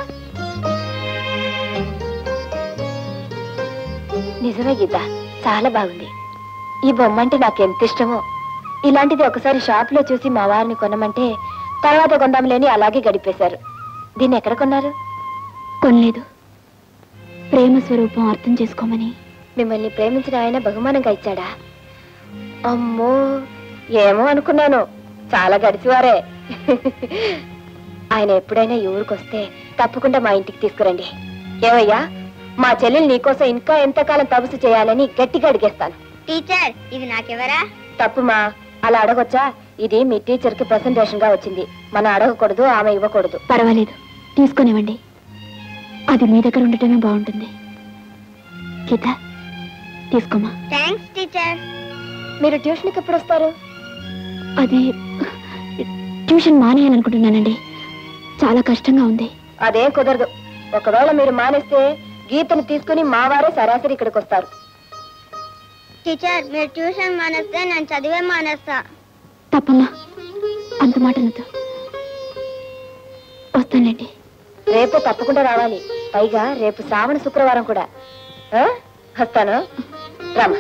నిజమే గీత చాలా బాగుంది ఈ బొమ్మ అంటే నాకు ఎంత ఇష్టమో ఇలాంటిది ఒకసారి షాప్ లో చూసి మా వారిని కొనమంటే తర్వాత కొందాంలేని అలాగే గడిపేశారు దీన్ని ఎక్కడ కొన్నారు కొనలేదు ప్రేమ స్వరూపం అర్థం చేసుకోమని మిమ్మల్ని ప్రేమించిన ఆయన బహుమానంగా ఇచ్చాడా అమ్మో ఏమో అనుకున్నాను చాలా గడిచివారే ఆయన ఎప్పుడైనా ఈ ఊరికొస్తే తప్పకుండా మా ఇంటికి తీసుకురండి ఏమయ్యా మా చెల్లెలు నీకోసం ఇంకా ఎంతకాలం తపస్సు చేయాలని గట్టిగా అడిగేస్తాను టీచర్ ఇది నాకెవరా తప్పుమా అలా అడగొచ్చా ఇది మీ టీచర్ కి ప్రెసెంటేషన్ గా వచ్చింది మనం అడగకూడదు ఆమె ఇవ్వకూడదు పర్వాలేదు తీసుకొనివ్వండి అది మీ దగ్గర ఉండటమే బాగుంటుంది గీత తీసుకోమా థ్యాంక్స్ టీచర్ మీరు ట్యూషన్కి ఎప్పుడు వస్తారు అది ట్యూషన్ మానేయాలనుకుంటున్నానండి చాలా కష్టంగా ఉంది అదేం కుదరదు ఒకవేళ మీరు మానేస్తే గీతను తీసుకుని మా వారే సరాసరి ఇక్కడికి వస్తారు టీచర్ మీరు ట్యూషన్ మానేస్తే నేను చదివే మానేస్తా తప్పమ్మా అంత మాట అనొద్దు వస్తానులేండి రేపు తప్పకుండా రావాలి పైగా రేపు శ్రావణ శుక్రవారం కూడా ఆ? వస్తాను రామా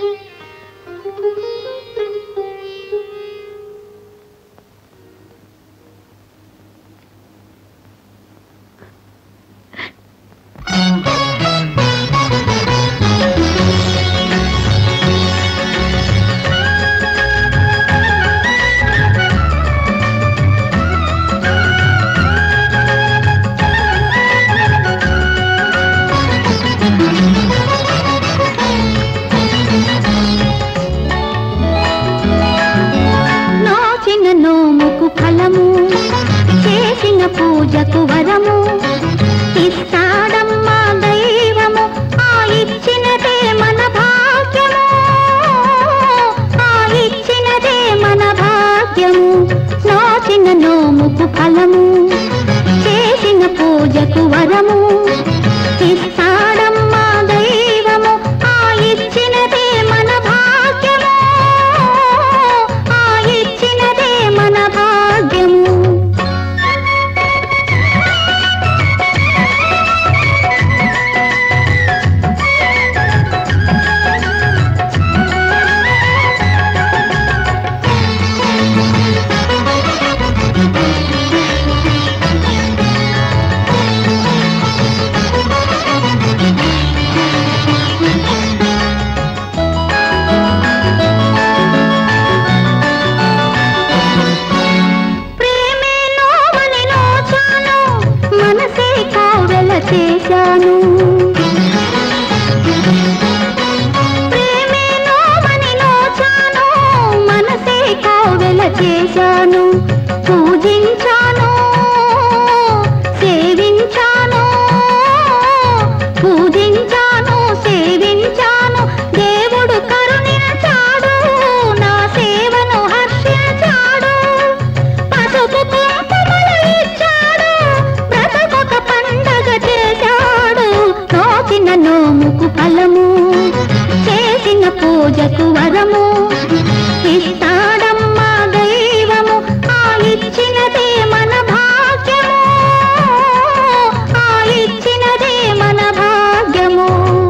నోచిన నోముకు ఫలము చేసిన పూజకు వరము ఇస్తాడమ్మా దైవము ఆ ఇచ్చినదే మన భాగ్యము ఆ ఇచ్చినదే మన భాగ్యము ప్రేమే నోవని నోచాను మనసే కోవెల చేశాను ప్రేమే నోవని నోచాను మనసే కోవెల చేశాను పూజించాను సేవించాను పూజించాను సేవించాను దేవుడు కరుణించాడు నా సేవను హర్షించాడు పసుపు కుంకుమలు ఇచ్చాడు బ్రతకొక పండగ చేశాడు నోచిన నోముకు ఫలము చేసిన పూజకు వరము ఇస్తాడమ్మా దైవము ఆ ఇచ్చినదే మన భాగ్యము ఆ ఇచ్చినదే మన భాగ్యము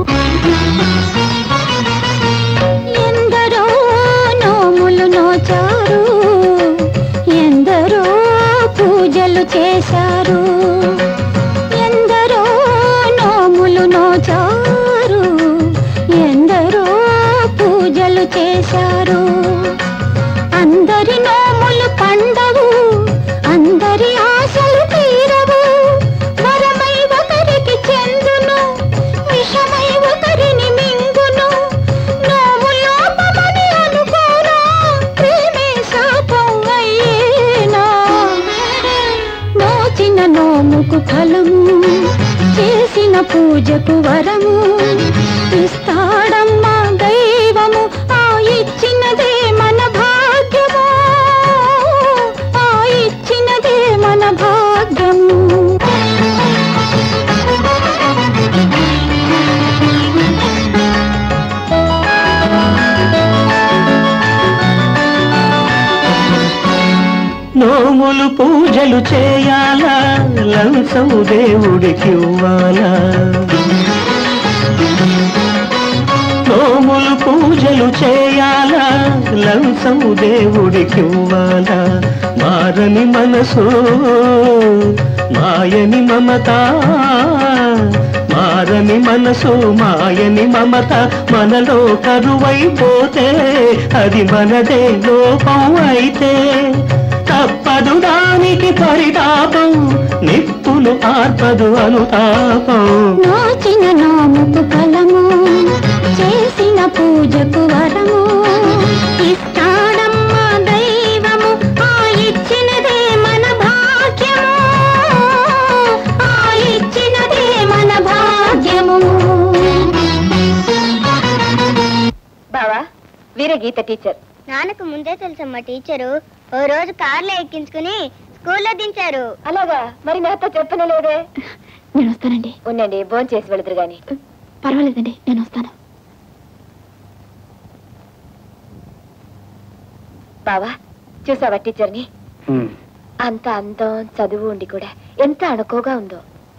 ఎందరో నోములు నోచారు ఎందరో పూజలు చేశారు ఎందరో నోములు నోచారు ఎందరో పూజలు చేశారు అందరి నోములు పండవు అందరి ఆశలు తీరవు వరమై ఒకరికి చెందును విషమై ఒకరిని మింగును నోము లోపమని అనుకోరా ప్రేమే శాపం అయ్యేనా నోచిన నోముకు ఫలము చేసిన పూజకు వరము ఇస్తాడమ్మా దైవము ఆ ఇచ్చినదే మన భాగ్యము ఆ ఇచ్చినదే మన భాగ్యము నోములు పూజలు చేయాలా లంచం దేవుడికి ఇవ్వాలా నోములు పూజలు చేయాలా లంచం దేవుడికి ఇవ్వాలా మారని మనసు మాయని మమత మారని మనసు మాయని మమత మనలో కరువైపోతే అది మనదే లోపం అయితే తప్పదు దానికి పరితాపం నిప్పులు ఆర్పదు అనుతాపం నోచిన నోముకు ఫలము చేసిన పూజకు వరము ఇస్తాడమ్మా దైవము ఆ ఇచ్చినదే మన భాగ్యము ఆ ఇచ్చినదే మన భాగ్యము బావా వీర గీత టీచర్ నాన్నకు ముందే తెలుసమ్మా టీచరు ఓ రోజు కార్లో ఎక్కించుకుని స్కూల్లో దించారు అలాగా మరి నాతో చెప్పనలేదే నేను వస్తానండి ఉండండి భోంచేసి చేసి వెళుదురు గాని పర్వాలేదండి నేను వస్తాను బావా చూసావా టీచర్ని అంత అందం చదువు ఉండి కూడా ఎంత అణుకోగా ఉందో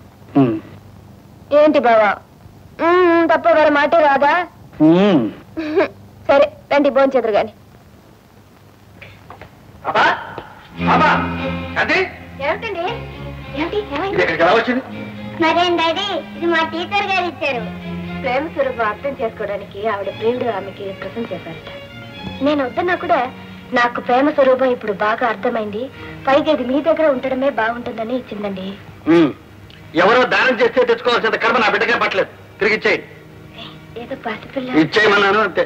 ఏంటి బావా మ్మ్, తప్ప వారి మాటే రాదా సరే రండి భోంచేదురు గాని ఏమిటండి ఏంటి ఏమైంది వచ్చింది మరేం డాడీ ఇది మా టీచర్ గారు ఇచ్చారు ప్రేమ స్వరూపం అర్థం చేసుకోవడానికి ఆవిడ ప్రియుడు ఆమెకి ప్రశంస చేశారట నేను వద్దన్నా కూడా నాకు ప్రేమ స్వరూపం ఇప్పుడు బాగా అర్థమైంది పైగా ఇది మీ దగ్గర ఉండడమే బాగుంటుందని ఇచ్చిందండి ఎవరో దానం చేస్తే తెచ్చుకోవాల్సిన కర్మ నా బిడ్డగా పట్టలేదు తిరిగి ఇచ్చేయి ఏదో పసిపిల్ల ఇచ్చేయమన్నాను అంతే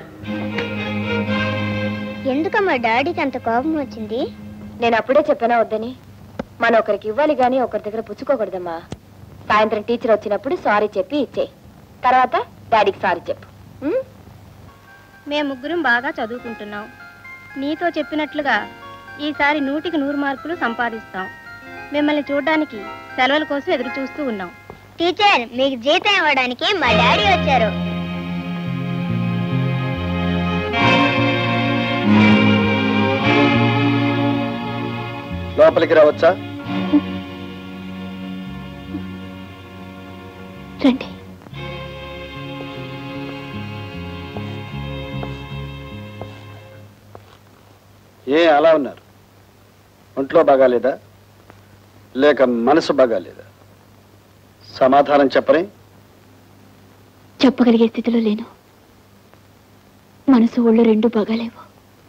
ఎందుకమ్మా డాడీకి అంత కోపం వచ్చింది నేను అప్పుడే చెప్పానా వద్దని మనం ఒకరికి ఇవ్వాలి గాని ఒకరి దగ్గర పుచ్చుకోకూడదమ్మా సాయంత్రం టీచర్ వచ్చినప్పుడు సారీ చెప్పి ఇచ్చేయి తర్వాత డాడీకి సారీ చెప్పు ఉం? మేము ముగ్గురం బాగా చదువుకుంటున్నాం నీతో చెప్పినట్లుగా ఈసారి నూటికి నూరు మార్కులు సంపాదిస్తాం మిమ్మల్ని చూడడానికి సెలవుల కోసం ఎదురు చూస్తూ ఉన్నాం టీచర్ మీకు జీతం ఇవ్వడానికి మా డాడీ వచ్చారు లోపలికి రావచ్చా రండి ఏ అలా ఉన్నారు ఒంట్లో బాగాలేదా లేక మనసు బాగాలేదా సమాధానం చెప్పరే చెప్పగలిగే స్థితిలో లేను మనసు ఒళ్ళు రెండు బాగాలేవు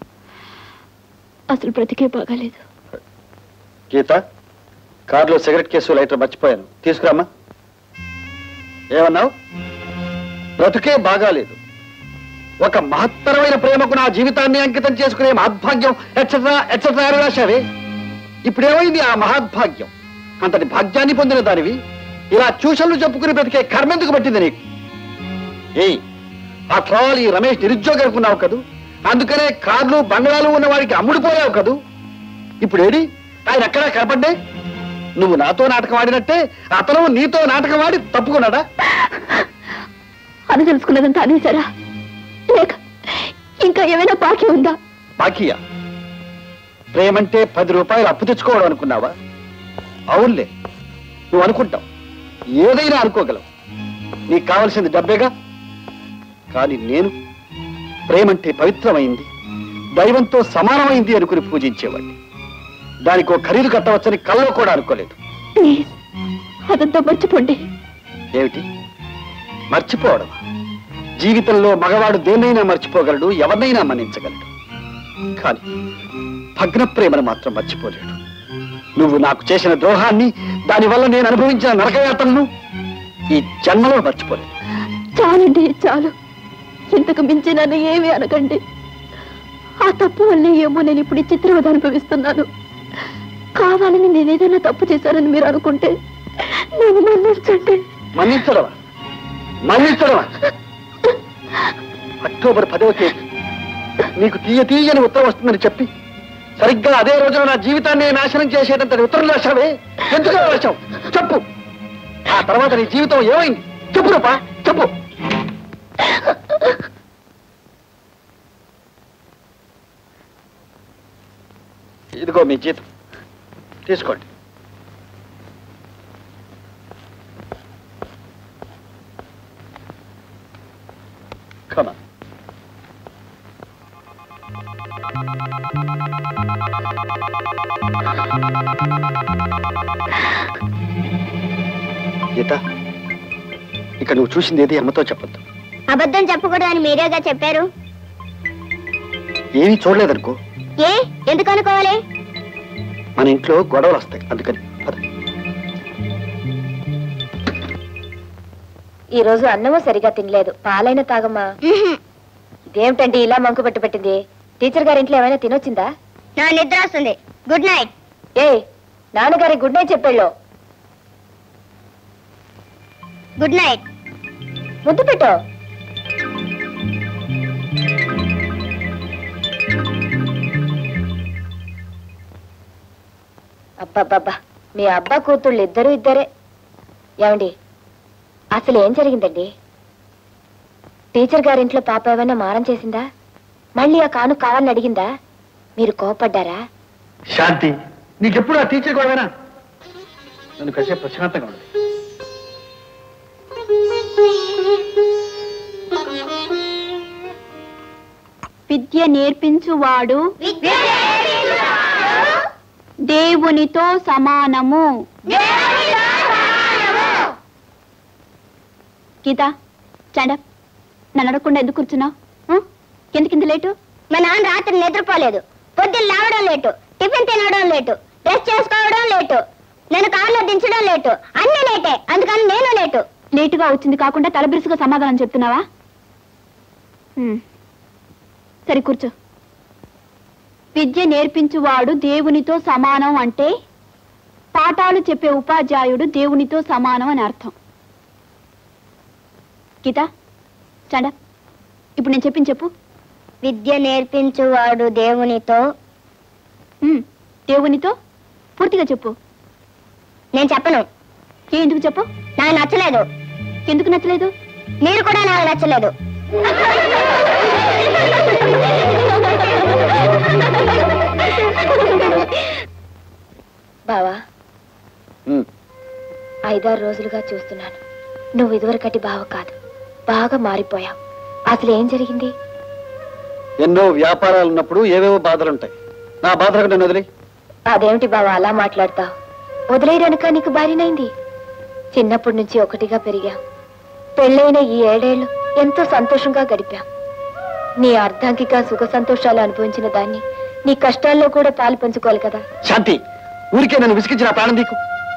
అసలు బ్రతికే బాగాలేదు గీత కారులో సిగరెట్ కేసు లైటర్ మర్చిపోయాను తీసుకురామా ఏమన్నావు బ్రతుకే బాగాలేదు ఒక మహత్తరమైన ప్రేమకు నా జీవితాన్ని అంకితం చేసుకునే మహద్భాగ్యం ఎట్సెట్రా ఎట్సెట్రా అని రాశావే ఇప్పుడేమైంది ఆ మహద్భాగ్యం అంతటి భాగ్యాన్ని పొందిన దానివి ఇలా ట్యూషన్లు చెప్పుకుని బ్రతికే కర్మెందుకు పట్టింది నీకు ఏయ్ ఆఫ్టర్ ఆల్ ఈ రమేష్ నిరుద్యోగి అనుకున్నావు కదూ అందుకనే కార్లు బంగ్లాలు ఉన్న వాడికి అమ్ముడుపోయావు కదూ ఇప్పుడు ఏడి ఆయన ఎక్కడా కనపడ్డే నువ్వు నాతో నాటకం ఆడినట్టే అతను నీతో నాటకం ఆడి తప్పుకున్నాడా అని తెలుసుకున్నదంతా అనేసారా లేక ఇంకా ఏమైనా బాకీ ఉందా బాకీయా ప్రేమంటే పది రూపాయలు అప్పు తెచ్చుకోవడం అనుకున్నావా అవునులే నువ్వు అనుకుంటావు ఏదైనా అనుకోగలవు నీకు కావలసింది డబ్బేగా కానీ నేను ప్రేమంటే పవిత్రమైంది దైవంతో సమానమైంది అనుకుని పూజించేవాడిని దానికి ఒక ఖరీదు కట్టవచ్చని కల్లో కూడా అనుకోలేదు ప్లీజ్ అదంతా మర్చిపోండి ఏమిటి మర్చిపోవడం జీవితంలో మగవాడు దేన్నైనా మర్చిపోగలడు ఎవరినైనా మన్నించగలడు కానీ భగ్న ప్రేమను మాత్రం మర్చిపోలేడు నువ్వు నాకు చేసిన ద్రోహాన్ని దానివల్ల నేను అనుభవించిన నరకయాతనను ఈ జన్మలో మర్చిపోలేదు చాలండి చాలు ఇంతకు మించి నన్ను ఏమీ అనకండి ఆ తప్పు వల్లే ఏమో నేను ఇప్పుడు ఈ చిత్రవద అనుభవిస్తున్నాను కావాలని నేను ఏదైనా తప్పు చేశానని మీరు అనుకుంటే నేను మన్నించండి మన్నించడమా మన్నించడమా అక్టోబర్ పదవ తేదీ నీకు తీయ తీయని ఉత్తరం వస్తుందని చెప్పి సరిగ్గా అదే రోజున నా జీవితాన్ని నాశనం చేసేటంత ఉత్తరం రాశావే ఎందుకు రాశావు చెప్పు ఆ తర్వాత నీ జీవితం ఏమైంది చెప్పు రూపా చెప్పు ఇదిగో మీ జీతం తీసుకోండి కమా గీత ఇక నువ్వు చూసింది ఏది అమ్మతో చెప్పొద్దు అబద్ధం చెప్పకూడదు అని మీరేగా చెప్పారు ఏమీ చూడలేదనుకో ఏ ఎందుకు అనుకోవాలి మన ఇంట్లో గొడవలు వస్తాయి అందుకని పద. ఈ రోజు అన్నము సరిగా తినలేదు పాలైన తాగమ్మా ఇదేమిటండి ఇలా మంకు పట్టు పెట్టింది టీచర్ గారి ఇంట్లో ఏమైనా తినొచ్చిందా నా నిద్ర వస్తుంది గుడ్ నైట్ ఏ నాన్నగారి గుడ్ నైట్ చెప్పాళ్ళు గుడ్ నైట్ ముద్దు పెట్టు అబ్బబ్బబ్బా మీ అబ్బా కూతుళ్ళు ఇద్దరు ఇద్దరే ఏమండి అసలు ఏం జరిగిందండి టీచర్ గారింట్లో పాప ఏమైనా మారం చేసిందా మళ్ళీ ఆ కాను కావాలని అడిగిందా మీరు కోపడ్డారా శాంతి నీకెప్పుడు ఆ టీచర్ గొడవేనా నన్ను కాసేపు ప్రశాంతంగా ఉంది విద్య నేర్పించువాడు దేవునితో సమానము గీత స్టాండప్ నన్ను అడగకుండా ఎందుకు కూర్చున్నావు ఎందుకు ఇంత లేటు మా నాన్న రాత్రి నిద్రపోలేదు పొద్దున్న లేవడం లేటు టిఫిన్ తినడం లేటు డ్రెస్ చేసుకోవడం లేటు నేను కారులో దించడం లేటు అన్ని లేటే అందుకని నేను లేటు లేటుగా వచ్చింది కాకుండా తలబిరుసుగా సమాధానం చెప్తున్నావా హ్మ్. సరే కూర్చో విద్య నేర్పించువాడు దేవునితో సమానం అంటే పాఠాలు చెప్పే ఉపాధ్యాయుడు దేవునితో సమానం అని అర్థం గీత స్టాండప్ ఇప్పుడు నేను చెప్పింది చెప్పు విద్య నేర్పించువాడు దేవునితో ఉమ్, దేవునితో పూర్తిగా చెప్పు నేను చెప్పను ఏ ఎందుకు చెప్పు నాకు నచ్చలేదు ఎందుకు నచ్చలేదు మీరు కూడా నాకు నచ్చలేదు బావా ఐదారు రోజులుగా చూస్తున్నాను నువ్వు ఇదివరకటి బావ కాదు బాగా మారిపోయావు అసలు ఏం జరిగింది ఎన్నో వ్యాపారాలు ఉన్నప్పుడు ఏవేవో బాధలుంటాయి నా బాధలకు నన్ను వదిలి అదేమిటి బావా అలా మాట్లాడతావు వదిలేయడానిక నీకు భారీనైంది చిన్నప్పటి నుంచి ఒకటిగా పెరిగాం పెళ్ళైన ఈ ఏడేళ్లు ఎంతో సంతోషంగా గడిపాం నీ అర్ధాంగిగా సుఖ సంతోషాలు అనుభవించిన దాన్ని నీ కష్టాల్లో కూడా పాలు పంచుకోవాలి కదా శాంతి ఊరికే నన్ను విసిగించిన ప్రాణం దీకు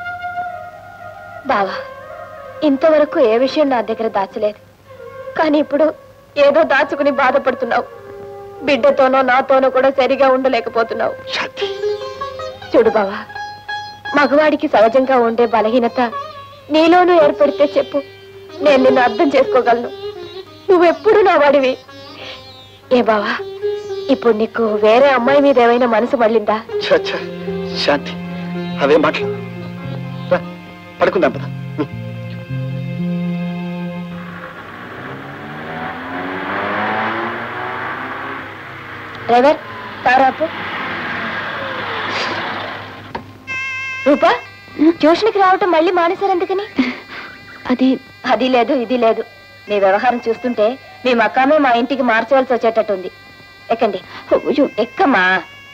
బావా ఇంతవరకు ఏ విషయం నా దగ్గర దాచలేదు కానీ ఇప్పుడు ఏదో దాచుకుని బాధపడుతున్నావు బిడ్డతోనో నాతోనో కూడా సరిగా ఉండలేకపోతున్నావు చూడు బావా మగవాడికి సహజంగా ఉండే బలహీనత నీలోనూ ఏర్పడితే చెప్పు నేను నిన్ను అర్థం చేసుకోగలను నువ్వెప్పుడు నా వాడివి ఏ బావా ఇప్పుడు నీకు వేరే అమ్మాయి మీద ఏమైనా మనసు మళ్ళిందా ఛ, ఛ, శాంతి అవే మాటలు రా, పడుకుందాం పద డ్రైవర్ కారు ఆపు రూపా ట్యూషన్కి రావటం మళ్ళీ మానేశారు ఎందుకని అది అది లేదు ఇది లేదు మీ వ్యవహారం చూస్తుంటే మీ మక్కామే మా ఇంటికి మార్చవలసి వచ్చేటట్టుంది ఎక్కండి ఎక్కమ్మా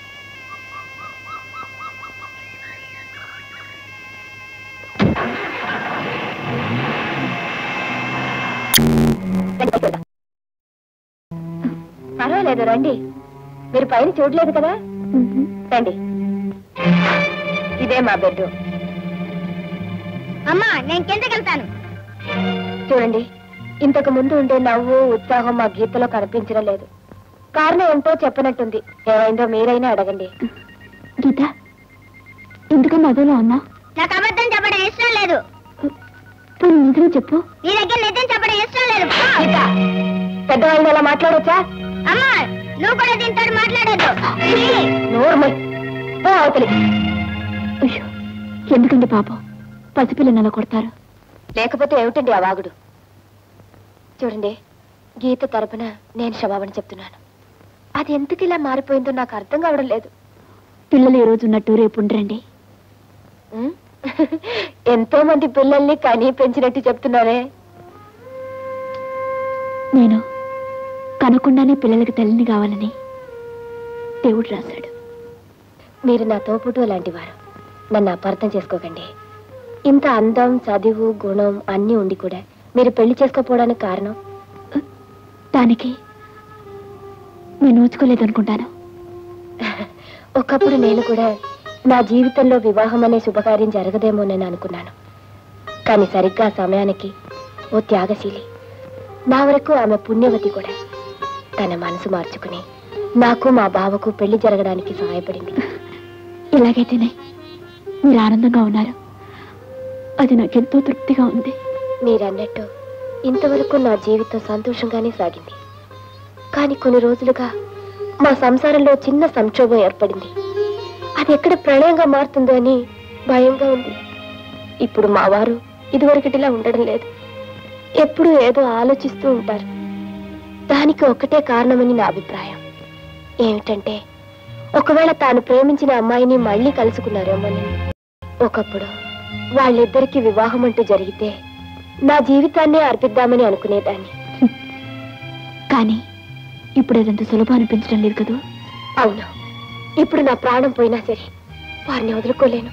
పర్వాలేదు రండి మీరు పైన చూడలేదు కదా రండి ఇదే మా బెడ్ అమ్మా నేను కిందకి వెళ్తాను చూడండి ఇంతకు ముందు ఉండే నవ్వు ఉత్సాహం మా గీతలో కనిపించడం లేదు కారణం ఏంటో చెప్పనట్టుంది ఏమైందో మీరైనా అడగండి గీత ఎందుకు మధులో ఉన్నా నాకు అబద్ధం చెప్పడం ఇష్టం లేదు పోనీ నిజం చెప్పు నీ దగ్గర నిజం చెప్పడం ఇష్టం లేదు పో. పెద్దవాళ్ళని ఎలా మాట్లాడొచ్చా అమ్మా నువ్వు కూడా దీంతో మాట్లాడొద్దు నోర్మల్ అవతలికి అయ్యో ఎందుకండి పాపం పసిపిల్లని అలా కొడతారు లేకపోతే ఏమిటండి ఆ వాగుడు చూడండి గీత తరపున నేను క్షమాపణ చెప్తున్నాను అది ఎందుకు ఇలా మారిపోయిందో నాకు అర్థం కావడం లేదు పిల్లలు ఈ రోజు ఉన్నట్టు రేపు ఉండరండి ఉం? ఎంతో మంది పిల్లల్ని కని పెంచినట్టు చెప్తున్నారే నేను కనకుండానే పిల్లలకి తల్లిని కావాలని దేవుడు రాశాడు మీరు నా తోపుటు లాంటి వారు నన్ను అపార్థం చేసుకోకండి ఇంత అందం చదువు గుణం అన్నీ ఉండి కూడా మీరు పెళ్లి చేసుకోపోవడానికి కారణం దానికి నేను నోచుకోలేదనుకుంటాను ఒకప్పుడు నేను కూడా నా జీవితంలో వివాహం అనే శుభకార్యం జరగదేమోనని అనుకున్నాను కానీ సరిగ్గా ఆ సమయానికి ఓ త్యాగశీలి నా వరకు ఆమె పుణ్యవతి కూడా తన మనసు మార్చుకుని నాకు మా బావకు పెళ్లి జరగడానికి సహాయపడింది ఇలాగైతేనే మీరు ఆనందంగా ఉన్నారు అది నాకెంతో తృప్తిగా ఉంది మీరన్నట్టు ఇంతవరకు నా జీవితం సంతోషంగానే సాగింది కానీ కొన్ని రోజులుగా మా సంసారంలో చిన్న సంక్షోభం ఏర్పడింది అది ఎక్కడ ప్రళయంగా మారుతుందో అని భయంగా ఉంది ఇప్పుడు మా వారు ఇదివరకటిలా ఉండడం లేదు ఎప్పుడూ ఏదో ఆలోచిస్తూ ఉంటారు దానికి ఒక్కటే కారణమని నా అభిప్రాయం ఏమిటంటే ఒకవేళ తాను ప్రేమించిన అమ్మాయిని మళ్ళీ కలుసుకున్నారేమోనని ఒకప్పుడు వాళ్ళిద్దరికి వివాహం అంటూ జరిగితే నా జీవితాన్నే అర్పిద్దామని అనుకునేదాన్ని కానీ ఇప్పుడు అదంత సులభం అనిపించడం లేదు కదూ అవును ఇప్పుడు నా ప్రాణం పోయినా సరే వారిని వదులుకోలేను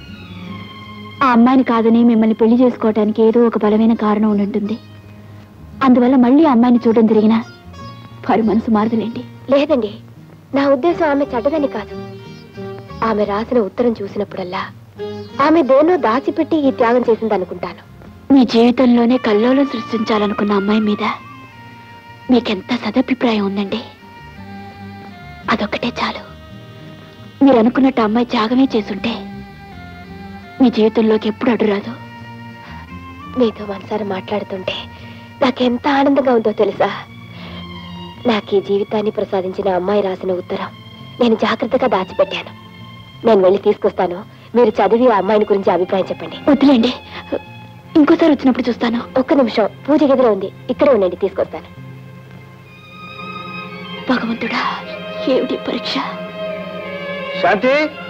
ఆ అమ్మాయిని కాదని మిమ్మల్ని పెళ్లి చేసుకోవటానికి ఏదో ఒక బలమైన కారణం ఉండి ఉంటుంది అందువల్ల మళ్ళీ ఆ అమ్మాయిని చూడడం జరిగినా వారి మనసు మారదులేండి లేదండి నా ఉద్దేశం ఆమె చెడ్డదని కాదు ఆమె రాసిన ఉత్తరం చూసినప్పుడల్లా ఆమె దేన్నో దాచిపెట్టి ఈ త్యాగం చేసింది అనుకుంటాను మీ జీవితంలోనే కల్లోలం సృష్టించాలనుకున్న అమ్మాయి మీద మీకెంత సదభిప్రాయం ఉందండి అదొక్కటే చాలు మీరు అనుకున్నట్టు ఆ అమ్మాయి త్యాగమే చేసుంటే మీ జీవితంలోకి ఎప్పుడు అడ్డురాదు మీతో మనసారి మాట్లాడుతుంటే నాకెంత ఆనందంగా ఉందో తెలుసా నాకు ఈ జీవితాన్ని ప్రసాదించిన అమ్మాయి రాసిన ఉత్తరం నేను జాగ్రత్తగా దాచిపెట్టాను నేను వెళ్ళి తీసుకొస్తాను మీరు చదివి ఆ అమ్మాయిని గురించి అభిప్రాయం చెప్పండి వద్దులేండి ఇంకోసారి వచ్చినప్పుడు చూస్తాను ఒక్క నిమిషం పూజ గదిలో ఉంది ఇక్కడే ఉండండి తీసుకొస్తాను భగవంతుడా ఏమిటి పరీక్ష శాంతి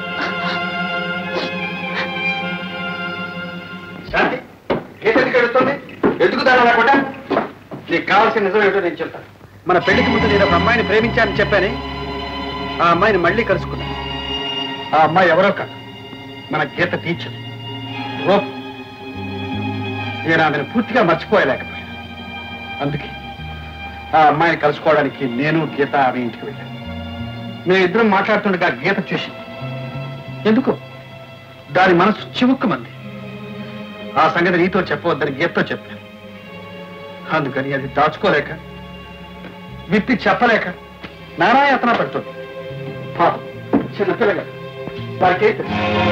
శాంతి గీత ఎందుకు ఎడుతుంది ఎందుకు దాని లేకుండా నీకు కావాల్సిన నిజం ఏమిటో నేను చెప్తాను మన పెళ్లికి ముందు నేను ఒక అమ్మాయిని ప్రేమించానని చెప్పాను ఆ అమ్మాయిని మళ్ళీ కలుసుకున్నాను ఆ అమ్మాయి ఎవరో కాదు మన గీత టీచర్ రూప్ నేను ఆమెను పూర్తిగా మర్చిపోయలేకపోయాను అందుకే ఆ అమ్మాయిని కలుసుకోవడానికి నేను గీత ఆమె ఇంటికి వెళ్ళాను మేమిద్దరం మాట్లాడుతుండగా గీత చూసింది ఎందుకు దాని మనసు చివుక్కుమంది ఆ సంగతి నీతో చెప్పవద్దని గీతతో చెప్పాను అందుకని అది దాచుకోలేక విప్పి చెప్పలేక నారాయతన పడుతుంది పాపం చిన్నపిల్లగా వారికే తెలుసు.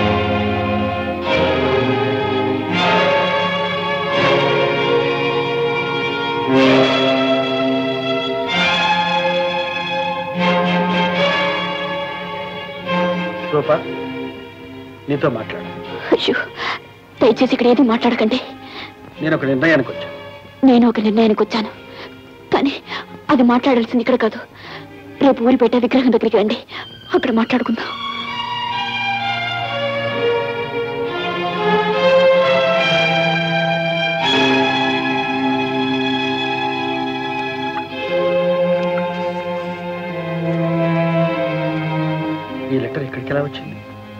రూపా నీతో మాట్లాడు అయ్యో దయచేసి ఇక్కడ ఏది మాట్లాడకండి నేను ఒక నిర్ణయానికి వచ్చాను నేను ఒక నిర్ణయానికి వచ్చాను కానీ అది మాట్లాడాల్సింది ఇక్కడ కాదు రేపు ఊరి పెట్టే విగ్రహం దగ్గరికి రండి అక్కడ మాట్లాడుకుందాం ఈ లెటర్ ఇక్కడికి ఎలా వచ్చింది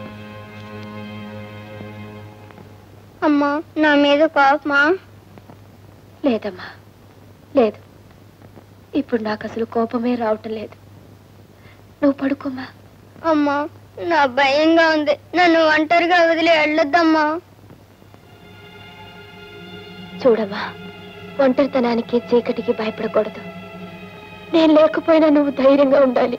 అమ్మా నా మీద కోపమా లేదమ్మా లేదు ఇప్పుడు నాకు అసలు కోపమే రావటం లేదు నువ్వు పడుకోమా అమ్మా నా భయంగా ఉంది నన్ను ఒంటరిగా వదిలి వెళ్ళొద్దమ్మా చూడమ్మా ఒంటరితనానికి చీకటికి భయపడకూడదు నేను లేకపోయినా నువ్వు ధైర్యంగా ఉండాలి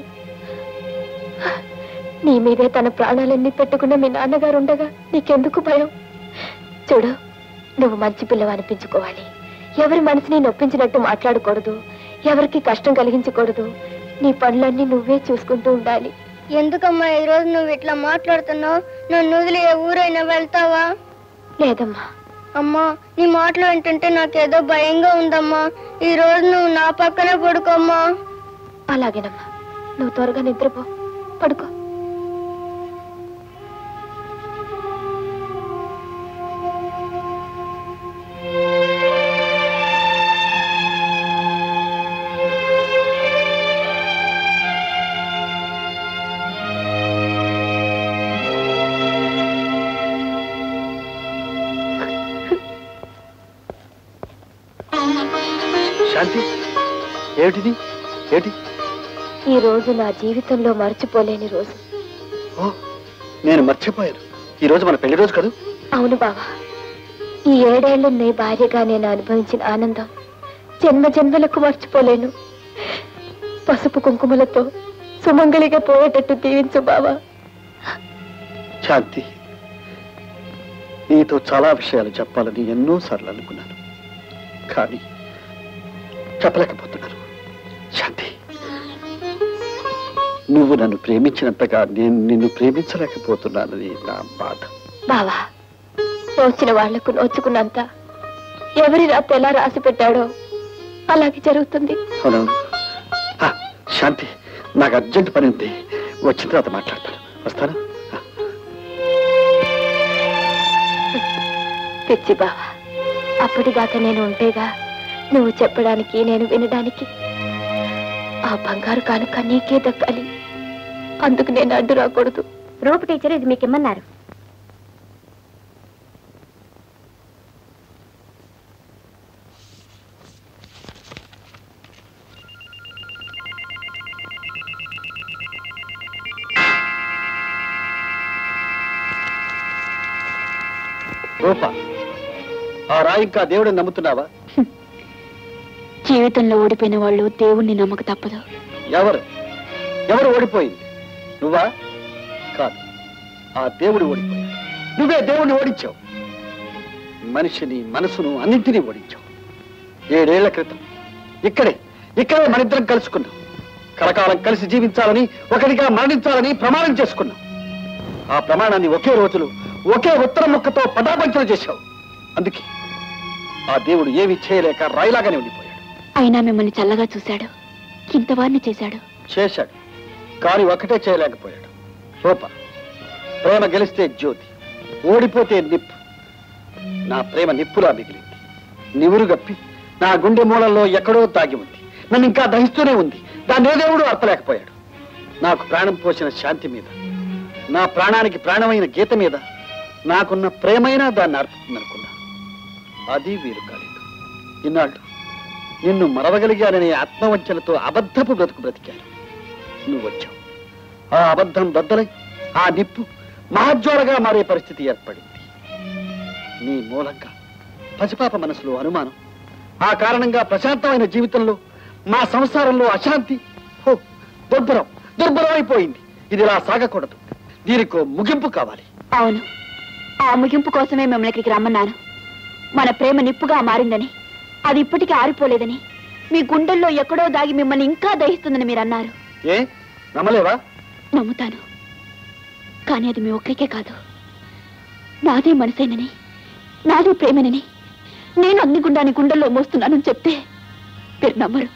నీ మీదే తన ప్రాణాలన్నీ పెట్టుకున్న మీ నాన్నగారు ఉండగా నీకెందుకు భయం చూడు నువ్వు మంచి పిల్లవు అనిపించుకోవాలి ఎవరి మనసుని నొప్పించినట్టు మాట్లాడకూడదు ఎవరికి కష్టం కలిగించకూడదు నీ పనులన్నీ నువ్వే చూసుకుంటూ ఉండాలి ఎందుకమ్మా ఈ రోజు నువ్వు ఇట్లా మాట్లాడుతున్నావు నన్ను వదిలి ఏ ఊరైనా వెళ్తావా లేదమ్మా అమ్మా నీ మాటలు వింటుంటే నాకేదో భయంగా ఉందమ్మా ఈ రోజు నువ్వు నా పక్కనే పడుకోమ్మా అలాగేనమ్మా నువ్వు త్వరగా నిద్రపో పడుకో శాంతి ఏమిటిది ఏమిటి ఈ రోజు నా జీవితంలో మర్చిపోలేని రోజు ఓ నేను మర్చిపోయాను ఈ రోజు మన పెళ్లి రోజు కదా అవును బావా ఈ ఏడేళ్లు నీ భార్యగా నేను అనుభవించిన ఆనందం జన్మ జన్మలకు మర్చిపోలేను పసుపు కుంకుమలతో సుమంగళిగా పోయేటట్టు దీవించు బావా శాంతి నీతో చాలా విషయాలు చెప్పాలని ఎన్నోసార్లు అనుకున్నాను కానీ చెప్పలేకపోతున్నాను శాంతి నువ్వు నన్ను ప్రేమించినంతగా నేను నిన్ను ప్రేమించలేకపోతున్నానని నా బాధ బావా నోచిన వాళ్లకు నోచుకున్నంత ఎవరి రాత ఎలా రాసి పెట్టాడో అలాగే జరుగుతుంది అవునవును ఆ, శాంతి నాకు అర్జెంట్ పని ఉంది వచ్చిన తర్వాత మాట్లాడతాను వస్తాను పిచ్చి బావా అప్పటిదాకా నేను ఉంటేగా నువ్వు చెప్పడానికి నేను వినడానికి ఆ బంగారు కానుక నీకే దక్కాలి అందుకు నేను అడ్డు రాకూడదు రూపు టీచర్ ఇది మీకు ఇమ్మన్నారు రూప ఆ రాయి ఇంకా దేవుడిని నమ్ముతున్నావా జీవితంలో ఓడిపోయిన వాళ్ళు దేవుణ్ణి నమ్మక తప్పదు ఎవరు ఎవరు ఓడిపోయింది నువ్వా కాదు ఆ దేవుడు ఓడిపోయాడు నువ్వే దేవుడిని ఓడించావు మనిషిని మనసును అన్నింటినీ ఓడించావు ఏడేళ్ల క్రితం ఇక్కడే ఇక్కడే మనిద్దరం కలుసుకున్నాం కలకాలం కలిసి జీవించాలని ఒకటిగా మరణించాలని ప్రమాణం చేసుకున్నాం ఆ ప్రమాణాన్ని ఒకే రోజులో ఒకే ఉత్తర ముక్కతో పటాపంచలు చేశావు అందుకే ఆ దేవుడు ఏమి చేయలేక రాయిలాగానే ఉండిపోయాడు అయినా మిమ్మల్ని చల్లగా చూశాడు ఇంతవారిని చేశాడు చేశాడు కానీ ఒకటే చేయలేకపోయాడు రూప ప్రేమ గెలిస్తే జ్యోతి ఓడిపోతే నిప్పు నా ప్రేమ నిప్పులా మిగిలింది నివురు గప్పి నా గుండె మూలల్లో ఎక్కడో దాగి ఉంది నన్ను ఇంకా దహిస్తూనే ఉంది దాన్ని ఏ దేవుడు అర్పలేకపోయాడు నాకు ప్రాణం పోసిన శాంతి మీద నా ప్రాణానికి ప్రాణమైన గీత మీద నాకున్న ప్రేమైనా దాన్ని అర్పుతుందనుకున్నా అది వీలు కాలేదు ఇన్నాళ్ళు నిన్ను మరవగలిగాననే ఆత్మవంచనతో అబద్ధపు బ్రతుకు బ్రతికాను నువ్వు వచ్చావు ఆ అబద్ధం బద్దలై ఆ నిప్పు మహాజ్వాలగా మారే పరిస్థితి ఏర్పడింది నీ మూలంగా పసిపాప మనసులో అనుమానం ఆ కారణంగా ప్రశాంతమైన జీవితంలో మా సంసారంలో అశాంతి హో దుర్భరం దుర్భరం అయిపోయింది ఇది ఇలా సాగకూడదు దీనికో ముగింపు కావాలి అవును ఆ ముగింపు కోసమే మిమ్మల్ని ఇక్కడికి రమ్మన్నాను మన ప్రేమ నిప్పుగా మారిందని అది ఇప్పటికీ ఆరిపోలేదని మీ గుండెల్లో ఎక్కడో దాగి మిమ్మల్ని ఇంకా దహిస్తుందని మీరు అన్నారు ఏ నమ్మలేవా నమ్ముతాను కానీ అది మీ ఒక్కరికే కాదు నాదే మనసేనని నాదే ప్రేమనని నేను అన్ని గుండాని గుండెల్లో మోస్తున్నానని చెప్తే మీరు నమ్మరు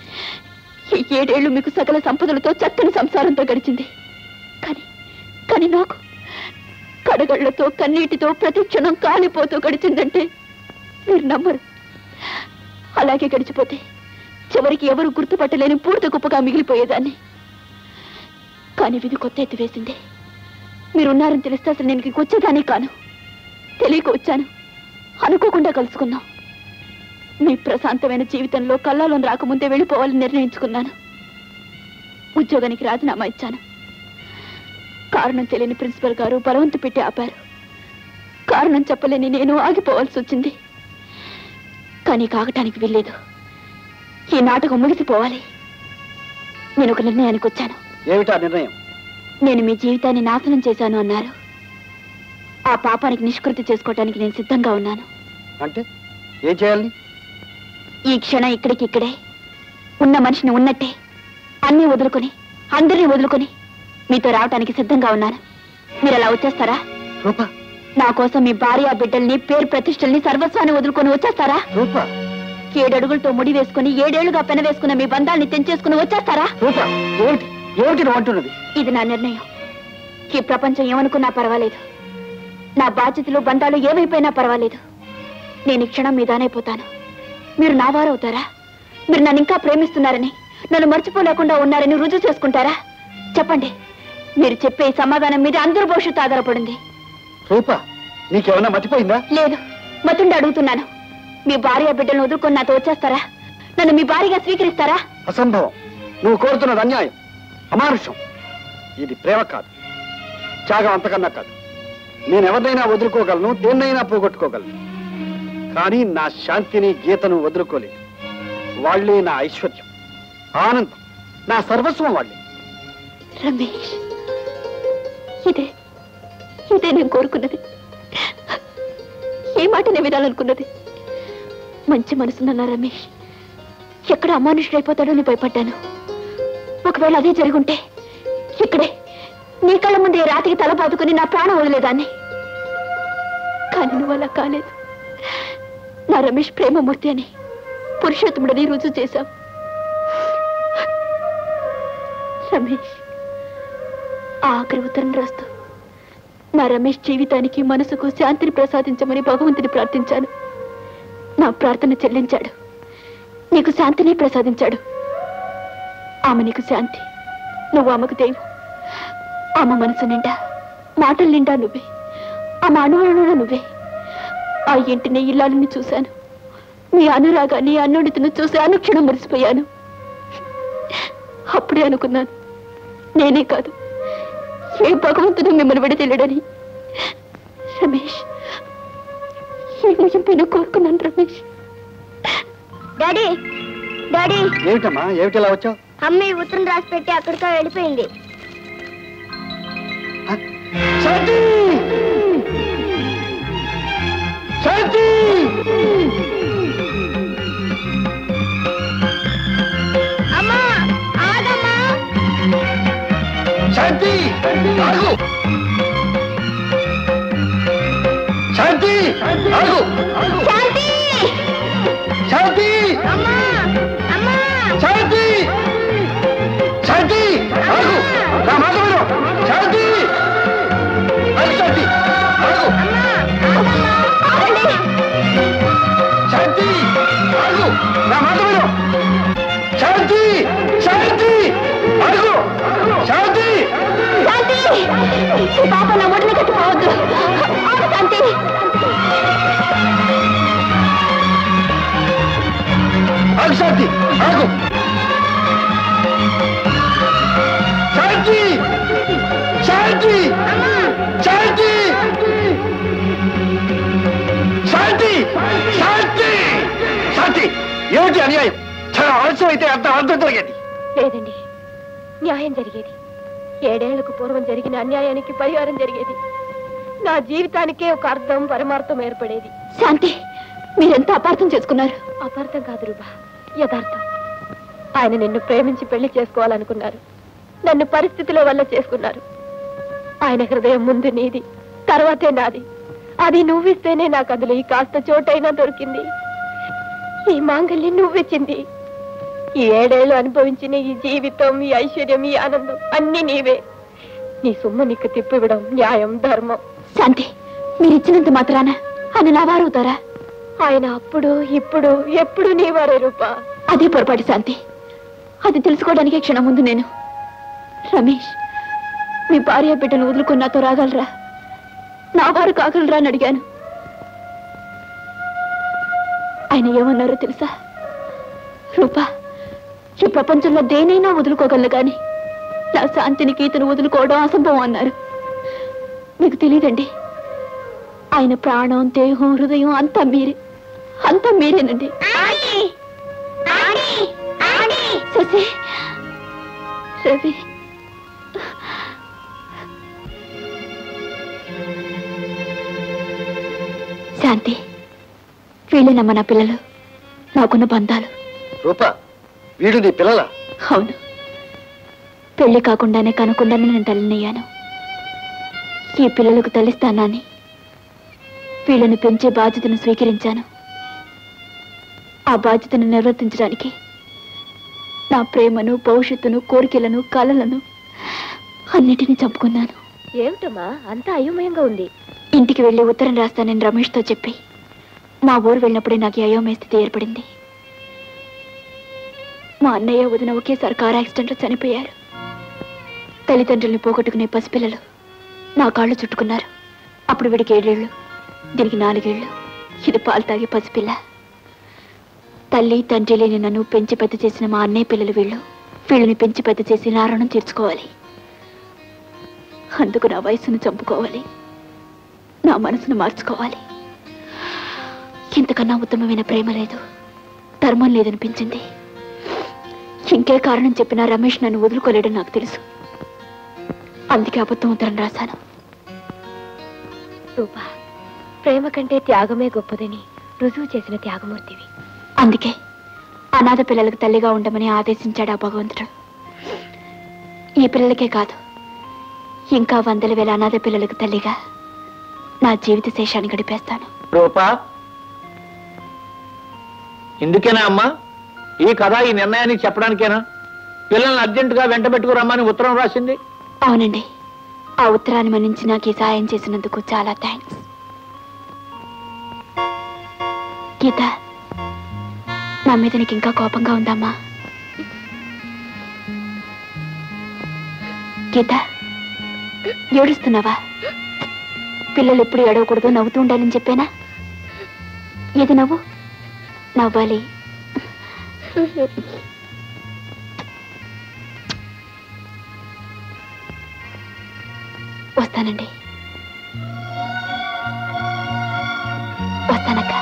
ఈ ఏడేళ్లు మీకు సకల సంపదలతో చక్కని సంసారంతో గడిచింది కానీ కానీ నాకు కడగళ్లతో కన్నీటితో ప్రతి క్షణం కాలిపోతూ గడిచిందంటే మీరు నమ్మరు అలాగే గడిచిపోతే చివరికి ఎవరు గుర్తుపట్టలేని పూర్తి కుప్పగా మిగిలిపోయేదాన్ని కానీ విధి కొత్త ఎత్తి వేసింది మీరున్నారని తెలిస్తే అసలు నేను ఇక్కడికి వచ్చేదాన్ని కాను తెలియక వచ్చాను అనుకోకుండా కలుసుకున్నాం మీ ప్రశాంతమైన జీవితంలో కల్లాలను రాకముందే వెళ్ళిపోవాలని నిర్ణయించుకున్నాను ఉద్యోగానికి రాజీనామా ఇచ్చాను కారణం తెలియని ప్రిన్సిపల్ గారు బలవంతు పెట్టి ఆపారు కారణం చెప్పలేని నేను ఆగిపోవాల్సి వచ్చింది కానీ కాగటానికి వెళ్ళలేదు ఈ నాటకం ముగిసిపోవాలి నేను ఒక నిర్ణయానికి వచ్చాను ఏమిటా నిర్ణయం నేను మీ జీవితాన్ని నాశనం చేశాను అన్నారు ఆ పాపానికి నిష్కృతి చేసుకోవటానికి నేను సిద్ధంగా ఉన్నాను అంటే ఏం చేయాలి ఈ క్షణం ఇక్కడికి ఇక్కడే ఉన్న మనిషిని ఉన్నట్టే అన్నీ వదులుకొని అందరినీ వదులుకొని మీతో రావటానికి సిద్ధంగా ఉన్నాను మీరు అలా వచ్చేస్తారా రూపా నా కోసం మీ భార్య బిడ్డల్ని పేరు ప్రతిష్టల్ని సర్వస్వాన్ని వదులుకొని వచ్చేస్తారా రూపా ఏడడుగులతో ముడి వేసుకుని ఏడేళ్లుగా పెన వేసుకున్న మీ బంధాల్ని తెంచేసుకుని వచ్చేస్తారా రూపా ఏమిటి ఏమిటి నువ్వు అంటున్నది ఇది నా నిర్ణయం ఈ ప్రపంచం ఏమనుకున్నా పర్వాలేదు నా బాధ్యతలు బంధాలు ఏమైపోయినా పర్వాలేదు నేను ఈ క్షణం మీదానైపోతాను మీరు నా వారవుతారా మీరు నన్ను ఇంకా ప్రేమిస్తున్నారని నన్ను మర్చిపోలేకుండా ఉన్నారని రుజువు చేసుకుంటారా చెప్పండి మీరు చెప్పే ఈ సమాధానం మీద అందరూ భవిష్యత్తు ఆధారపడింది రూపా నీకేమన్నా మర్చిపోయిందా లేదు మతుండి అడుగుతున్నాను మీ భార్య బిడ్డలను వదులుకొని నాతో వచ్చేస్తారా నన్ను మీ భార్యగా స్వీకరిస్తారా అసంభవం నువ్వు కోరుతున్నది అన్యాయం అమానుషం ఇది ప్రేమ కాదు త్యాగం అంతకన్నా కాదు నేను ఎవరినైనా వదులుకోగలను దేన్నైనా పోగొట్టుకోగలను కానీ నా శాంతిని గీతను వదులుకోలేదు వాళ్ళే నా ఐశ్వర్యం ఆనందం నా సర్వస్వం వాళ్ళే రమేష్ ఇదే ఇదే నేను కోరుకున్నది ఏ మాట నేను వినాలనుకున్నది మంచి మనసున్న రమేష్ ఎక్కడ అమానుషుడైపోతాడో అని భయపడ్డాను ఒకవేళ అదే జరుగుంటే ఇక్కడే నీ కళ్ళ ముందే రాతికి తల పాతుకుని నా ప్రాణం వదిలేదాన్ని కానీ నువ్వు అలా కాలేదు నా రమేష్ ప్రేమమూర్తి అని పురుషోత్తముడని రుజువు చేశావు రమేష్ ఆ ఆఖరి ఉత్తరం రాస్తూ నా రమేష్ జీవితానికి మనసుకు శాంతిని ప్రసాదించమని భగవంతుని ప్రార్థించాను నా ప్రార్థన చెల్లించాడు నీకు శాంతిని ప్రసాదించాడు ఆమె నీకు శాంతి నువ్వు ఆమెకు దైవం ఆమె మనసు నిండా మాటల నిండా నువ్వే ఆమె అణువణున నువ్వే ఆ ఇంటిని ఇల్లాలని చూశాను మీ అనురాగాన్ని అన్నుడితను చూసి అనుక్షణం మురిసిపోయాను అప్పుడే అనుకున్నాను నేనే కాదు ఏ భగవంతుడు మిమ్మల్ని విడతెళ్ళడని రమేష్ ఈ ముగింపు కోరుకున్నాను రమేష్ డాడీ డాడీ ఏమిటమ్మా ఏమిటి ఇలా వచ్చావు అమ్మ ఈ ఉత్తరం రాసి పెట్టి అక్కడికి వెళ్ళిపోయింది శాంతి శాంతి అమ్మా ఆగమ్మా శాంతి ఆగు ఆగు శాంతి శాంతి శాంతి శాంతి ఆగు నా మాట విను శాంతి ఆగు శాంతి ఆగు శాంతి ఆగు నా మాట విను శాంతి శాంతి ఆగు శాంతి శాంతి ఈ పాప నా ఒడిని కట్టుకోవద్దు ఆగు శాంతి ఆగు శాంతి ఆగు శాంతి శాంతి శాంతి శాంతి శాంతి శాంతి ఏమిటి అన్యాయం చాలా ఆలస్యం అయితే అంత అర్థం జరిగేది లేదండి న్యాయం జరిగేది ఏడేళ్లకు పూర్వం జరిగిన అన్యాయానికి పరిహారం జరిగేది నా జీవితానికే ఒక అర్థం పరమార్థం ఏర్పడేది శాంతి మీరెంత అపార్థం చేసుకున్నారు అపార్థం కాదు రూపా యథార్థం ఆయన నిన్ను ప్రేమించి పెళ్లి చేసుకోవాలనుకున్నారు నన్ను పరిస్థితుల వల్ల చేసుకున్నారు ఆయన హృదయం ముందు నీది తర్వాతే నాది అది నువ్విస్తేనే నాకు అందులో ఈ కాస్త చోటైనా దొరికింది ఈ మాంగల్యం నువ్విచ్చింది ఈ ఏడేళ్లు అనుభవించిన ఈ జీవితం ఈ ఐశ్వర్యం ఈ ఆనందం అన్ని నీవే నీ సొమ్ము నీకు తిప్పివ్వడం న్యాయం ధర్మం శాంతి మీరిచ్చినంత మాత్రాన ఆయన నా వారవుతారా ఆయన అప్పుడు ఇప్పుడు ఎప్పుడు నీవారే రూపా అదే పొరపాటు శాంతి అది తెలుసుకోవడానికి క్షణం ముందు నేను రమేష్ మీ భార్య బిడ్డను వదులుకొని నాతో రాగలరా నా వారు కాగలరా అని అడిగాను ఆయన ఏమన్నారో తెలుసా రూపా ఈ ప్రపంచంలో దేనైనా వదులుకోగలను కానీ నా శాంతిని గీతను వదులుకోవడం అసంభవం అన్నారు మీకు తెలియదండి ఆయన ప్రాణం దేహం హృదయం అంతా మీరే అంతా మీరేనండి శశి రవి శాంతి వీళ్ళేనమ్మ నా పిల్లలు నాకున్న బంధాలు రూప వీడు నీ పిల్లల అవును పెళ్లి కాకుండానే కనకుండానే నేను తల్లినయ్యాను ఈ పిల్లలకు తల్లిస్తానని వీళ్ళని పెంచే బాధ్యతను స్వీకరించాను ఆ బాధ్యతను నిర్వర్తించడానికి నా ప్రేమను భవిష్యత్తును కోరికలను కలలను అన్నిటినీ చంపుకున్నాను ఏమిటమ్మా అంతా అయోమయంగా ఉంది ఇంటికి వెళ్ళి ఉత్తరం రాస్తానని రమేష్తో చెప్పి మా ఊరు వెళ్ళినప్పుడే నాకు ఈ అయోమయ స్థితి ఏర్పడింది మా అన్నయ్య వదిన ఒకేసారి కార్ యాక్సిడెంట్లో చనిపోయారు తల్లిదండ్రుల్ని పోగొట్టుకునే పసిపిల్లలు నా కాళ్ళు చుట్టుకున్నారు అప్పుడు వీడికి ఏడేళ్ళు దీనికి నాలుగేళ్ళు ఇది పాలు తాగే పసిపిల్ల తల్లి తండ్రి లేని నన్ను పెంచి పెద్ద చేసిన మా అన్నయ్య పిల్లలు వీళ్ళు వీళ్ళని పెంచి పెద్ద చేసి నా రుణం తీర్చుకోవాలి అందుకు నా వయసును చంపుకోవాలి నా మనసును మార్చుకోవాలి ఇంతకన్నా ఉత్తమమైన ప్రేమ లేదు ధర్మం లేదనిపించింది ఇంకే కారణం చెప్పినా రమేష్ నన్ను వదులుకోలేడని నాకు తెలుసు అందుకే అబద్ధం ఉత్తరం రాశాను రూపా ప్రేమ కంటే త్యాగమే గొప్పదని రుజువు చేసిన త్యాగమూర్తివి అందుకే అనాథ పిల్లలకు తల్లిగా ఉండమని ఆదేశించాడు ఆ భగవంతుడు ఈ పిల్లలకే కాదు ఇంకా వందల వేల అనాథ పిల్లలకు తల్లిగా నా జీవిత శేషాన్ని గడిపేస్తాను రూపా ఇందుకేనా అమ్మా ఈ కథ ఈ నిర్ణయానికి చెప్పడానికేనా పిల్లల్ని అర్జెంటుగా వెంట పెట్టుకు రమ్మని ఉత్తరం రాసింది అవునండి ఆ ఉత్తరాన్ని మన్నించి నాకు ఈ సాయం చేసినందుకు చాలా థ్యాంక్స్ గీత నా మీద నీకు ఇంకా కోపంగా ఉందమ్మా గీత ఏడుస్తున్నావా పిల్లలు ఎప్పుడు ఏడవకూడదు నవ్వుతూ ఉండాలని చెప్పానా ఏది నవ్వు నవ్వాలి వస్తానండి వస్తానక్క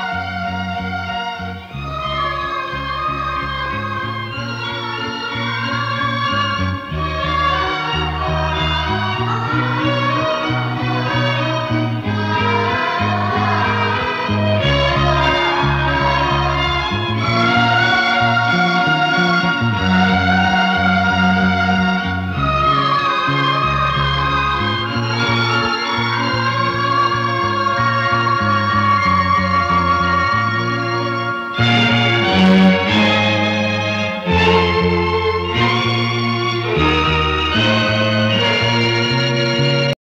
ఆ